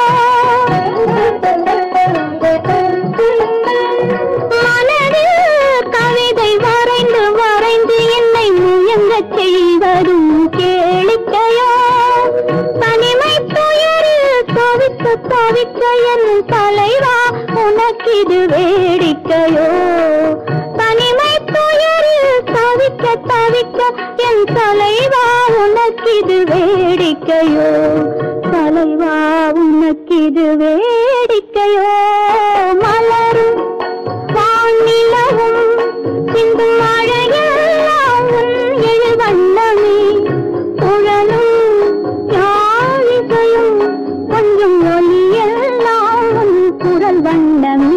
மனதில் கவிதை வரைந்து வரைந்து என்னை முயங்கச் செய்வதும் கேளிக்கையோ தனிமை துயரில் தவிக்க தவிக்க என் தலைவா உனக்கிது வேடிக்கையோ தனிமை துயரில் தவிக்க தவிக்க என் தலைவா உனக்கிது வேடிக்கையோ தலைவா உனக்கிது வேடிக்கையோ மலரும் வானிலவும் சிந்தும் அழகெல்லாம் உன் எழில் வண்ணமே குழலும் யாழிசையும் கொஞ்சம் ஒலியெல்லாம் உன் குரல் வண்ணமே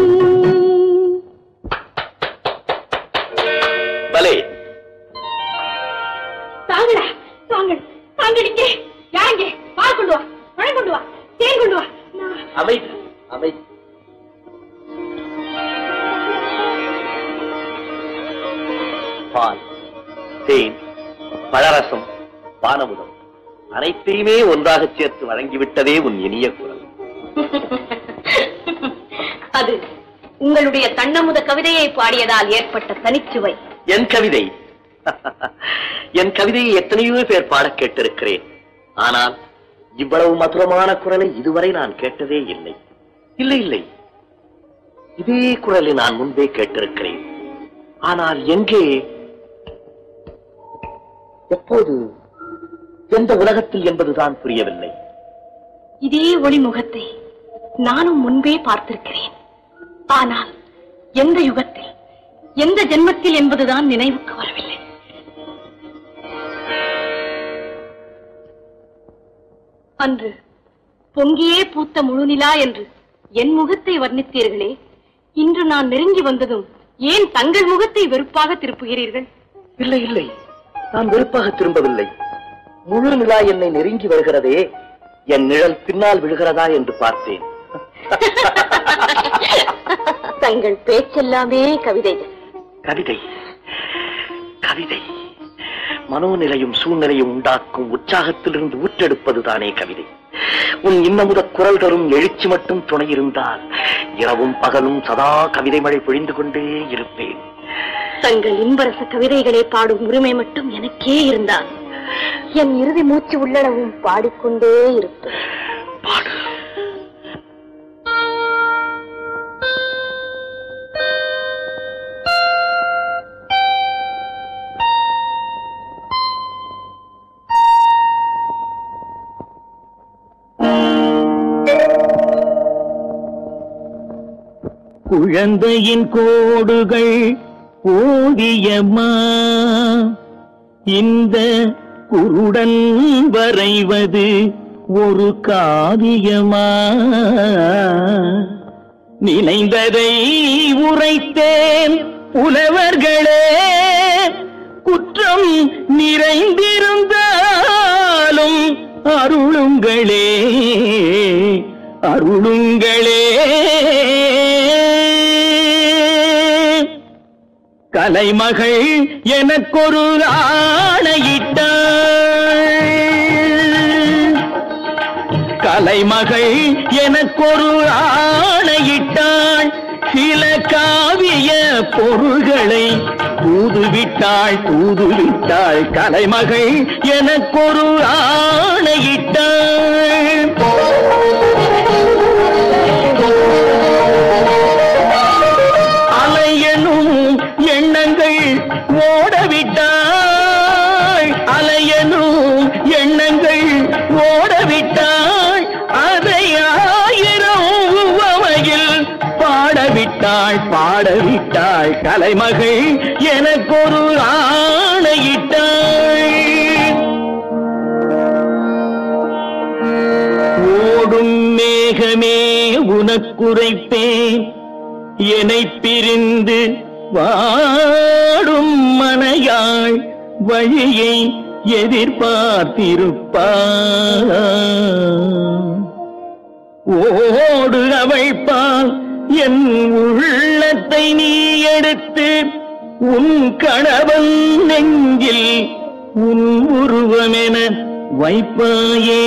பலே தாங்கடா தாங்கள் தாங்கள் இங்கே யாருங்க பால் கொண்டு வா பழம் கொண்டு வா தேன் கொண்டு வா நான் அமைதி அமைதி பால் தேன் பழரசம் பானமுதம் அனைத்தையுமே ஒன்றாகச் சேர்த்து வழங்கிவிட்டதே உன் இனிய குரல் அது உங்களுடைய தன்னமுத கவிதையை பாடியதால் ஏற்பட்ட தனிச்சுவை என் கவிதை என் கவிதையை எத்தனையோ பேர் பாடக் கேட்டிருக்கிறேன் ஆனால் இவ்வளவு மதுரமான குரலை இதுவரை நான் கேட்டதே இல்லை இல்லை இல்லை இதே குரலை நான் முன்பே கேட்டிருக்கிறேன் ஆனால் எங்கே எப்போது எந்த உலகத்தில் என்பதுதான் புரியவில்லை இதே ஒளிமுகத்தை நானும் முன்பே பார்த்திருக்கிறேன் ஆனால் எந்த யுகத்தில் எந்த ஜென்மத்தில் என்பதுதான் நினைவுக்கு வரவில்லை அன்று பொங்கியே பூத்த முழுநிலா என்று என் முகத்தை வர்ணித்தீர்களே இன்று நான் நெருங்கி வந்ததும் ஏன் தங்கள் முகத்தை வெறுப்பாக திருப்புகிறீர்கள் இல்லை இல்லை நான் வெறுப்பாக திரும்பவில்லை முழு நிலா என்னை நெருங்கி வருகிறதே என் நிழல் பின்னால் விழுகிறதா என்று பார்த்தேன் தங்கள் பேச்செல்லாமே கவிதைகள் கவிதை கவிதை மனோநிலையும் சூழ்நிலையும் உண்டாக்கும் உற்சாகத்திலிருந்து ஊற்றெடுப்பதுதானே கவிதை உன் இன்னமுத குரல் தரும் எழுச்சி மட்டும் துணை இருந்தால் இரவும் பகலும் சதா கவிதை மழை பொழிந்து கொண்டே இருப்பேன் தங்கள் இன்பரச கவிதைகளை பாடும் உரிமை மட்டும் எனக்கே இருந்தால் என் இறுதி மூச்சு உள்ளளவும் பாடிக்கொண்டே இருப்பேன் பாடு குழந்தையின் கோடுகள் ஓவியமா இந்த குருடன் வரைவது ஒரு காவியமா நினைந்ததை உரைத்தேன் புலவர்களே குற்றம் நிறைந்திருந்தாலும் அருளுங்களே அருளுங்களே கலைமகள் எனக்கொரு ஆணையிட்டாள் கலைமகள் எனக்கொரு ஆணையிட்டாள் சில காவிய பொருள்களை தூதுவிட்டாள் தூதுவிட்டாள் கலைமகள் எனக்கொரு ஆணையிட்டாள் அலையனும் எண்ணங்கள் ஓடவிட்டாள் அலையனும் எண்ணங்கள் ஓடவிட்டாள் அதை ஆயிரம் உவமையில் பாடவிட்டாள் பாடவிட்டாள் கலைமகள் எனக்கொரு ஆணையிட்டாள் ஓடும் மேகமே உனக்குரைப்பேன் என்னை பிரிந்து வாடும் மனையாள் வழியை எதிர்பார்த்திருப்பாள் ஓடு அவள்பால் என் உள்ளத்தை நீ எடுத்து உன் கணவன் நெஞ்சில் உன் உருவமென வைப்பாயே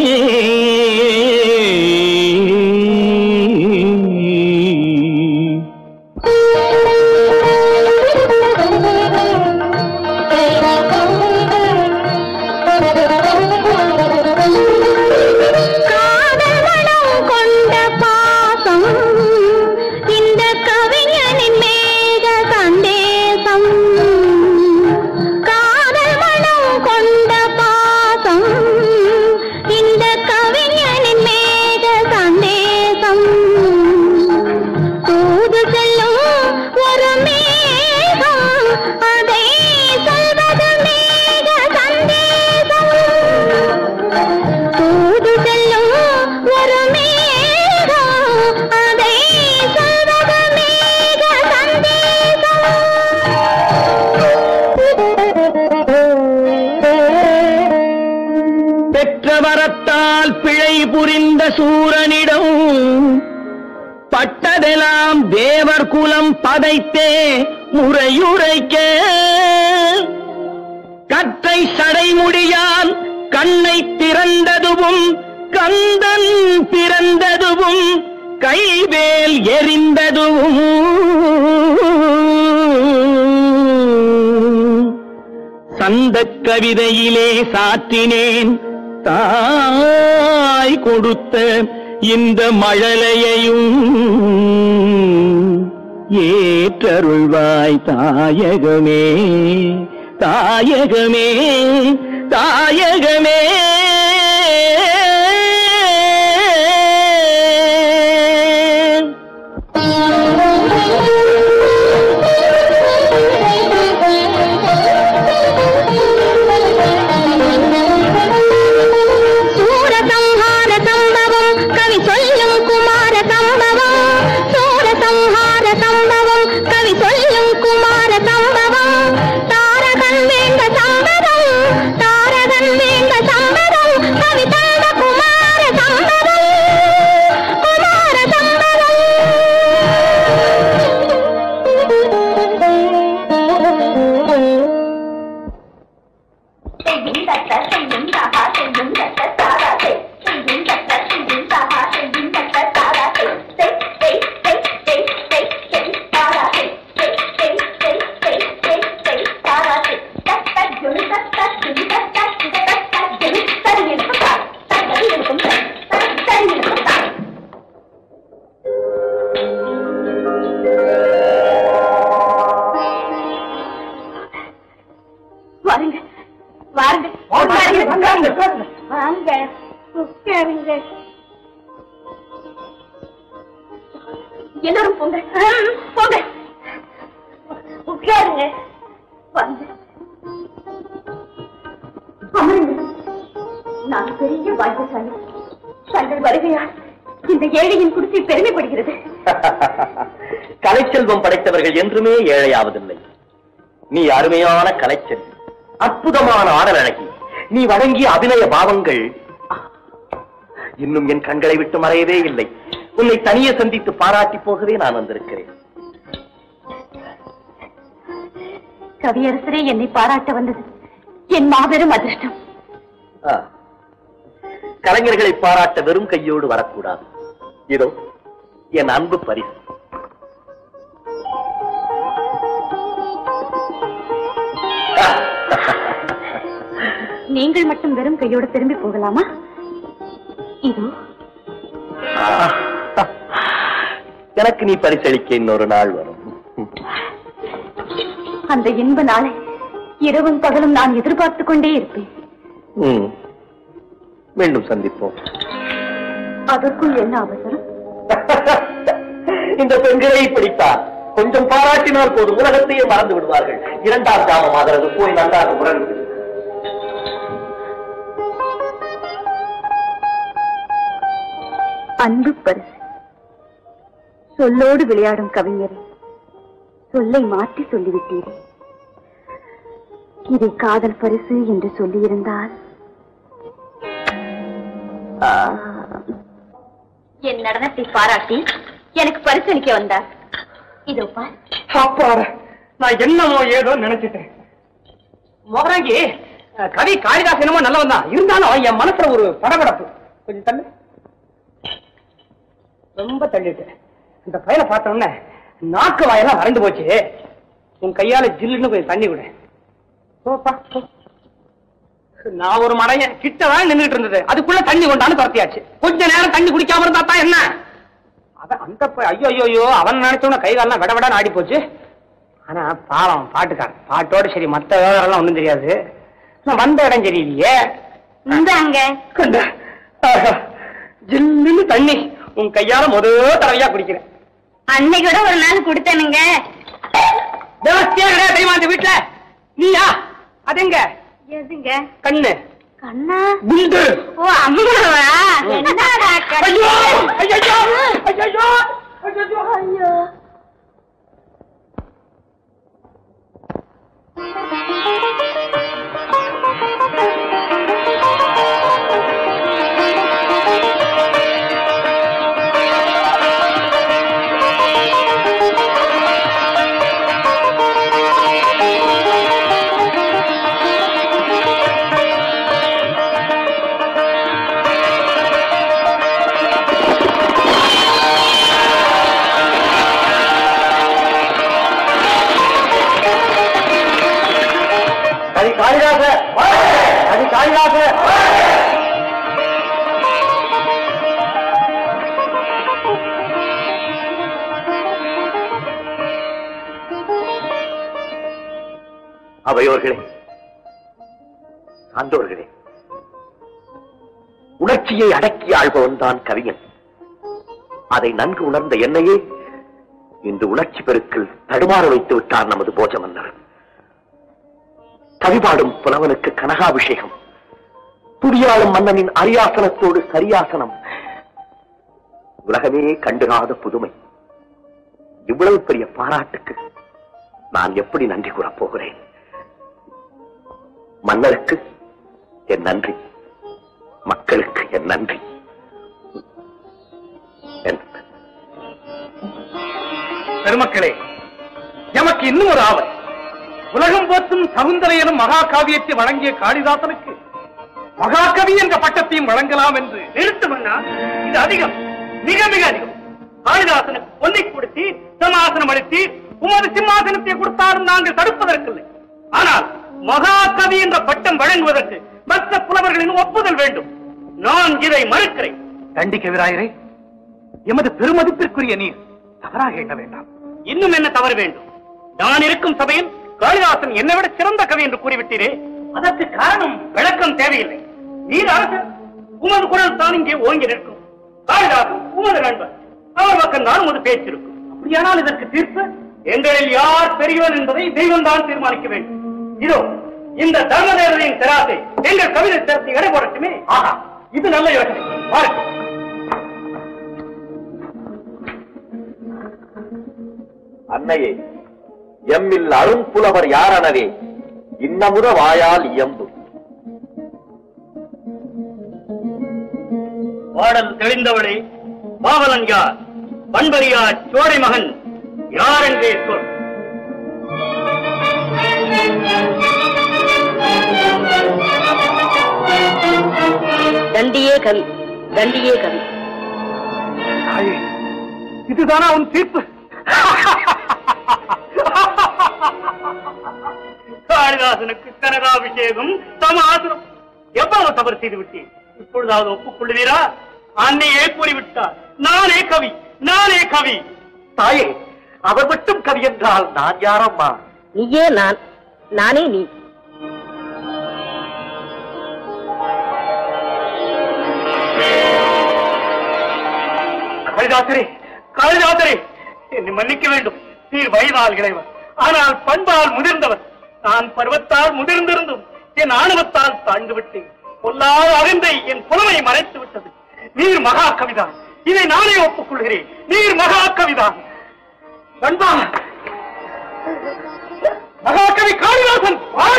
காதல் மனம் கொண்ட பாசம் இந்த கவிஞனின் மேக சந்தேசம் காதல் மனம் கொண்ட பாசம் இந்த கவிஞனின் மேக சந்தேசம் தூது செல்லும் ஒரு மேகம் அதை சொல்வது மேக சந்தேசம் தூது செல்லும் ஒரு மேகம் அதை சொல்வது மேக சந்தேசம் பெற்ற வரத்தால் பிழை புரிந்த சூரனிடம் பட்டதெல்லாம் தேவர் குலம் பதைத்தே முறையுரைக்க கற்றை சடைமுடியால் கண்ணை திறந்ததுவும் கந்தன் பிறந்ததுவும் கைவேல் எரிந்ததுவும் சந்த கவிதையிலே சாற்றினேன் தாய் கொடுத்த இந்த மழலையையும் ஏற்றருள்வாய் தாயகமே தாயகமே தாயகமே சூரசம்ஹார சம்பவம் கவி சொல்லும் குமார சம்பவம் சூரசம்ஹார சம்பவம் கவி சொல்லும் குமார சம்பவம் தாரகன் வேண்ட சம்பவம் தாரகன் வேண்ட சம்பவம் கவி தந்த குமார சம்பவம் குமார உட்காருங்கள் எல்லாரும் போங்க போங்க உட்காருங்க வந்து அமருங்க நான் பெரிய பாக்கியசாலி தங்கள் வருகையால் இந்த ஏழையின் குடிசை பெருமைப்படுகிறது கலைச்செல்வம் படைத்தவர்கள் என்றுமே ஏழையாவதில்லை நீ அருமையான கலைச்செல்வி அற்புதமான ஆடல் அழகி நீ வழங்கிய அபிநய பாவங்கள் இன்னும் என் கண்களை விட்டு மறையவே இல்லை உன்னை தனியே சந்தித்து பாராட்டி போகவே நான் வந்திருக்கிறேன் கவியரசரே என்னை பாராட்ட வந்தது என் மாபெரும் அதிர்ஷ்டம் ஆ. கலைஞர்களை பாராட்ட வெறும் கையோடு வரக்கூடாது இதோ என் அன்பு பரிசு நீங்கள் மட்டும் வெறும் கையோடு திரும்பி போகலாமா இதோ எனக்கு நீ பரிசளிக்க இன்னொரு நாள் வரும் அந்த இன்ப நாளை இரவும் பகலும் நான் எதிர்பார்த்துக் கொண்டே இருப்பேன் ம். மீண்டும் சந்திப்போம் அதற்குள் என்ன அவசரம் இந்த பெண்களை பிடித்தார் கொஞ்சம் பாராட்டினால் போதும் உலகத்தையே மறந்து விடுவார்கள் இரண்டாம் ஜாமம் ஆகிறது போய் நன்றாக உறங்கு அன்பு பரிசு சொல்லோடு விளையாடும் கவிஞரே சொல்லை மாற்றி சொல்லிவிட்டீரே இதை காதல் பரிசு என்று சொல்லியிருந்தால் என் நடனத்தை பாராட்டி எனக்கு பரிசளிக்க வந்தார் இதோ பார் அப்பாடா நான் என்னமோ ஏதோ நினைச்சிட்டேன் மோகராங்கி அஹ், கவி காளிதாஸ் என்னமோ நல்லவன் தான் இருந்தாலும் என் மனசுல ஒரு படபடப்பு கொஞ்சம் தள்ளு ரொம்ப தள்ளிட்டேன் இந்த பையனை பார்த்த உடனே நாக்கு வாயெல்லாம் வறண்டு போச்சு உன் கையால ஜில்லுன்னு கொஞ்சம் தண்ணி விடு போப்பா போ. நான் ஒரு மடையன் கிட்டதான் நின்றுட்டு இருந்தது அதுக்குள்ள தண்ணி கொண்டாந்து துரத்தியாச்சு கொஞ்ச நேரம் தண்ணி குடிக்காம இருந்தா தான் என்ன அவன் அந்த ப- ஐயோ ஐயோ ஐயோ அவன் நினைச்சவன கை காலெல்லாம் விட விட ஆடி போச்சு ஆனா பாவம் பாட்டுக்காரன் பாட்டோட சரி மத்த விவகாரம் ஒண்ணும் தெரியாது நான் வந்த இடம் சரியில்லையே இந்தாங்க கொண்டா. ஆஹா. ஜில்லுன்னு தண்ணி உன் கையால முத தடவையா குடிக்கிறேன் அன்னைக்கு கூட ஒரு நாள் கொடுத்தனுங்க தேவஸ்தியா கிடையாது தெரியுமா இந்த வீட்டுல நீயா அதுங்க எதுங்க கண்ணு கண்ணா குண்டு ஓ அம்மாவா என்னடா ஐயோ கண்ணு? ஐயோ ஐயோ ஐயோ அது காளிதாச அது காளிதாச அவையோர்களே சான்றோர்களே உணர்ச்சியை அடக்கி ஆள்பவன் தான் கவிஞன் அதை நன்கு உணர்ந்த என்னையே இந்த உணர்ச்சி பெருக்கில் தடுமாற வைத்து விட்டார் நமது போஜ மன்னர் கவிபாடும் புலவனுக்கு கனகாபிஷேகம் துடியாளும் மன்னனின் அரியாசனத்தோடு சரியாசனம் உலகமே கண்டுகாத புதுமை இவ்வளவு பெரிய பாராட்டுக்கு நான் எப்படி நன்றி கூறப் போகிறேன் மன்னருக்கு என் நன்றி மக்களுக்கு என் நன்றி என் பெருமக்களே எமக்கு இன்னும் ஒரு ஆவல் உலகம் போற்றும் சகுந்தரையனும் மகாகாவியத்தை வழங்கிய காளிதாசனுக்கு மகாகவி என்ற பட்டத்தையும் வழங்கலாம் என்று நிறுத்தமன்னா இது அதிகம் மிக மிக அதிகம் காளிதாசனுக்கு பொன்னை கொடுத்து சமாசனம் அளித்து உமது சிம்மாசனத்தை கொடுத்தாலும் நாங்கள் தடுப்பதற்கில்லை ஆனால் மகாகவி என்ற பட்டம் வழங்குவதற்கு மற்ற புலவர்களின் ஒப்புதல் வேண்டும் நான் இதை மறுக்கிறேன் தண்டிக்க விராயரே எமது பெருமதிப்பிற்குரிய நீர் தவறாக எண்ண வேண்டாம் இன்னும் என்ன தவறு வேண்டும் நான் இருக்கும் சபையில் காளிதாசன் என்னை விட சிறந்த கவி என்று கூறிவிட்டீரே அதற்கு காரணம் விளக்கம் தேவையில்லை நீர் அரசர் உமது குரல் தான் இங்கே ஓங்கி நிற்கும் காளிதாசன் உமது நண்பர் அவர் பக்கம் நான் உமது பேச்சிருக்கும் அப்படியானால் இதற்கு தீர்ப்பு எங்களில் யார் பெரியவன் என்பதை தெய்வம் தான் தீர்மானிக்க வேண்டும் இதோ இந்த தர்ம தேவதையின் திராசை எங்கள் கவிதை திறத்தை எடை போடட்டுமே ஆஹா இது நல்ல யோசனை பாருங்கள் அன்னையே எம்மில் அரும்புலவர் யாரணவே இன்னமுத வாயால் இயம்பு பாடல் தெளிந்தவளே பாவலன் யார் பண்பரியா சோழை மகன் யார் என்றே சொல் தண்டியே கவி தண்டியே கவி தாயே, இதுதானா உன் தீர்ப்பு காளிதாசனுக்கு கனகாபிஷேகம் சமாசனம் எவ்வளவு தவறு செய்து விட்டேன் இப்பொழுதாவது ஒப்புக்கொள்ளுவீரா அன்னையே கூறிவிட்டார் நானே கவி நானே கவி தாயே அவர் மட்டும் கவி என்றால் நான் யாரம்மா நீயே நான் நானே நீ காளிதாசரே காளிதாசரே என்னை மன்னிக்க வேண்டும் நீர் வயதால் இளைவர் ஆனால் பண்பால் முதிர்ந்தவர் நான் பருவத்தால் முதிர்ந்திருந்தும் என் ஆணவத்தால் தாழ்ந்து விட்டேன் பொல்லாத அறிந்தை என் புலமை மறைத்து விட்டது நீர் மகா கவிதான் இதை நானே ஒப்புக்கொள்கிறேன் நீர் மகா கவிதான் பண்பா மகாகவி காளிதாசன்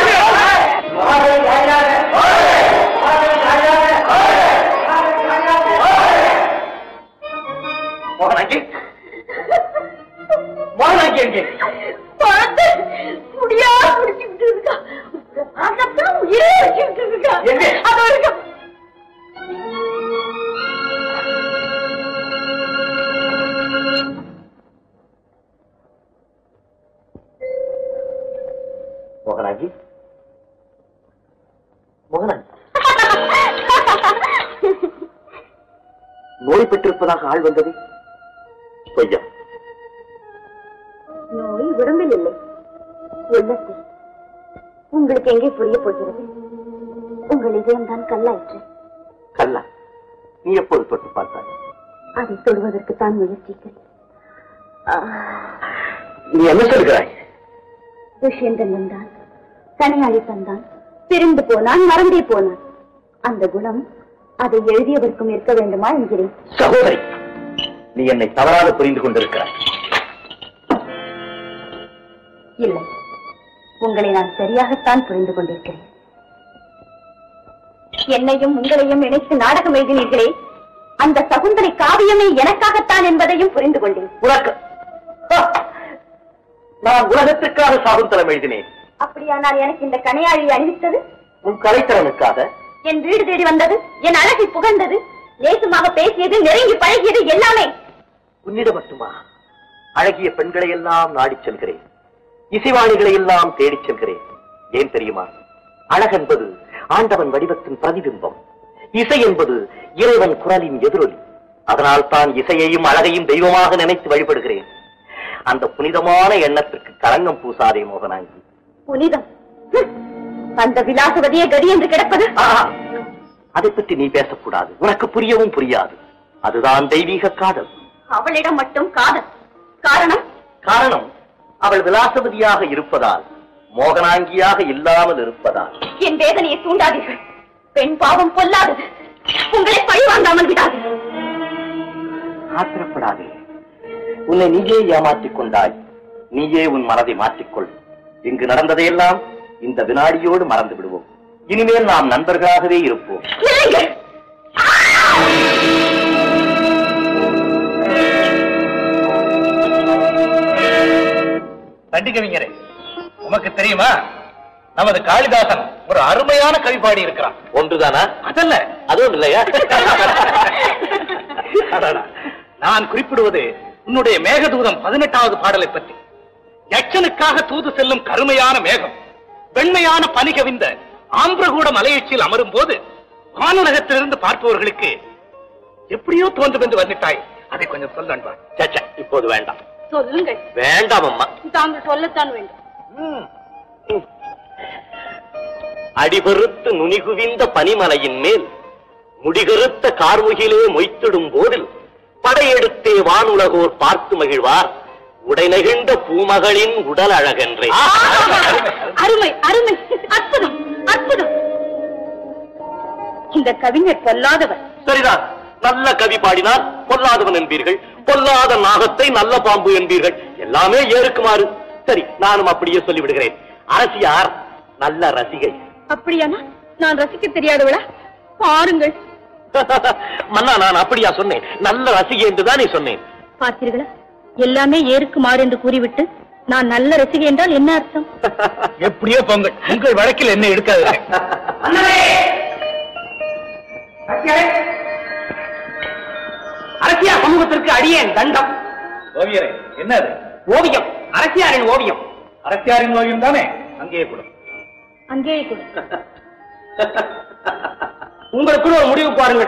மோகனாங்கி மோகனாங்கி எங்கே பார்த்து முடியா குடிச்சுட்டு இருக்கா பார்க்கத்தான் உயிரே வச்சுட்டு இருக்கா எங்கே? அதோ இருக்க மோகனாங்கி மோகனாங்கி நோய் பெற்றிருப்பதாக ஆள் வந்தது பொய்யா நோய் உடம்பில் இல்லை உள்ளத்தில் உங்களுக்கு எங்கே புரிய போகிறது உங்கள் இதயம்தான் கல்லாயிற்று கல்லா நீ எப்போது தொட்டு பார்த்தாய் அதை தொடுவதற்கு தான் முயற்சிக்கிறேன் நீ என்ன சொல்கிறாய் துஷ்யந்தன் வந்தான் தனியாளி தந்தான் பிரிந்து போனான் மறந்தே போனான் அந்த குணம் அதை எழுதியவருக்கும் இருக்க வேண்டுமா என்கிறேன் சகோதரி நீ என்னை தவறாக புரிந்து கொண்டிருக்கிறாய் இல்லை உங்களை நான் சரியாகத்தான் புரிந்து கொண்டிருக்கிறேன் என்னையும் உங்களையும் இணைத்து நாடகம் எழுதினீர்களே அந்த சகுந்தலை காவியமே எனக்காகத்தான் என்பதையும் புரிந்து கொண்டேன் உனக்கு ஹா! நான் உலகத்திற்காக சாகுந்தலம் எழுதினேன் அப்படியானால் எனக்கு இந்த கனையாழி அணிவித்தது உன் கலைத்திறனுக்காக என் வீடு தேடி வந்தது என் அழகை புகழ்ந்தது நேசமாக பேசியது நெருங்கி பழகியது எல்லாமே உன்னிடம் மட்டுமா அழகிய பெண்களை எல்லாம் நாடிச் செல்கிறேன் இசைவாணிகளை எல்லாம் தேடிச் செல்கிறேன் ஏன் தெரியுமா அழகென்பது ஆண்டவன் வடிவத்தின் பிரதிபிம்பம் இசை என்பது இறைவன் குரலின் எதிரொலி அதனால் தான் இசையையும் அழகையும் தெய்வமாக நினைத்து வழிபடுகிறேன் அந்த புனிதமான எண்ணத்திற்கு களங்கம் பூசாதே மோகனாங்கி புனிதம் ஹம். அந்த விலாசவதியே கதி என்று கிடப்பது ஆஹா! அதைப் பற்றி நீ பேசக்கூடாது உனக்கு புரியவும் புரியாது அதுதான் தெய்வீக காதல் அவளிடம் மட்டும் காதல் காரணம் காரணம் அவள் விலாசவதியாக இருப்பதால் மோகனாங்கியாக இல்லாமல் இருப்பதால் என் வேதனையை தூண்டாதீர்கள் பெண் பாவம் பொல்லாதது உங்களை பழி வாங்காமல் விடாது ஆத்திரப்படாதே உன்னை நீயே ஏமாற்றிக் கொண்டாய் நீயே உன் மனதை மாற்றிக்கொள் இங்கு நடந்ததையெல்லாம் இந்த வினாடியோடு மறந்து விடுவோம் இனிமேல் நாம் நண்பர்களாகவே இருப்போம் நில்லுங்கள் தண்டிகவிஞரே உமக்கு தெரியுமா நமது காளிதாசன் ஒரு அருமையான கவி பாடி இருக்கிறான் ஒன்றுதானா அதல்ல அதுவும் இல்லையா அடடா, நான் குறிப்பிடுவது உன்னுடைய மேகதூதம் பதினெட்டாவது பாடலை பற்றி யட்சனுக்காக தூது செல்லும் கருமையான மேகம் வெண்மையான பனி கவிந்த ஆம்பிரகூட மலையச்சில் அமரும் போது வானுலகத்திலிருந்து பார்ப்பவர்களுக்கு எப்படியோ தோன்றும் என்று வர்ணித்தாய் அதை கொஞ்சம் சொல்ல அன்பா சச்சா இப்போது வேண்டாம் சொல்லுங்கள் வேண்டாம் அம்மா தாங்கள் சொல்லத்தான் வேண்டும் அடிபெருத்து நுனிகுவிந்த பனிமலையின் மேல் முடிகருத்த கார்முகிலே மொய்த்திடும் போதில் படையெடுத்தே வானுலகோர் பார்த்து மகிழ்வார் உடை நெகிழ்ந்த பூமகளின் உடல் அழகென்றே அருமை அருமை அற்புதம் அற்புதம் இந்த கவிஞர் பொல்லாதவர் சரிதான் நல்ல கவி பாடினார் பொல்லாதவன் என்பீர்கள் பொல்லாத நாகத்தை நல்ல பாம்பு என்பீர்கள் எல்லாமே ஏறுக்குமாறு சரி நானும் அப்படியே சொல்லிவிடுகிறேன் அரசியார் நல்ல ரசிகை அப்படியானா நான் ரசிக்க தெரியாதவளா பாருங்கள் மன்னா நான் அப்படியா சொன்னேன் நல்ல ரசிகை என்றுதானே சொன்னேன் பார்த்தீர்களா எல்லாமே ஏறுக்கு மாறு என்று கூறிவிட்டு நான் நல்ல ரசிகை என்றால் என்ன அர்த்தம் எப்படியோ பொங்கல் உங்கள் வழக்கில் என்ன எடுக்காது அரசியா சமூகத்திற்கு அடியேன் தண்டம் ஓவியரே என்னது ஓவியம் அரசியாரின் ஓவியம் அரசியாரின் ஓவியம் தானே அங்கேயே கொடு அங்கேயே கொடு உங்களுக்குள்ள ஒரு முடிவு பாருங்கள்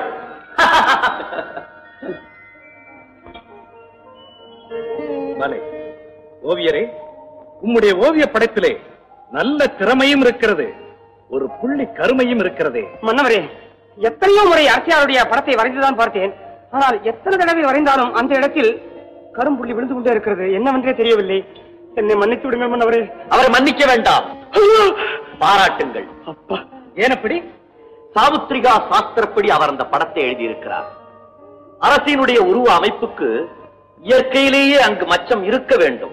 பலே ஓவியரே உம்முடைய ஓவிய படைப்பிலே நல்ல திறமையும் இருக்கிறது ஒரு புள்ளி கருமையும் இருக்கிறதே மன்னவரே எத்தனையோ முறை அரசியாருடைய படத்தை வரைந்துதான் பார்த்தேன் ஆனால் எத்தனை தடவை வரைந்தாலும் அந்த இடத்தில் கரும்புள்ளி விழுந்து கொண்டே இருக்கிறது என்னவென்றே தெரியவில்லை என்னை மன்னித்து விடுங்கள் மன்னவரே அவரை மன்னிக்க வேண்டாம் பாராட்டுங்கள் அப்பா ஏனப்படி சாவுத்ரிகா சாஸ்திரப்படி அவர் அந்த படத்தை எழுதியிருக்கிறார் அரசினுடைய உருவ அமைப்புக்கு இயற்கையிலேயே அங்கு மச்சம் இருக்க வேண்டும்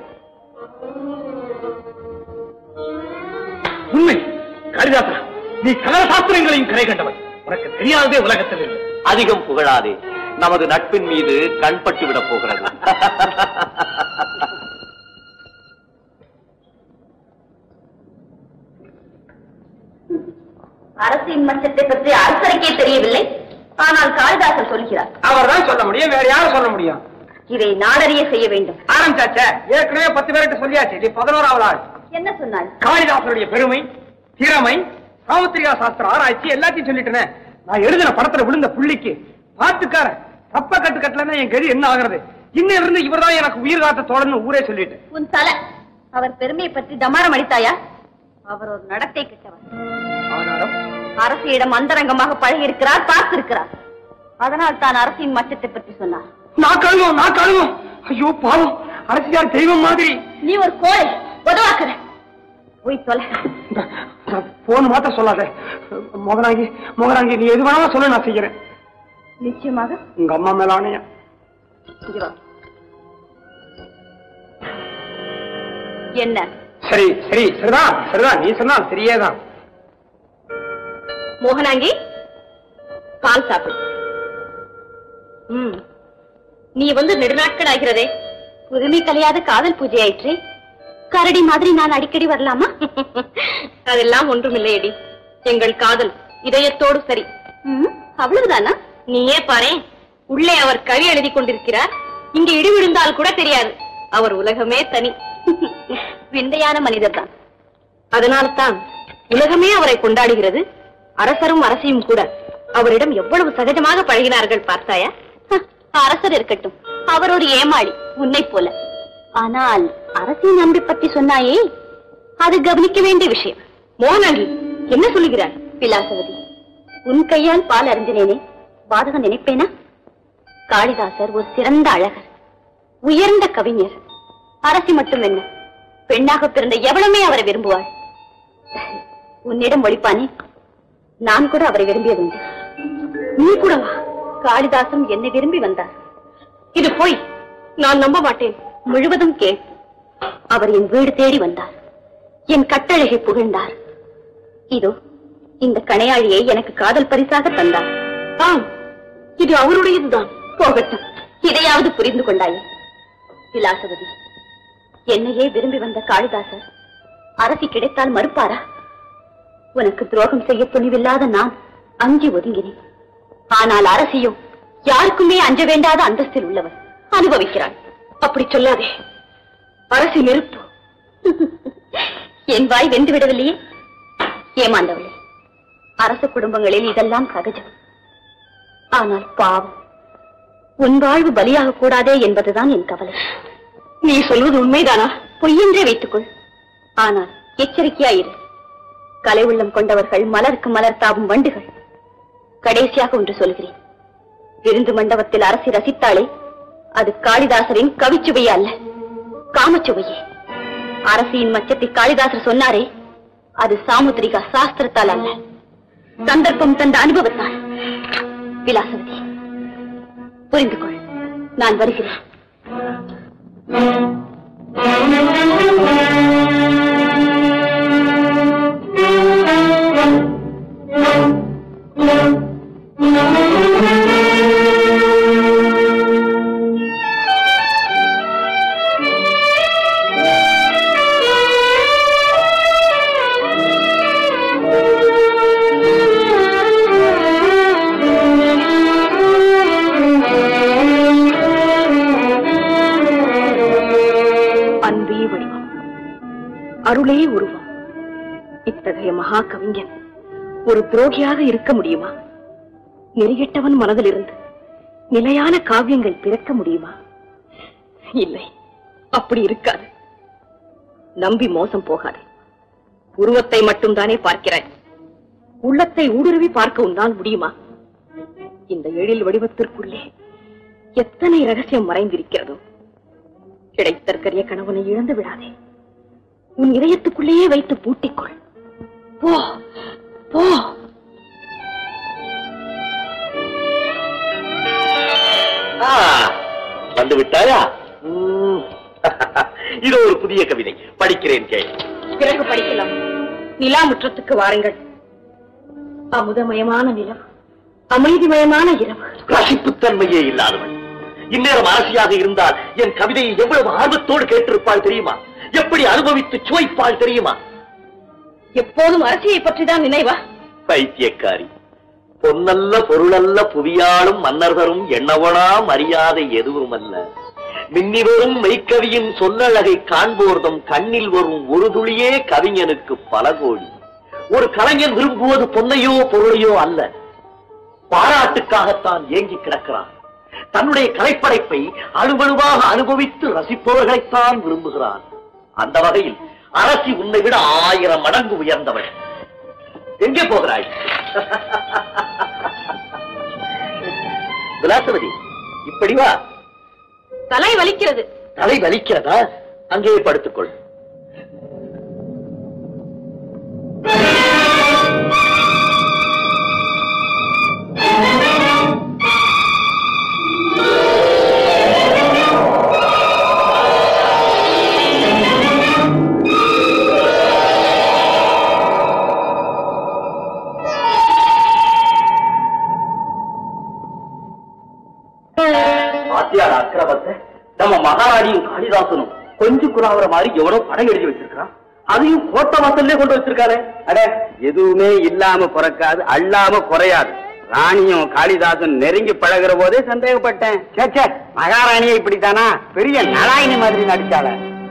உண்மை காளிதாசா நீ கலர சாஸ்திரங்களையும் கரை கண்டவன் உனக்கு தெரியாததே உலகத்தில் இல்லை அதிகம் புகழாதே நமது நட்பின் மீது கண்பட்டு விடப் போகிறது அரசின் மச்சத்தை பற்றி அரசருக்கே தெரியவில்லை ஆனால் காளிதாசன் சொல்கிறார் அவர் தான் சொல்ல முடியும் வேற யாரும் சொல்ல முடியும் இதை நாடறிய செய்ய வேண்டும் ஆரம்பிச்சாச்சே ஏற்கனவே பத்து பேர்கிட்ட சொல்லியாச்சு இது பதினோராவது ஆள் என்ன சொன்னாள் காளிதாசனுடைய பெருமை திறமை சாமுத்திரிகா சாஸ்திர ஆராய்ச்சி எல்லாத்தையும் சொல்லிட்டேனே நான் எழுதின படத்துல விழுந்த புள்ளிக்கு பாட்டுக்கார தப்ப கட்டு கட்டலன்னா என் கதி என்ன ஆகுறது இன்னும் இருந்து இவர்தான் எனக்கு உயிர் காத்த தோழன்னு ஊரே சொல்லிட்டு உன் தலை அவர் பெருமையை பற்றி தமாரம் அடித்தாயா அவர் ஒரு நடத்தை கெட்டவர் ஆதாரம் அரசியிடம் அந்தரங்கமாக பழகியிருக்கிறார் பார்த்திருக்கிறார் அதனால் தான் அரசின் மச்சத்தை பற்றி சொன்னார் நான் கழுவோம் நான் கழுவோம் ஐயோ பாவம் அரசியார் தெய்வம் மாதிரி நீ ஒரு கோழை உதவாக்குற போய் தொலை போன் மாத்த சொல்லாத மோகனாங்கி மோகனாங்கி நீ எது வேணாலும் சொல்ல நான் செய்யறேன் நிச்சயமாக உங்க அம்மா மேல ஆணையா இங்க வா. என்ன சரி சரி சரிதான் சரிதான் நீ சொன்னால் சரியேதான் மோகனாங்கி பால் சாப்பிடு ம் நீ வந்து நெடுநாட்கள் ஆகிறதே புதுமை கலையாத காதல் பூஜை ஆயிற்று கரடி மாதிரி நான் அடிக்கடி வரலாமா அதெல்லாம் ஒன்றுமில்லையடி எங்கள் காதல் இதயத்தோடு சரி ம், அவ்வளவுதானா நீயே பாரேன் உள்ளே அவர் கவி எழுதி கொண்டிருக்கிறார் இங்க இடி விழுந்தால் கூட தெரியாது அவர் உலகமே தனி விந்தையான மனிதர் தான் அதனால்தான் உலகமே அவரை கொண்டாடுகிறது அரசரும் அரசியும் கூட அவரிடம் எவ்வளவு சகஜமாக பழகினார்கள் பார்த்தாயா அரசர் இருக்கட்டும் அவர் ஒரு ஏமாளி உன்னை போல ஆனால் அரசின் அன்பை பற்றி சொன்னாயே அது கவனிக்க வேண்டிய விஷயம் மோகனாங்கி என்ன சொல்லுகிறார் பிலாசவதி உன் கையால் பால் அறிந்தினேனே பாதகம் நினைப்பேனா காளிதாசர் ஒரு சிறந்த அழகர் உயர்ந்த கவிஞர் அரசி மட்டும் என்ன பெண்ணாக பிறந்த எவளுமே அவரை விரும்புவாள் உன்னிடம் ஒழிப்பானே நான் கூட அவரை விரும்பியதுண்டு நீ கூடவா காளிதாசன் என்னை விரும்பி வந்தார் இது போய் நான் நம்ப மாட்டேன் முழுவதும் கேள் அவர் என் வீடு தேடி வந்தார் என் கட்டழகை புகழ்ந்தார் இதோ இந்த கணையாழியை எனக்கு காதல் பரிசாக தந்தார் ஆம் இது அவருடையதுதான் போகட்டும் இதையாவது புரிந்து கொண்டாயே விலாசவதி என்னையே விரும்பி வந்த காளிதாசர் அரசி கிடைத்தால் மறுப்பாரா உனக்கு துரோகம் செய்ய துணிவில்லாத நான் அஞ்சி ஒதுங்கினேன் ஆனால் அரசியும் யாருக்குமே அஞ்ச வேண்டாத அந்தஸ்தில் உள்ளவர் அனுபவிக்கிறாள் அப்படி சொல்லாதே அரசி நெருப்பு என் வாய் வெந்து விடவில்லையே ஏமாந்தவளே அரச குடும்பங்களில் இதெல்லாம் சகஜம் ஆனால் பாவம் உன் வாழ்வு பலியாக கூடாதே என்பதுதான் என் கவலை நீ சொல்வது உண்மைதானா பொய்யென்றே வைத்துக்கொள் ஆனால் எச்சரிக்கையாயிரு கலை உள்ளம் கொண்டவர்கள் மலருக்கு மலர் தாவும் வண்டுகள் கடைசியாக ஒன்று சொல்கிறேன் விருந்து மண்டபத்தில் அரசி ரசித்தாளே அது காளிதாசரின் கவிச்சுவையே அல்ல காமச்சுவையே அரசியின் மச்சத்தை காளிதாசர் சொன்னாரே அது சாமுத்திரிகா சாஸ்திரத்தால் அல்ல சந்தர்ப்பம் தந்த அனுபவத்தால் விலாசவதி புரிந்து கொள் நான் வருகிறேன் அன்பே வடிவம் அருளே உருவம் இத்தகைய மகா கவிஞன் ஒரு துரோகியாக இருக்க முடியுமா நெறிகெட்டவன் மனதிலிருந்து நிலையான காவியங்கள் பிறக்க முடியுமா இல்லை அப்படி இருக்காது நம்பி மோசம் போகாது உருவத்தை மட்டும்தானே பார்க்கிறாய் உள்ளத்தை ஊடுருவி பார்க்க உன்னால் முடியுமா இந்த எழில் வடிவத்திற்குள்ளே எத்தனை ரகசியம் மறைந்திருக்கிறதோ கிடைத்தற்கரிய கணவனை இழந்து விடாதே உன் இதயத்துக்குள்ளேயே வைத்து பூட்டிக்கொள் போ போ ஆ, வந்து விட்டாயா ம். இது ஒரு புதிய கவிதை படிக்கிறேன் கேள் பிறகு படிக்கலாம் நிலா முற்றத்துக்கு வாருங்கள் அமுதமயமான நிலவு அமைதிமயமான இரவு ரசிப்புத்தன்மையே இல்லாதவள் இந்நேரம் அரசியாக இருந்தால் என் கவிதையை எவ்வளவு ஆர்வத்தோடு கேட்டிருப்பாள் தெரியுமா எப்படி அனுபவித்து சுவைப்பாள் தெரியுமா எப்போதும் அரசியை பற்றிதான் நினைவா பைத்தியக்காரி பொன்னல்ல பொருளல்ல புவியாளும் மன்னர்களும் எண்ணவனா மரியாதை எதுவுமல்ல மின்னி வரும் மெய்க்கவியின் சொல்லழகை காண்போர்தம் கண்ணில் வரும் ஒரு துளியே கவிஞனுக்கு பல கோடி ஒரு கலைஞன் விரும்புவது பொன்னையோ பொருளையோ அல்ல பாராட்டுக்காகத்தான் ஏங்கி கிடக்கிறான் தன்னுடைய கலைப்படைப்பை அணுவணுவாக அனுபவித்து ரசிப்பவர்களைத்தான் விரும்புகிறான் அந்த வகையில் அரசி உன்னை விட ஆயிரம் மடங்கு உயர்ந்தவள் எங்கே போகிறாய் விலாசவதி இப்படி வா தலை வலிக்கிறது தலை வலிக்கிறதா அங்கே படுத்துக்கொள் பாத்தியார் அக்கிரமத்தை நம்ம மகாராணியும் காளிதாசனும் கொஞ்சம் குலாவற மாதிரி எவனோ படம் எழுதி வச்சிருக்கான் அதையும் கோட்டை வாசல்லே கொண்டு வச்சிருக்காரு அட எதுவுமே இல்லாம பிறக்காது அல்லாம குறையாது ராணியும் காளிதாசன் நெருங்கி பழகுற போதே சந்தேகப்பட்டேன் சே, சே மகாராணியே இப்படித்தானா பெரிய நலாயினி மாதிரி நடிச்சாள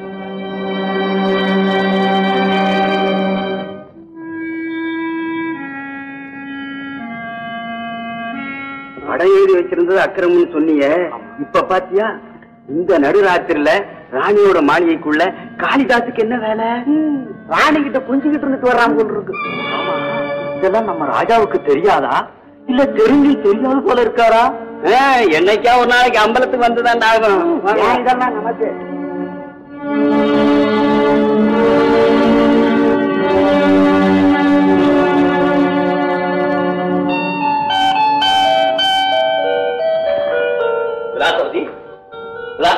படம் எழுதி வச்சிருந்தது அக்கிரம்னு சொன்னீங்க இப்ப பாத்தியா இந்த நடுராத்திரில ராணியோட மாளிகைக்குள்ள காளிதாசுக்கு என்ன வேலை ராணி கிட்ட கொஞ்சிக்கிட்டு இருந்துட்டு வர்றாங்க போல இருக்கு இதெல்லாம் நம்ம ராஜாவுக்கு தெரியாதா இல்ல தெரிஞ்சு தெரியாத போல இருக்காரா என்னைக்கா ஒரு நாளைக்கு அம்பலத்துக்கு வந்துதான் ஆகும் இதெல்லாம் நமக்கு விலாசவதி விலா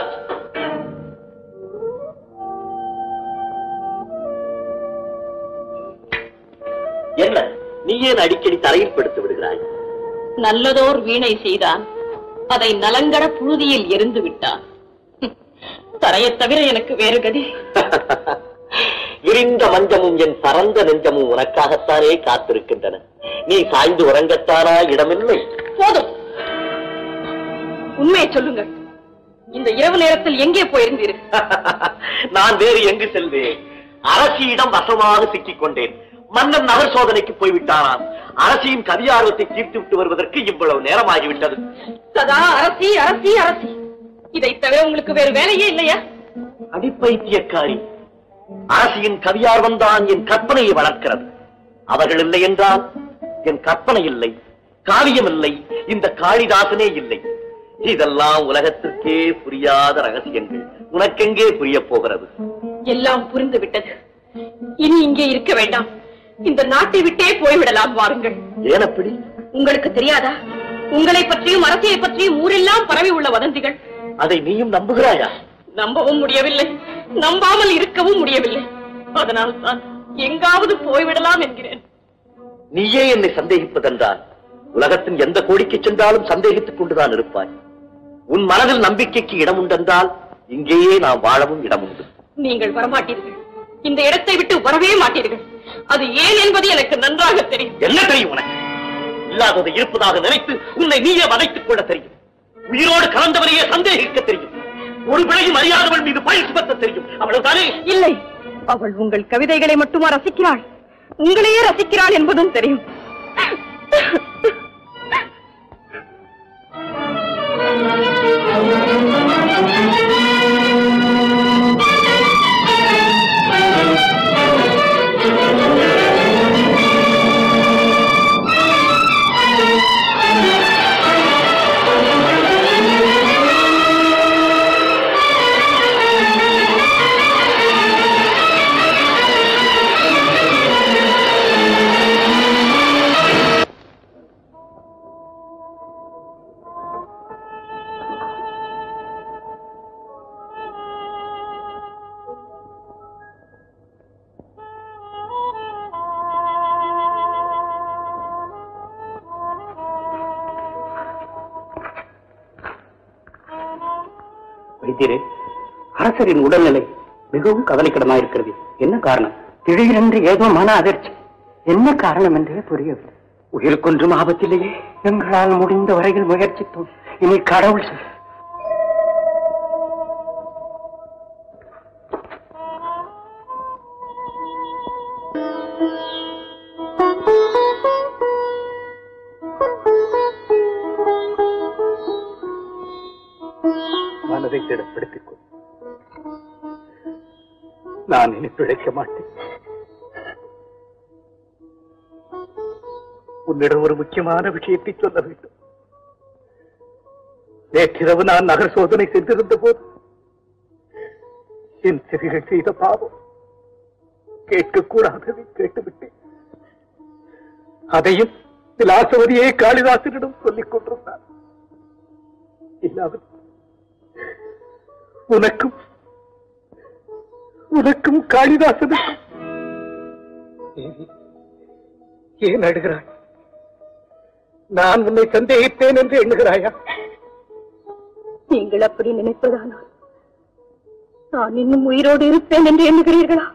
என்ன நீ ஏன் அடிக்கடி தரையில் படுத்து விடுகிறாய் நல்லதோர் வீணை செய்தான் அதை நலங்கட புழுதியில் எரிந்து விட்டான் தரையைத் தவிர எனக்கு வேறு கதி விரிந்த மஞ்சமும் என் பரந்த நெஞ்சமும் உனக்காகத்தானே காத்திருக்கின்றன நீ சாய்ந்து உறங்கத்தானா இடமில்லை போதும் உண்மையை சொல்லுங்கள் இந்த இரவு நேரத்தில் எங்கே போயிருந்தீர்கள் நான் வேறு எங்கு செல்வேன் அரசியிடம் வசமாக சிக்கிக் கொண்டேன் மன்னன் நகர் சோதனைக்கு போய்விட்டானாம் அரசியின் கதியார்வத்தை தீர்த்து விட்டு வருவதற்கு இவ்வளவு நேரமாகிவிட்டது சதா அரசி அரசி அரசி இதை தவிர உங்களுக்கு வேறு வேலையே இல்லையா அடிப்பைத்தியக்காரி அரசியின் கவியார்வம் தான் என் கற்பனையை வளர்க்கிறது அவர்கள் இல்லை என்றால் என் கற்பனை இல்லை காவியம் இல்லை இந்த காளிதாசனே இல்லை இதெல்லாம் உலகத்திற்கே புரியாத ரகசியங்கள் உனக்கெங்கே புரிய போகிறது எல்லாம் புரிந்து விட்டது இனி இங்கே இருக்க வேண்டாம் இந்த நாட்டை விட்டே போய்விடலாம் வாருங்கள் ஏன் அப்படி உங்களுக்கு தெரியாதா உங்களை பற்றியும் அரசியை பற்றியும் ஊரெல்லாம் பரவி உள்ள வதந்திகள் அதை நீயும் நம்புகிறாயா நம்பவும் முடியவில்லை நம்பாமல் இருக்கவும் முடியவில்லை அதனால் தான் எங்காவது போய்விடலாம் என்கிறேன் நீயே என்னை சந்தேகிப்பதென்றால் உலகத்தின் எந்த கோடிக்கு சென்றாலும் சந்தேகித்துக் கொண்டுதான் இருப்பாய் உன் மனதில் நம்பிக்கைக்கு இடம் உண்டென்றால் இங்கேயே நாம் வாழவும் இடம் உண்டு நீங்கள் வரமாட்டீர்கள் இந்த இடத்தை விட்டு வரவே மாட்டீர்கள் அது ஏன் என்பது எனக்கு நன்றாக தெரியும் என்ன தெரியும் உனக்கு இல்லாதது இருப்பதாக நினைத்து உன்னை நீயே வதைத்துக் கொள்ள தெரியும் உயிரோடு கலந்தவரையே சந்தேகிக்க தெரியும் ஒரு பிழையும் அறியாதவள் மீது பழி சுமத்த தெரியும் அவ்வளவுதானே இல்லை அவள் உங்கள் கவிதைகளை மட்டுமா ரசிக்கிறாள் உங்களையே ரசிக்கிறாள் என்பதும் தெரியும் வைத்தியரே அரசரின் உடல்நிலை மிகவும் கவலைக்கிடமா இருக்கிறது என்ன காரணம் திடீரென்று ஏதோ மன அதிர்ச்சி என்ன காரணம் என்றே புரியவில்லை உயிருக்கொன்றும் ஆபத்தில்லையே எங்களால் முடிந்த வரையில் முயற்சித்தோம் இனி கடவுள் சொல் மனதை திடப்படுத்திக் கொள் நான் இனி பிழைக்க மாட்டேன் உன்னிடம் ஒரு முக்கியமான விஷயத்தை சொல்ல வேண்டும் நேற்றிரவு நான் நகர் சோதனை சென்றிருந்த போது என் செவிகள் செய்த பாவம் கேட்கக்கூடாததை கேட்டுவிட்டேன் அதையும் விலாசவதியே காளிதாசனிடம் சொல்லிக் கொண்டிருந்தார் இல்லாமல் உனக்கும் உனக்கும் காளிதாசனுக்கும் தேவி, ஏன் அழுகிறாய் நான் உன்னை சந்தேகித்தேன் என்று எண்ணுகிறாயா நீங்கள் அப்படி நினைப்பதானால் நான் இன்னும் உயிரோடு இருப்பேன் என்று எண்ணுகிறீர்களா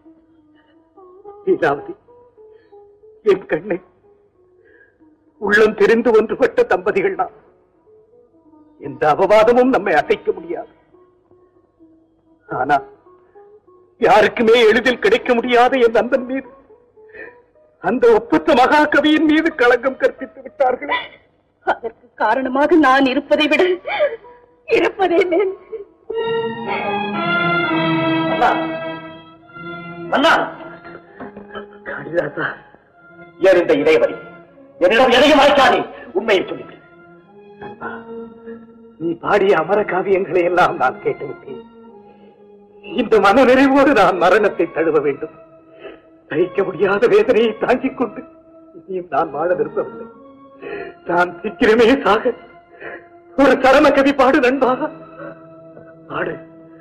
லீலாவதி என் கண்ணை உள்ளம் தெரிந்து ஒன்றுபட்ட தம்பதிகள் நாம் எந்த அபவாதமும் நம்மை அசைக்க முடியாது ஆனா யாருக்குமே எளிதில் கிடைக்க முடியாத என் நண்பன் மீது அந்த ஒப்பற்ற மகாகவியின் மீது களங்கம் கற்பித்து விட்டார்களே அதற்கு காரணமாக நான் இருப்பதை விட இருப்பதே மேல் அண்ணா அண்ணா காளிதாசா ஏன் இந்த இடைவெளி என்னிடம் எதையும் மறைக்காதே உண்மையை சொல்லிவிடு நண்பா, நீ பாடிய அமர காவியங்களை எல்லாம் நான் கேட்டுவிட்டேன் இந்த மன நிறைவோடு நான் மரணத்தை தழுவ வேண்டும் சகிக்க முடியாத வேதனையை தாங்கிக் கொண்டு இனியும் நான் வாழ விரும்பவில்லை நான் சீக்கிரமே சாக ஒரு சரம கவி பாடு நண்பா பாடு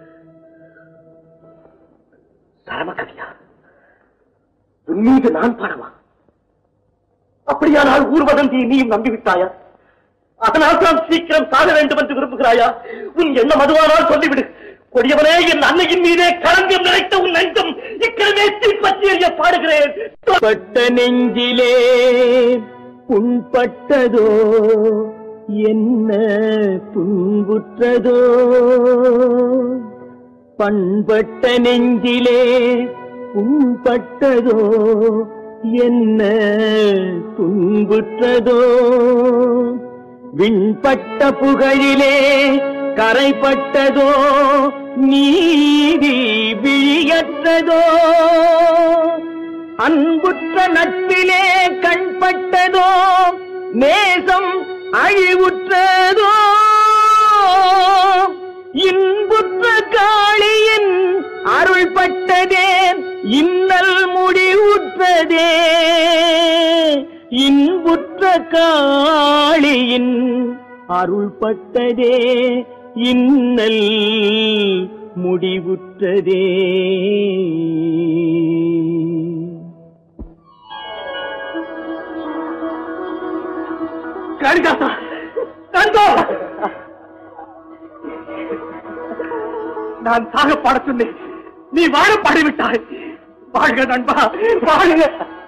சரம கவியா உன் மீது நான் பாடவா அப்படியானால் ஊர்வதந்தி நீயும் நம்பிவிட்டாயா அதனால் தான் சீக்கிரம் சாக வேண்டும் என்று விரும்புகிறாயா உன் எண்ணம் அதுவானால் சொல்லிவிடு கொடியவனே என் அன்னையின் மீதே களங்கம் நினைத்த உன் நெஞ்சம் இக்கிரமே தீப்பற்றி எறிய பாடுகிறேன் பட்ட நெஞ்சிலே புண்பட்டதோ என்ன துன்புற்றதோ பண்பட்ட நெஞ்சிலே புண்பட்டதோ என்ன துன்புற்றதோ விண்பட்ட புகழிலே கரைப்பட்டதோ நீதி விழியற்றதோ அன்புற்ற நட்பிலே கண்பட்டதோ நேசம் அழிவுற்றதோ இன்புற்ற காளியின் அருள்பட்டதே இன்னல் முடிவுற்றதே இன்புற்ற காளியின் அருள்பட்டதே இன்னல் முடிவுற்றதே காளிதாசா நண்பா நான் சாக பாட சொன்னேன் நீ வாழ பாடிவிட்டாய் வாழ்க நண்பா வாழ்க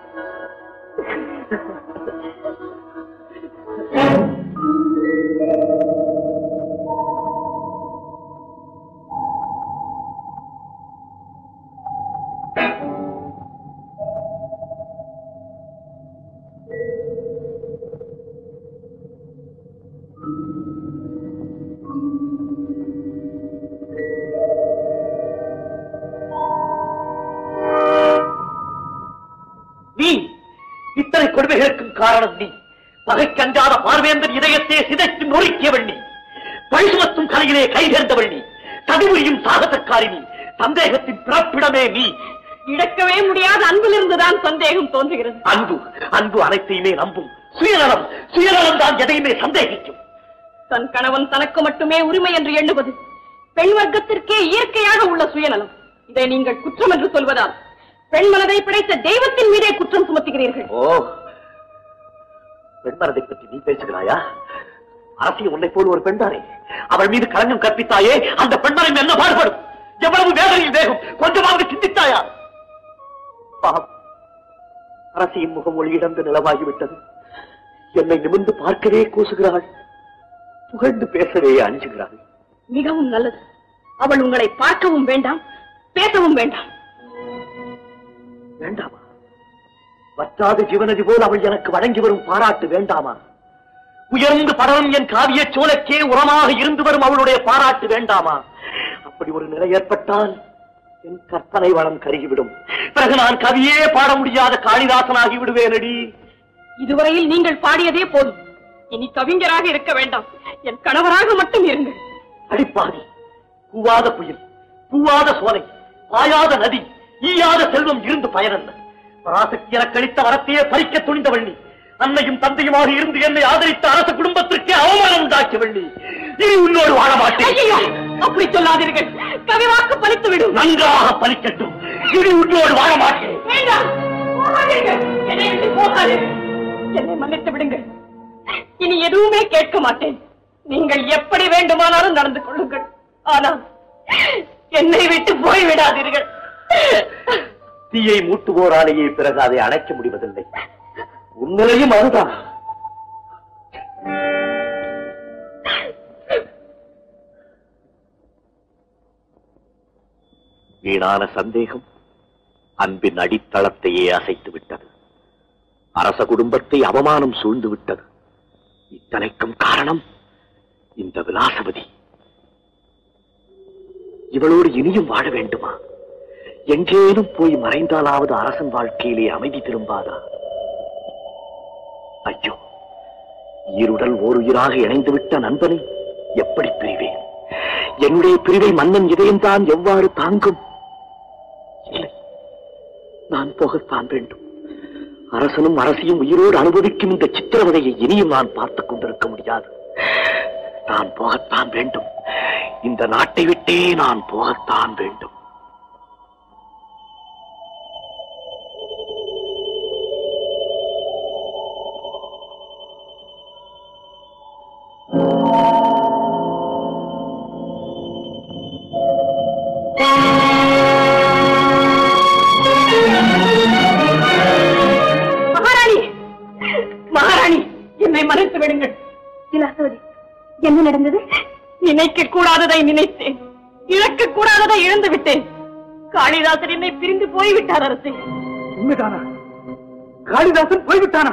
நீ இத்தனை கொடுமைகளுக்கும் காரணம் நீ பகை கண்டாத பார்வேந்தன் இதயத்தை சிதைத்து நொறுக்கியவள் நீ பழிசுமத்தும் கலையிலே கை சேர்ந்தவள் நீ சதிபுரியும் சாகசக்காரி நீ சந்தேகத்தின் பிறப்பிடமே நீ இழக்கவே முடியாத அன்பிலிருந்துதான் சந்தேகம் தோன்றுகிறது அன்பு அன்பு அனைத்தையுமே நம்பும் சுயநலம் சுயநலம் தான் எதையுமே சந்தேகிக்கும் தன் கணவன் தனக்கு மட்டுமே உரிமை என்று எண்ணுவது பெண் வர்க்கத்திற்கே இயற்கையாக உள்ள சுயநலம் இதை நீங்கள் குற்றம் என்று சொல்வதால் பெண் மனதை பிழைத்த தெய்வத்தின் மீதே குற்றம் சுமத்துகிறீர்கள் ஓ பெண்மனதை பற்றி நீ பேசுகிறாயா அரசியல் உன்னை போல் ஒரு பெண்தானே அவள் மீது களங்கம் கற்பித்தாயே அந்த பெண்மனை என்ன பாடுபடும் எவ்வளவு வேதனையில் வேகும் கொஞ்சமாவது சிந்தித்தாயா பாவம் அரசியின் முகம் ஒளியிழந்து நிலவாகிவிட்டது என்னை நிமிர்ந்து பார்க்கவே கூசுகிறாள் புகழ்ந்து பேசவே அஞ்சுகிறாள் மிகவும் நல்லது அவள் உங்களை பார்க்கவும் வேண்டாம் பேசவும் வேண்டாம் வேண்டாமா வற்றாத ஜீவனதி போல் அவள் எனக்கு வழங்கி வரும் பாராட்டு வேண்டாமா உயர்ந்து படரும் என் காவிய சோலைக்கே உரமாக இருந்து வரும் அவளுடைய பாராட்டு வேண்டாமா அப்படி ஒரு நிலை ஏற்பட்டால் என் கற்பனை வளம் கருகிவிடும் பிறகு நான் கவியே பாட முடியாத காளிதாசனாகி விடுவேனடி இதுவரையில் நீங்கள் பாடியதே போதும் இனி கவிஞராக இருக்க வேண்டாம் என் கணவராக மட்டும் இருங்கள் அடிப்பாதி பூவாத புயல் பூவாத சோலை பாயாத நதி ஈயாத செல்வம் இருந்து பயனல்ல பராசக்தி எனக்கு அளித்த வரத்தையே பறிக்க துணிந்தவள் நீ அன்னையும் தந்தையுமாக இருந்து என்னை ஆதரித்த அரச குடும்பத்திற்கே அவமானம் உண்டாக்கியவள் நீ இனி உன்னோடு வாழ மாட்டேன் ஐயோ அப்படி சொல்லாதீர்கள் கவிவாக்கு பலித்து விடும் நன்றாக பலிக்கட்டும் இனி உன்னோடு வாழ மாட்டேன் வேண்டாம் போகாதீர்கள். என்னை விட்டு போகாதீர்கள். என்னை மன்னித்து விடுங்கள் இனி எதுவுமே கேட்க மாட்டேன் நீங்கள் எப்படி வேண்டுமானாலும் நடந்து கொள்ளுங்கள் ஆனால் என்னை விட்டு போய் விடாதீர்கள் தீயை மூட்டுவோராலேயே பிறகு அதை அணைக்க முடிவதில்லை உண்மையிலையும் அதுதான் வீணான சந்தேகம் அன்பின் அடித்தளத்தையே அசைத்து விட்டது அரச குடும்பத்தை அவமானம் சூழ்ந்து விட்டது இத்தனைக்கும் காரணம் இந்த விலாசவதி இவளோடு இனியும் வாழ வேண்டுமா எங்கேனும் போய் மறைந்தாலாவது அரசன் வாழ்க்கையிலே அமைதி திரும்பாதா ஐயோ ஈருடல் ஓர் உயிராக இணைந்துவிட்ட நண்பனை எப்படி பிரிவேன் என்னுடைய பிரிவை மன்னன் இதயம்தான் எவ்வாறு தாங்கும் இல்லை நான் போகத்தான் வேண்டும் அரசனும் அரசியும் உயிரோடு அனுபவிக்கும் இந்த சித்திரவதையை இனியும் நான் பார்த்துக் கொண்டிருக்க முடியாது நான் போகத்தான் வேண்டும் இந்த நாட்டை விட்டே நான் போகத்தான் வேண்டும் மகாராணி மகாராணி என்னை மறைத்து விடுங்கள் விலாசவதி என்ன நடந்தது நினைக்க கூடாததை நினைத்தேன் இழக்க கூடாததை இழந்து விட்டேன் காளிதாசன் என்னை பிரிந்து போய்விட்டார் அரசே உண்மைதானா காளிதாசன் போய்விட்டானா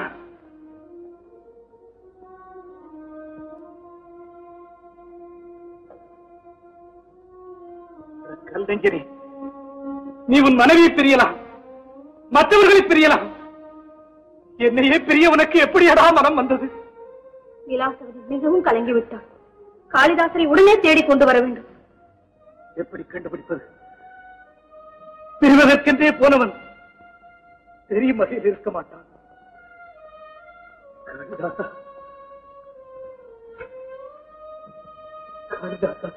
கல்நெஞ்சனே நீ உன் மனைவியை பிரியலாம் மற்றவர்களை பிரியலாம் என்னையே பெரியவனுக்கு எப்படியடா மனம் வந்தது விலாசவதி மிகவும் கலங்கி விட்டார் காளிதாசரை உடனே தேடி கொண்டு வர வேண்டும் எப்படி கண்டுபிடிப்பது பெறுவதற்கென்றே போனவன் பெரிய வகையில் இருக்க மாட்டான் காளிதாசா காளிதாசா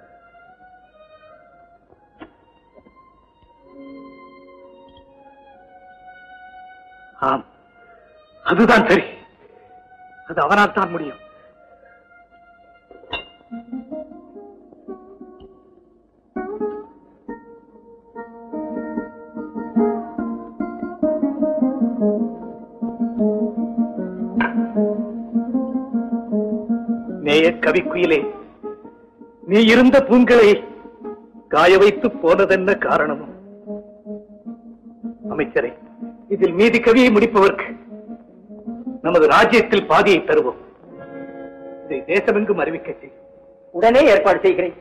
ஆம் அதுதான் சரி அது அவனால் தான் முடியும் நேய கவிக்குயிலே நீ இருந்த பூங்களை காய வைத்து போனதென்ன காரணமும் அமைச்சரே இதில் மீதி கவியை முடிப்பவர்க்கு நமது ராஜ்யத்தில் பாதியை தருவோம் இதை தேசமெங்கும் அறிவிக்க செய் உடனே ஏற்பாடு செய்கிறேன்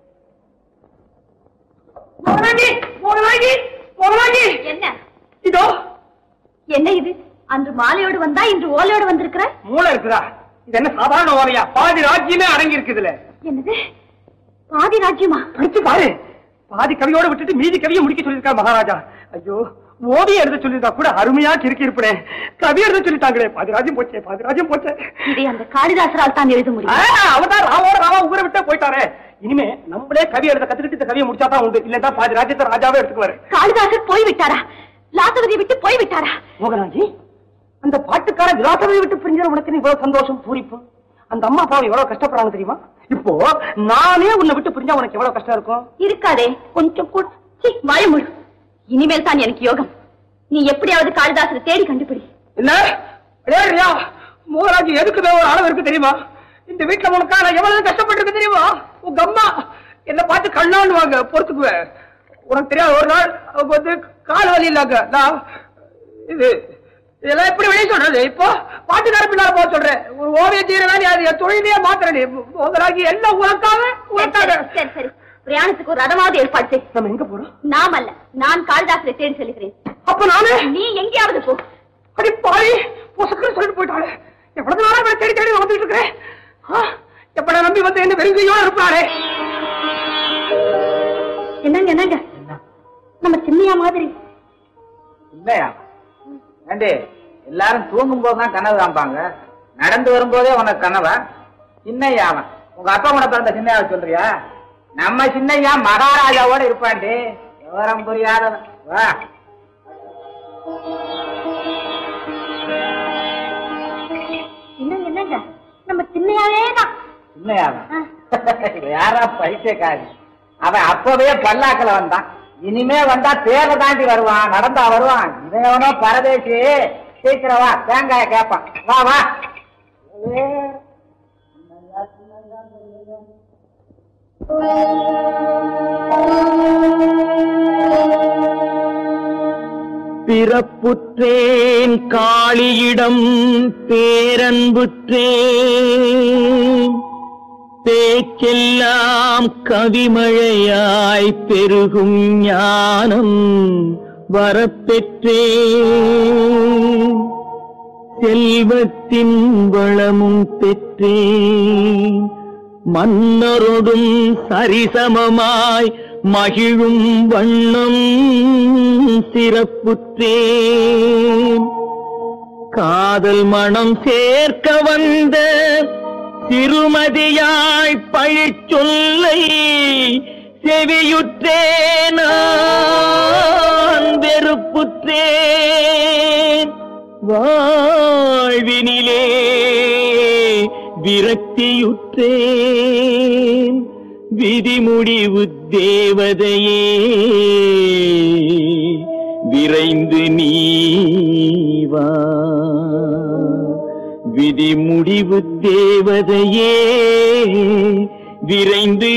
என்ன இதோ என்ன இது அன்று மாலையோடு வந்தா இன்று ஓலையோடு வந்திருக்கிற மூளை இருக்குதா இது என்ன சாதாரண ஓலையா பாதி ராஜ்யமே அடங்கி இருக்குதுல என்னது பாதி ராஜ்யமா படிச்சு பாரு பாதி கவியோட விட்டுட்டு மீதி கவியை முடிக்க சொல்லியிருக்கார் மகாராஜா ஐயோ ஓவியம் எழுத சொல்லியிருந்தா கூட அருமையா கிறுக்கி இருப்பேன் கவி எழுத சொல்லிட்டாங்களே பாதி ராஜ்யம் போச்சே பாதி ராஜ்யம் போச்சே இதை அந்த காளிதாசரால் தான் எழுத முடியும் அவதான் ராவோட ராவா ஊரை விட்டே போயிட்டாரே இனிமே நம்மளே கவி எழுத கத்துக்கிட்டு இந்த கவியை முடிச்சாதான் உண்டு இல்லன்னா பாதி ராஜ்யத்தை ராஜாவே எடுத்துக்குவாரு காளிதாசர் போய் விட்டாரா லாசவதியை விட்டு போய் விட்டாரா மோகனாஜி அந்த பாட்டுக்கார விலாசவை விட்டு பிரிஞ்ச உனக்கு இவ்வளவு சந்தோஷம் பூரிப்பு அந்த அம்மா அப்பாவை எவ்வளவு கஷ்டப்படுறாங்க தெரியுமா இப்போ நானே உன்னை விட்டு பிரிஞ்சா உனக்கு எவ்வளவு கஷ்டம் இருக்கும் இருக்காதே கொஞ்சம் கூட சீ, வாய முழு இனிமேல் தான் எனக்கு யோகம் நீ எப்படியாவது காளிதாசரை தேடி கண்டுபிடி என்ன ரியா மோகராஜ் எதுக்கு ஒரு அளவு இருக்கு தெரியுமா இந்த வீட்டுல உனக்கா நான் எவ்வளவு கஷ்டப்பட்டிருக்கு தெரியுமா உங்க அம்மா என்ன பார்த்து கண்ணாண்டுவாங்க பொறுத்துக்குவேன் உனக்கு தெரியாது ஒரு நாள் அவங்க வந்து கால் வலி இல்லாங்க நான் இது இதெல்லாம் எப்படி வெளியே சொல்றது இப்போ பாட்டுக்கார பின்னால போக சொல்றேன் ஒரு ஓவிய தீரவே நீ அது என் தொழிலையே மாத்திர நீ மோகராஜ் எல்லாம் உனக்காக உனக்காக சரி சரி பிரயாணத்துக்கு ஒரு ரதமாவது ஏற்பாடு செய் நம்ம எங்க போறோம் நாம் அல்ல நான் காளிதாசரை தேடி செல்கிறேன் அப்ப நானே நீ எங்கேயாவது போ அடி பாவி பொசுக்குன்னு சொல்லிட்டு போயிட்டாளே எவ்வளவு நாளா இவளை தேடி தேடி வந்துட்டு இருக்கிறேன் ஆ, எப்ப நான் நம்பி வந்து என்ன வெறுங்கையோட இருப்பாளே என்னங்க என்னங்க நம்ம சின்னையா மாதிரி இல்லையா ஏண்டி எல்லாரும் தூங்கும் போதுதான் கனவு காமிப்பாங்க நடந்து வரும்போதே உனக்கு கனவா சின்னையா அவன் உங்க அப்பா கூட பிறந்த சின்னையாவை சொல்றியா நம்ம சின்னையா மகாராஜாவோட இருப்பான்டி விவரம் புரியாதவன் வா என்னங்க என்னங்க நம்ம சின்னையாவே தான் சின்னையாவன் யாரா பைத்தியக்காரி அவன் அப்பவே பல்லாக்கில் வந்தான் இனிமே வந்தா தேவை தாண்டி வருவான் நடந்தா வருவான் இவன் எவனோ பரதேசி சீக்கிரம் வா தேங்காய கேட்பான் வா வா ஏ, பிறப்புற்றேன் காளியிடம் பேரன்புற்றேன் பேச்செல்லாம் கவிமழையாய் பெருகும் ஞானம் வரப்பெற்றேன் செல்வத்தின் வளமும் பெற்றேன் மன்னரொடும் சரிசமமாய் மகிழும் வண்ணம் சிறப்புற்றேன் காதல் மனம் சேர்க்க வந்த திருமதியாய் பழிச்சொல்லை செவியுற்றேன் நான் வெறுப்புற்றேன் வாழ்வினிலே விரக்தியுற்றேன் விதிமுடிவு தேவதையே விரைந்து நீவா விதிமுடிவு தேவதையே விரைந்து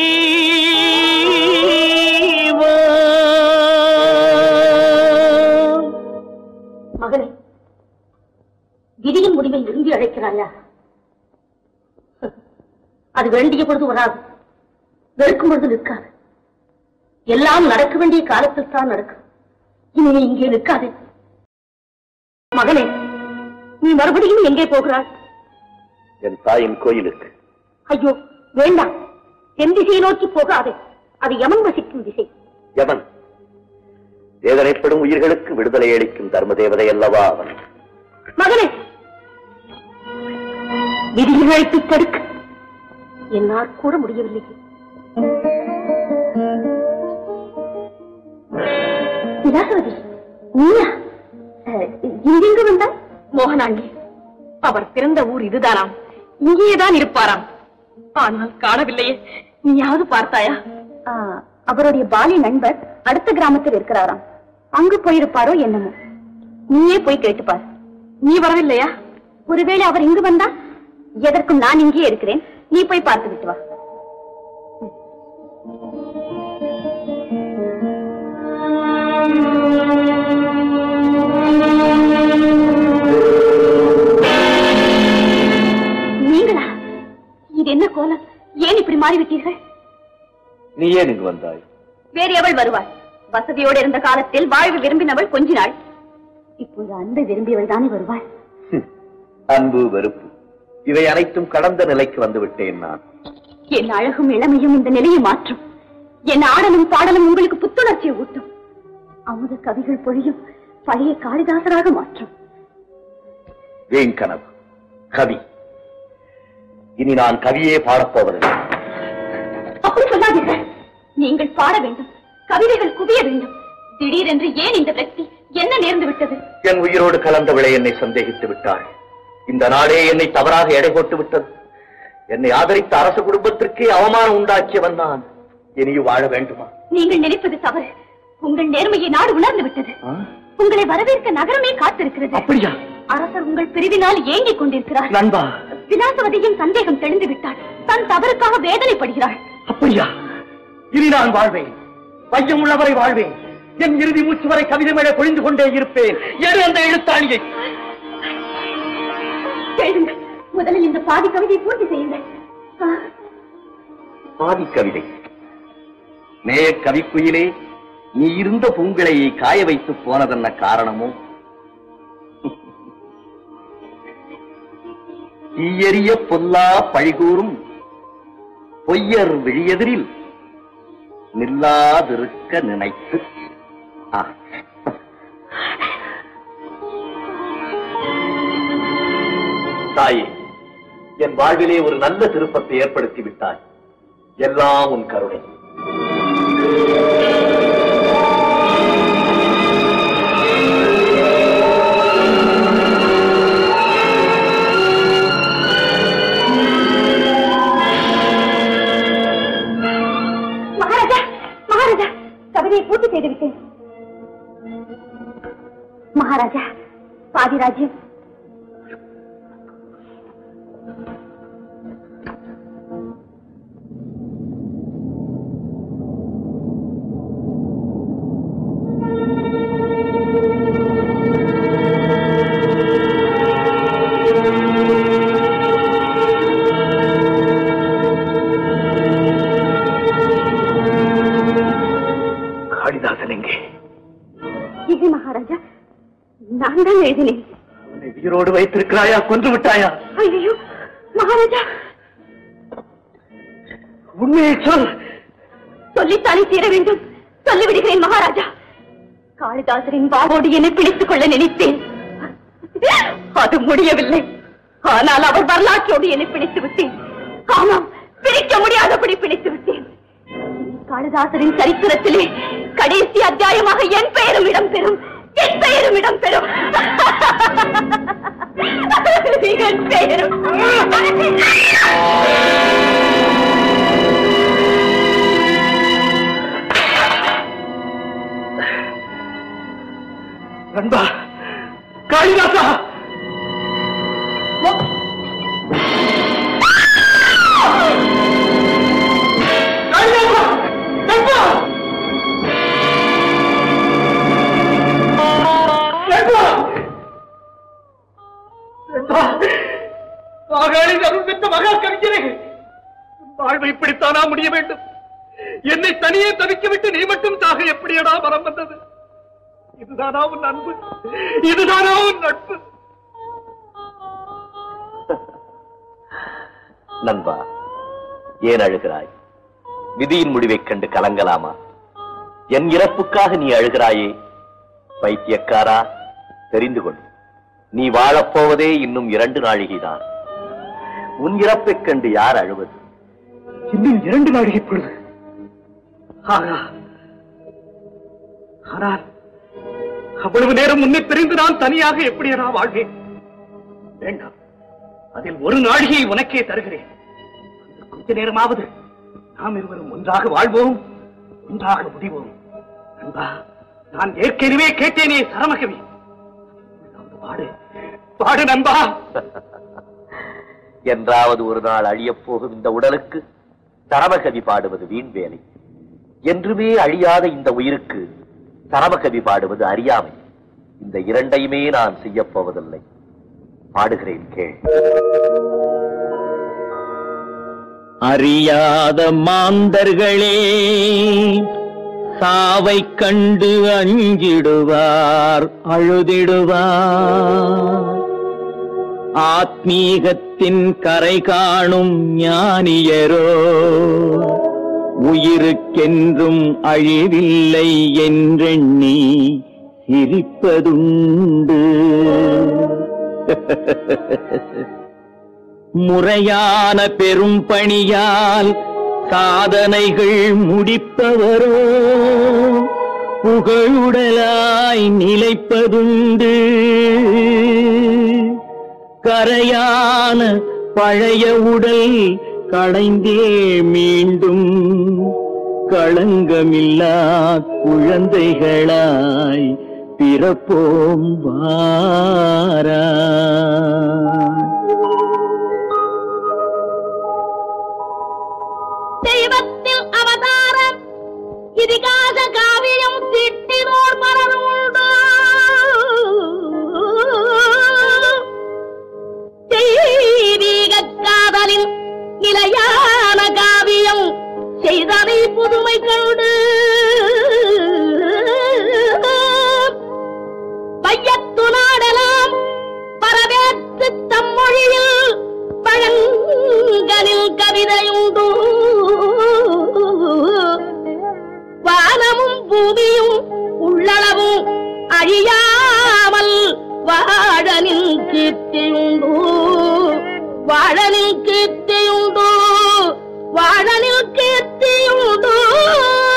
நீவா மகனே விதியின் முடிவை விரும்பி அழைக்கிறாயா அது வேண்டிய பொழுது வராது வெறுக்கும் பொழுது நிற்காது எல்லாம் நடக்க வேண்டிய காலத்தில் தான் நடக்கும் இனி நீ இங்கே நிற்காதே மகனே நீ மறுபடியும் எங்கே போகிறாய் என் தாயின் கோயிலுக்கு ஐயோ வேண்டாம் தென் திசையை நோக்கி போகாதே அது யமன் வசிக்கும் திசை யமன் வேதனைப்படும் உயிர்களுக்கு விடுதலை அளிக்கும் தர்ம தேவதை அல்லவா அவன் மகனே விதியை அழைத்து தடுக்க என்னால் கூட முடியவில்லை விலாசவதி நீயா அஹ், இங்கெங்கு வந்தாய் மோகனாண்டி அவர் பிறந்த ஊர் இதுதானாம் இங்கேதான் இருப்பாராம் ஆனால் காணவில்லையே நீயாவது பார்த்தாயா ஆ, அவருடைய பாலிய நண்பர் அடுத்த கிராமத்தில் இருக்கிறாராம் அங்கு போயிருப்பாரோ என்னமோ நீயே போய் கேட்டுப்பார் நீ வரவில்லையா ஒருவேளை அவர் இங்கு வந்தா எதற்கும் நான் இங்கே இருக்கிறேன் நீ போய் பார்த்து விட்டு வா நீங்களா இது என்ன கோலம் ஏன் இப்படி மாறிவிட்டீர்கள் நீ ஏன் இங்கு வந்தாய் வேறு எவள் வருவாள் வசதியோடு இருந்த காலத்தில் வாழ்வு விரும்பினவள் கொஞ்சினாள் இப்போது அன்பை விரும்பியவள் தானே வருவாள் ஹம், அன்பு வெறுப்பு இவை அனைத்தும் கடந்த நிலைக்கு வந்து விட்டேன் நான் என் அழகும் இளமையும் இந்த நிலையை மாற்றும் என் ஆடலும் பாடலும் உங்களுக்கு புத்துணர்ச்சியை ஊட்டும் அமுத கவிகள் பொழியும் பழைய காளிதாசராக மாற்றும் வீண் கனவு கவி இனி நான் கவியே பாடப்போவதில்லை அப்படி சொல்லாதீர்கள் நீங்கள் பாட வேண்டும் கவிதைகள் குவிய வேண்டும் திடீரென்று ஏன் இந்த விரக்தி என்ன நேர்ந்து விட்டது என் உயிரோடு கலந்தவளை என்னை சந்தேகித்து விட்டாள் இந்த நாடே என்னை தவறாக எடை போட்டு விட்டது என்னை ஆதரித்த அரச குடும்பத்திற்கே அவமானம் உண்டாக்கியவன் நான் இனியும் வாழ வேண்டுமா நீங்கள் நினைப்பது தவறு உங்கள் நேர்மையை நாடு உணர்ந்து விட்டது உங்களை வரவேற்க நகரமே காத்திருக்கிறது அப்படியா அரசர் உங்கள் பிரிவினால் ஏங்கிக் கொண்டிருக்கிறார் நண்பா விலாசவதியின் சந்தேகம் தெளிந்து விட்டாள் தன் தவறுக்காக வேதனைப்படுகிறாள் அப்படியா இனி நான் வாழ்வேன் பையம் உள்ளவரை வாழ்வேன் என் இறுதி மூச்சு வரை கவிதை மேலே பொழிந்து கொண்டே இருப்பேன் எது அந்த எழுத்தாணியை கேளுங்கள் முதலில் இந்த பாதி கவிதையை பூர்த்தி செய்யுங்கள் ஆ, பாதி கவிதை நேய கவிக்குயிலே நீ இருந்த பூங்களையை காய வைத்து போனதென்ன காரணமோ தீயறிய பொல்லா பழிகூறும் பொய்யர் விழியெதிரில் நில்லாதிருக்க நினைத்து ஆ. தாயே என் வாழ்விலே ஒரு நல்ல திருப்பத்தை ஏற்படுத்தி விட்டாய் எல்லாம் உன் கருணை மகாராஜா மகாராஜா கவிதையை பூர்த்தி செய்து விட்டேன் மகாராஜா பாதி ராஜ்யம் காளிதாசன் எங்கே இது மகாராஜா நான் தான் எழுதினேன் உன்னை உயிரோடு வைத்திருக்கிறாயா கொன்று விட்டாயா ஐயோ மகாராஜா உண்மையை சொல் சொல்லித்தானே தீர வேண்டும் சொல்லிவிடுகிறேன் மகாராஜா காளிதாசரின் வாவோடு என்னை பிடித்துக் கொள்ள நினைத்தேன் அது முடியவில்லை ஆனால் அவர் வரலாற்றோடு என்னை பிடித்து விட்டேன் ஆமாம் பிரிக்க முடியாதபடி பிடித்து விட்டேன் காளிதாசரின் சரித்திரத்திலே கடைசி அத்தியாயமாக என் பெயரும் இடம்பெறும் என் பெயரும் இடம்பெறும் என் பெயரும் நண்பா காளிதாசா காளிதாசா நண்பா நண்பா நண்பா மாகாளி அருள் பெற்ற மகா கவிஞரே வாழ்வை இப்படித்தானா முடிய வேண்டும் என்னை தனியே தவிக்க விட்டு நீ மட்டும் தாக எப்படியடா மரம் வந்தது இதுதானா உன் அன்பு இதுதானா உன் நட்பு நண்பா ஏன் அழுகிறாய் விதியின் முடிவைக் கண்டு கலங்கலாமா என் இறப்புக்காக நீ அழுகிறாயே பைத்தியக்காரா தெரிந்து கொள் நீ வாழப்போவதே இன்னும் இரண்டு நாழிகைதான் உன் இறப்பைக் கண்டு யார் அழுவது இன்னும் இரண்டு நாழிகை பொழுது ஆகா. ஆனால் அவ்வளவு நேரம் முன்னே பிரிந்து நான் தனியாக எப்படி நான் வாழ்வேன் வேண்டாம் அதில் ஒரு நாழிகை உனக்கே தருகிறேன் அந்த கொஞ்ச நேரமாவது நாம் இருவரும் ஒன்றாக வாழ்வோம் ஒன்றாக முடிவோம் நண்பா நான் ஏற்கனவே கேட்டேனே சரமகவி அதாவது பாடு பாடு நண்பா என்றாவது ஒரு நாள் அழியப் போகும் இந்த உடலுக்கு சரமகவி பாடுவது வீண் வேலை என்றுமே அழியாத இந்த உயிருக்கு சரமகவி பாடுவது அறியாமை இந்த இரண்டையுமே நான் செய்யப் போவதில்லை பாடுகிறேன் கேள் அறியாத மாந்தர்களே சாவை கண்டு அஞ்சிடுவார் அழுதிடுவார் ஆத்மீகத்தின் கரை காணும் ஞானியரோ உயிருக்கென்றும் அழிவில்லை என்றெண்ணி சிரிப்பதுண்டு முறையான பெரும் பணியால் சாதனைகள் முடிப்பவரோ புகழுடலாய் நிலைப்பதுண்டு கரையான பழைய உடல் களைந்தே மீண்டும் களங்கமில்லா குழந்தைகளாய் பிறப்போம் வாரா தெய்வத்தில் அவதாரம் இதிகாச காவியம் திட்டினோர் பலருண்டு தெய்வீக காதலின் நிலையான காவியம் செய்தனை புதுமை கண்டு பையத்து நாடலாம் பரவேற்று தம் மொழியில் பழங்கனில் கவிதையுண்டு வானமும் பூமியும் உள்ளளவும் அழியாமல் வாழனில் கீர்த்தியுண்டு வாழனில் கீர்த்தியுண்டு வாழனில் கீர்த்தியுண்டு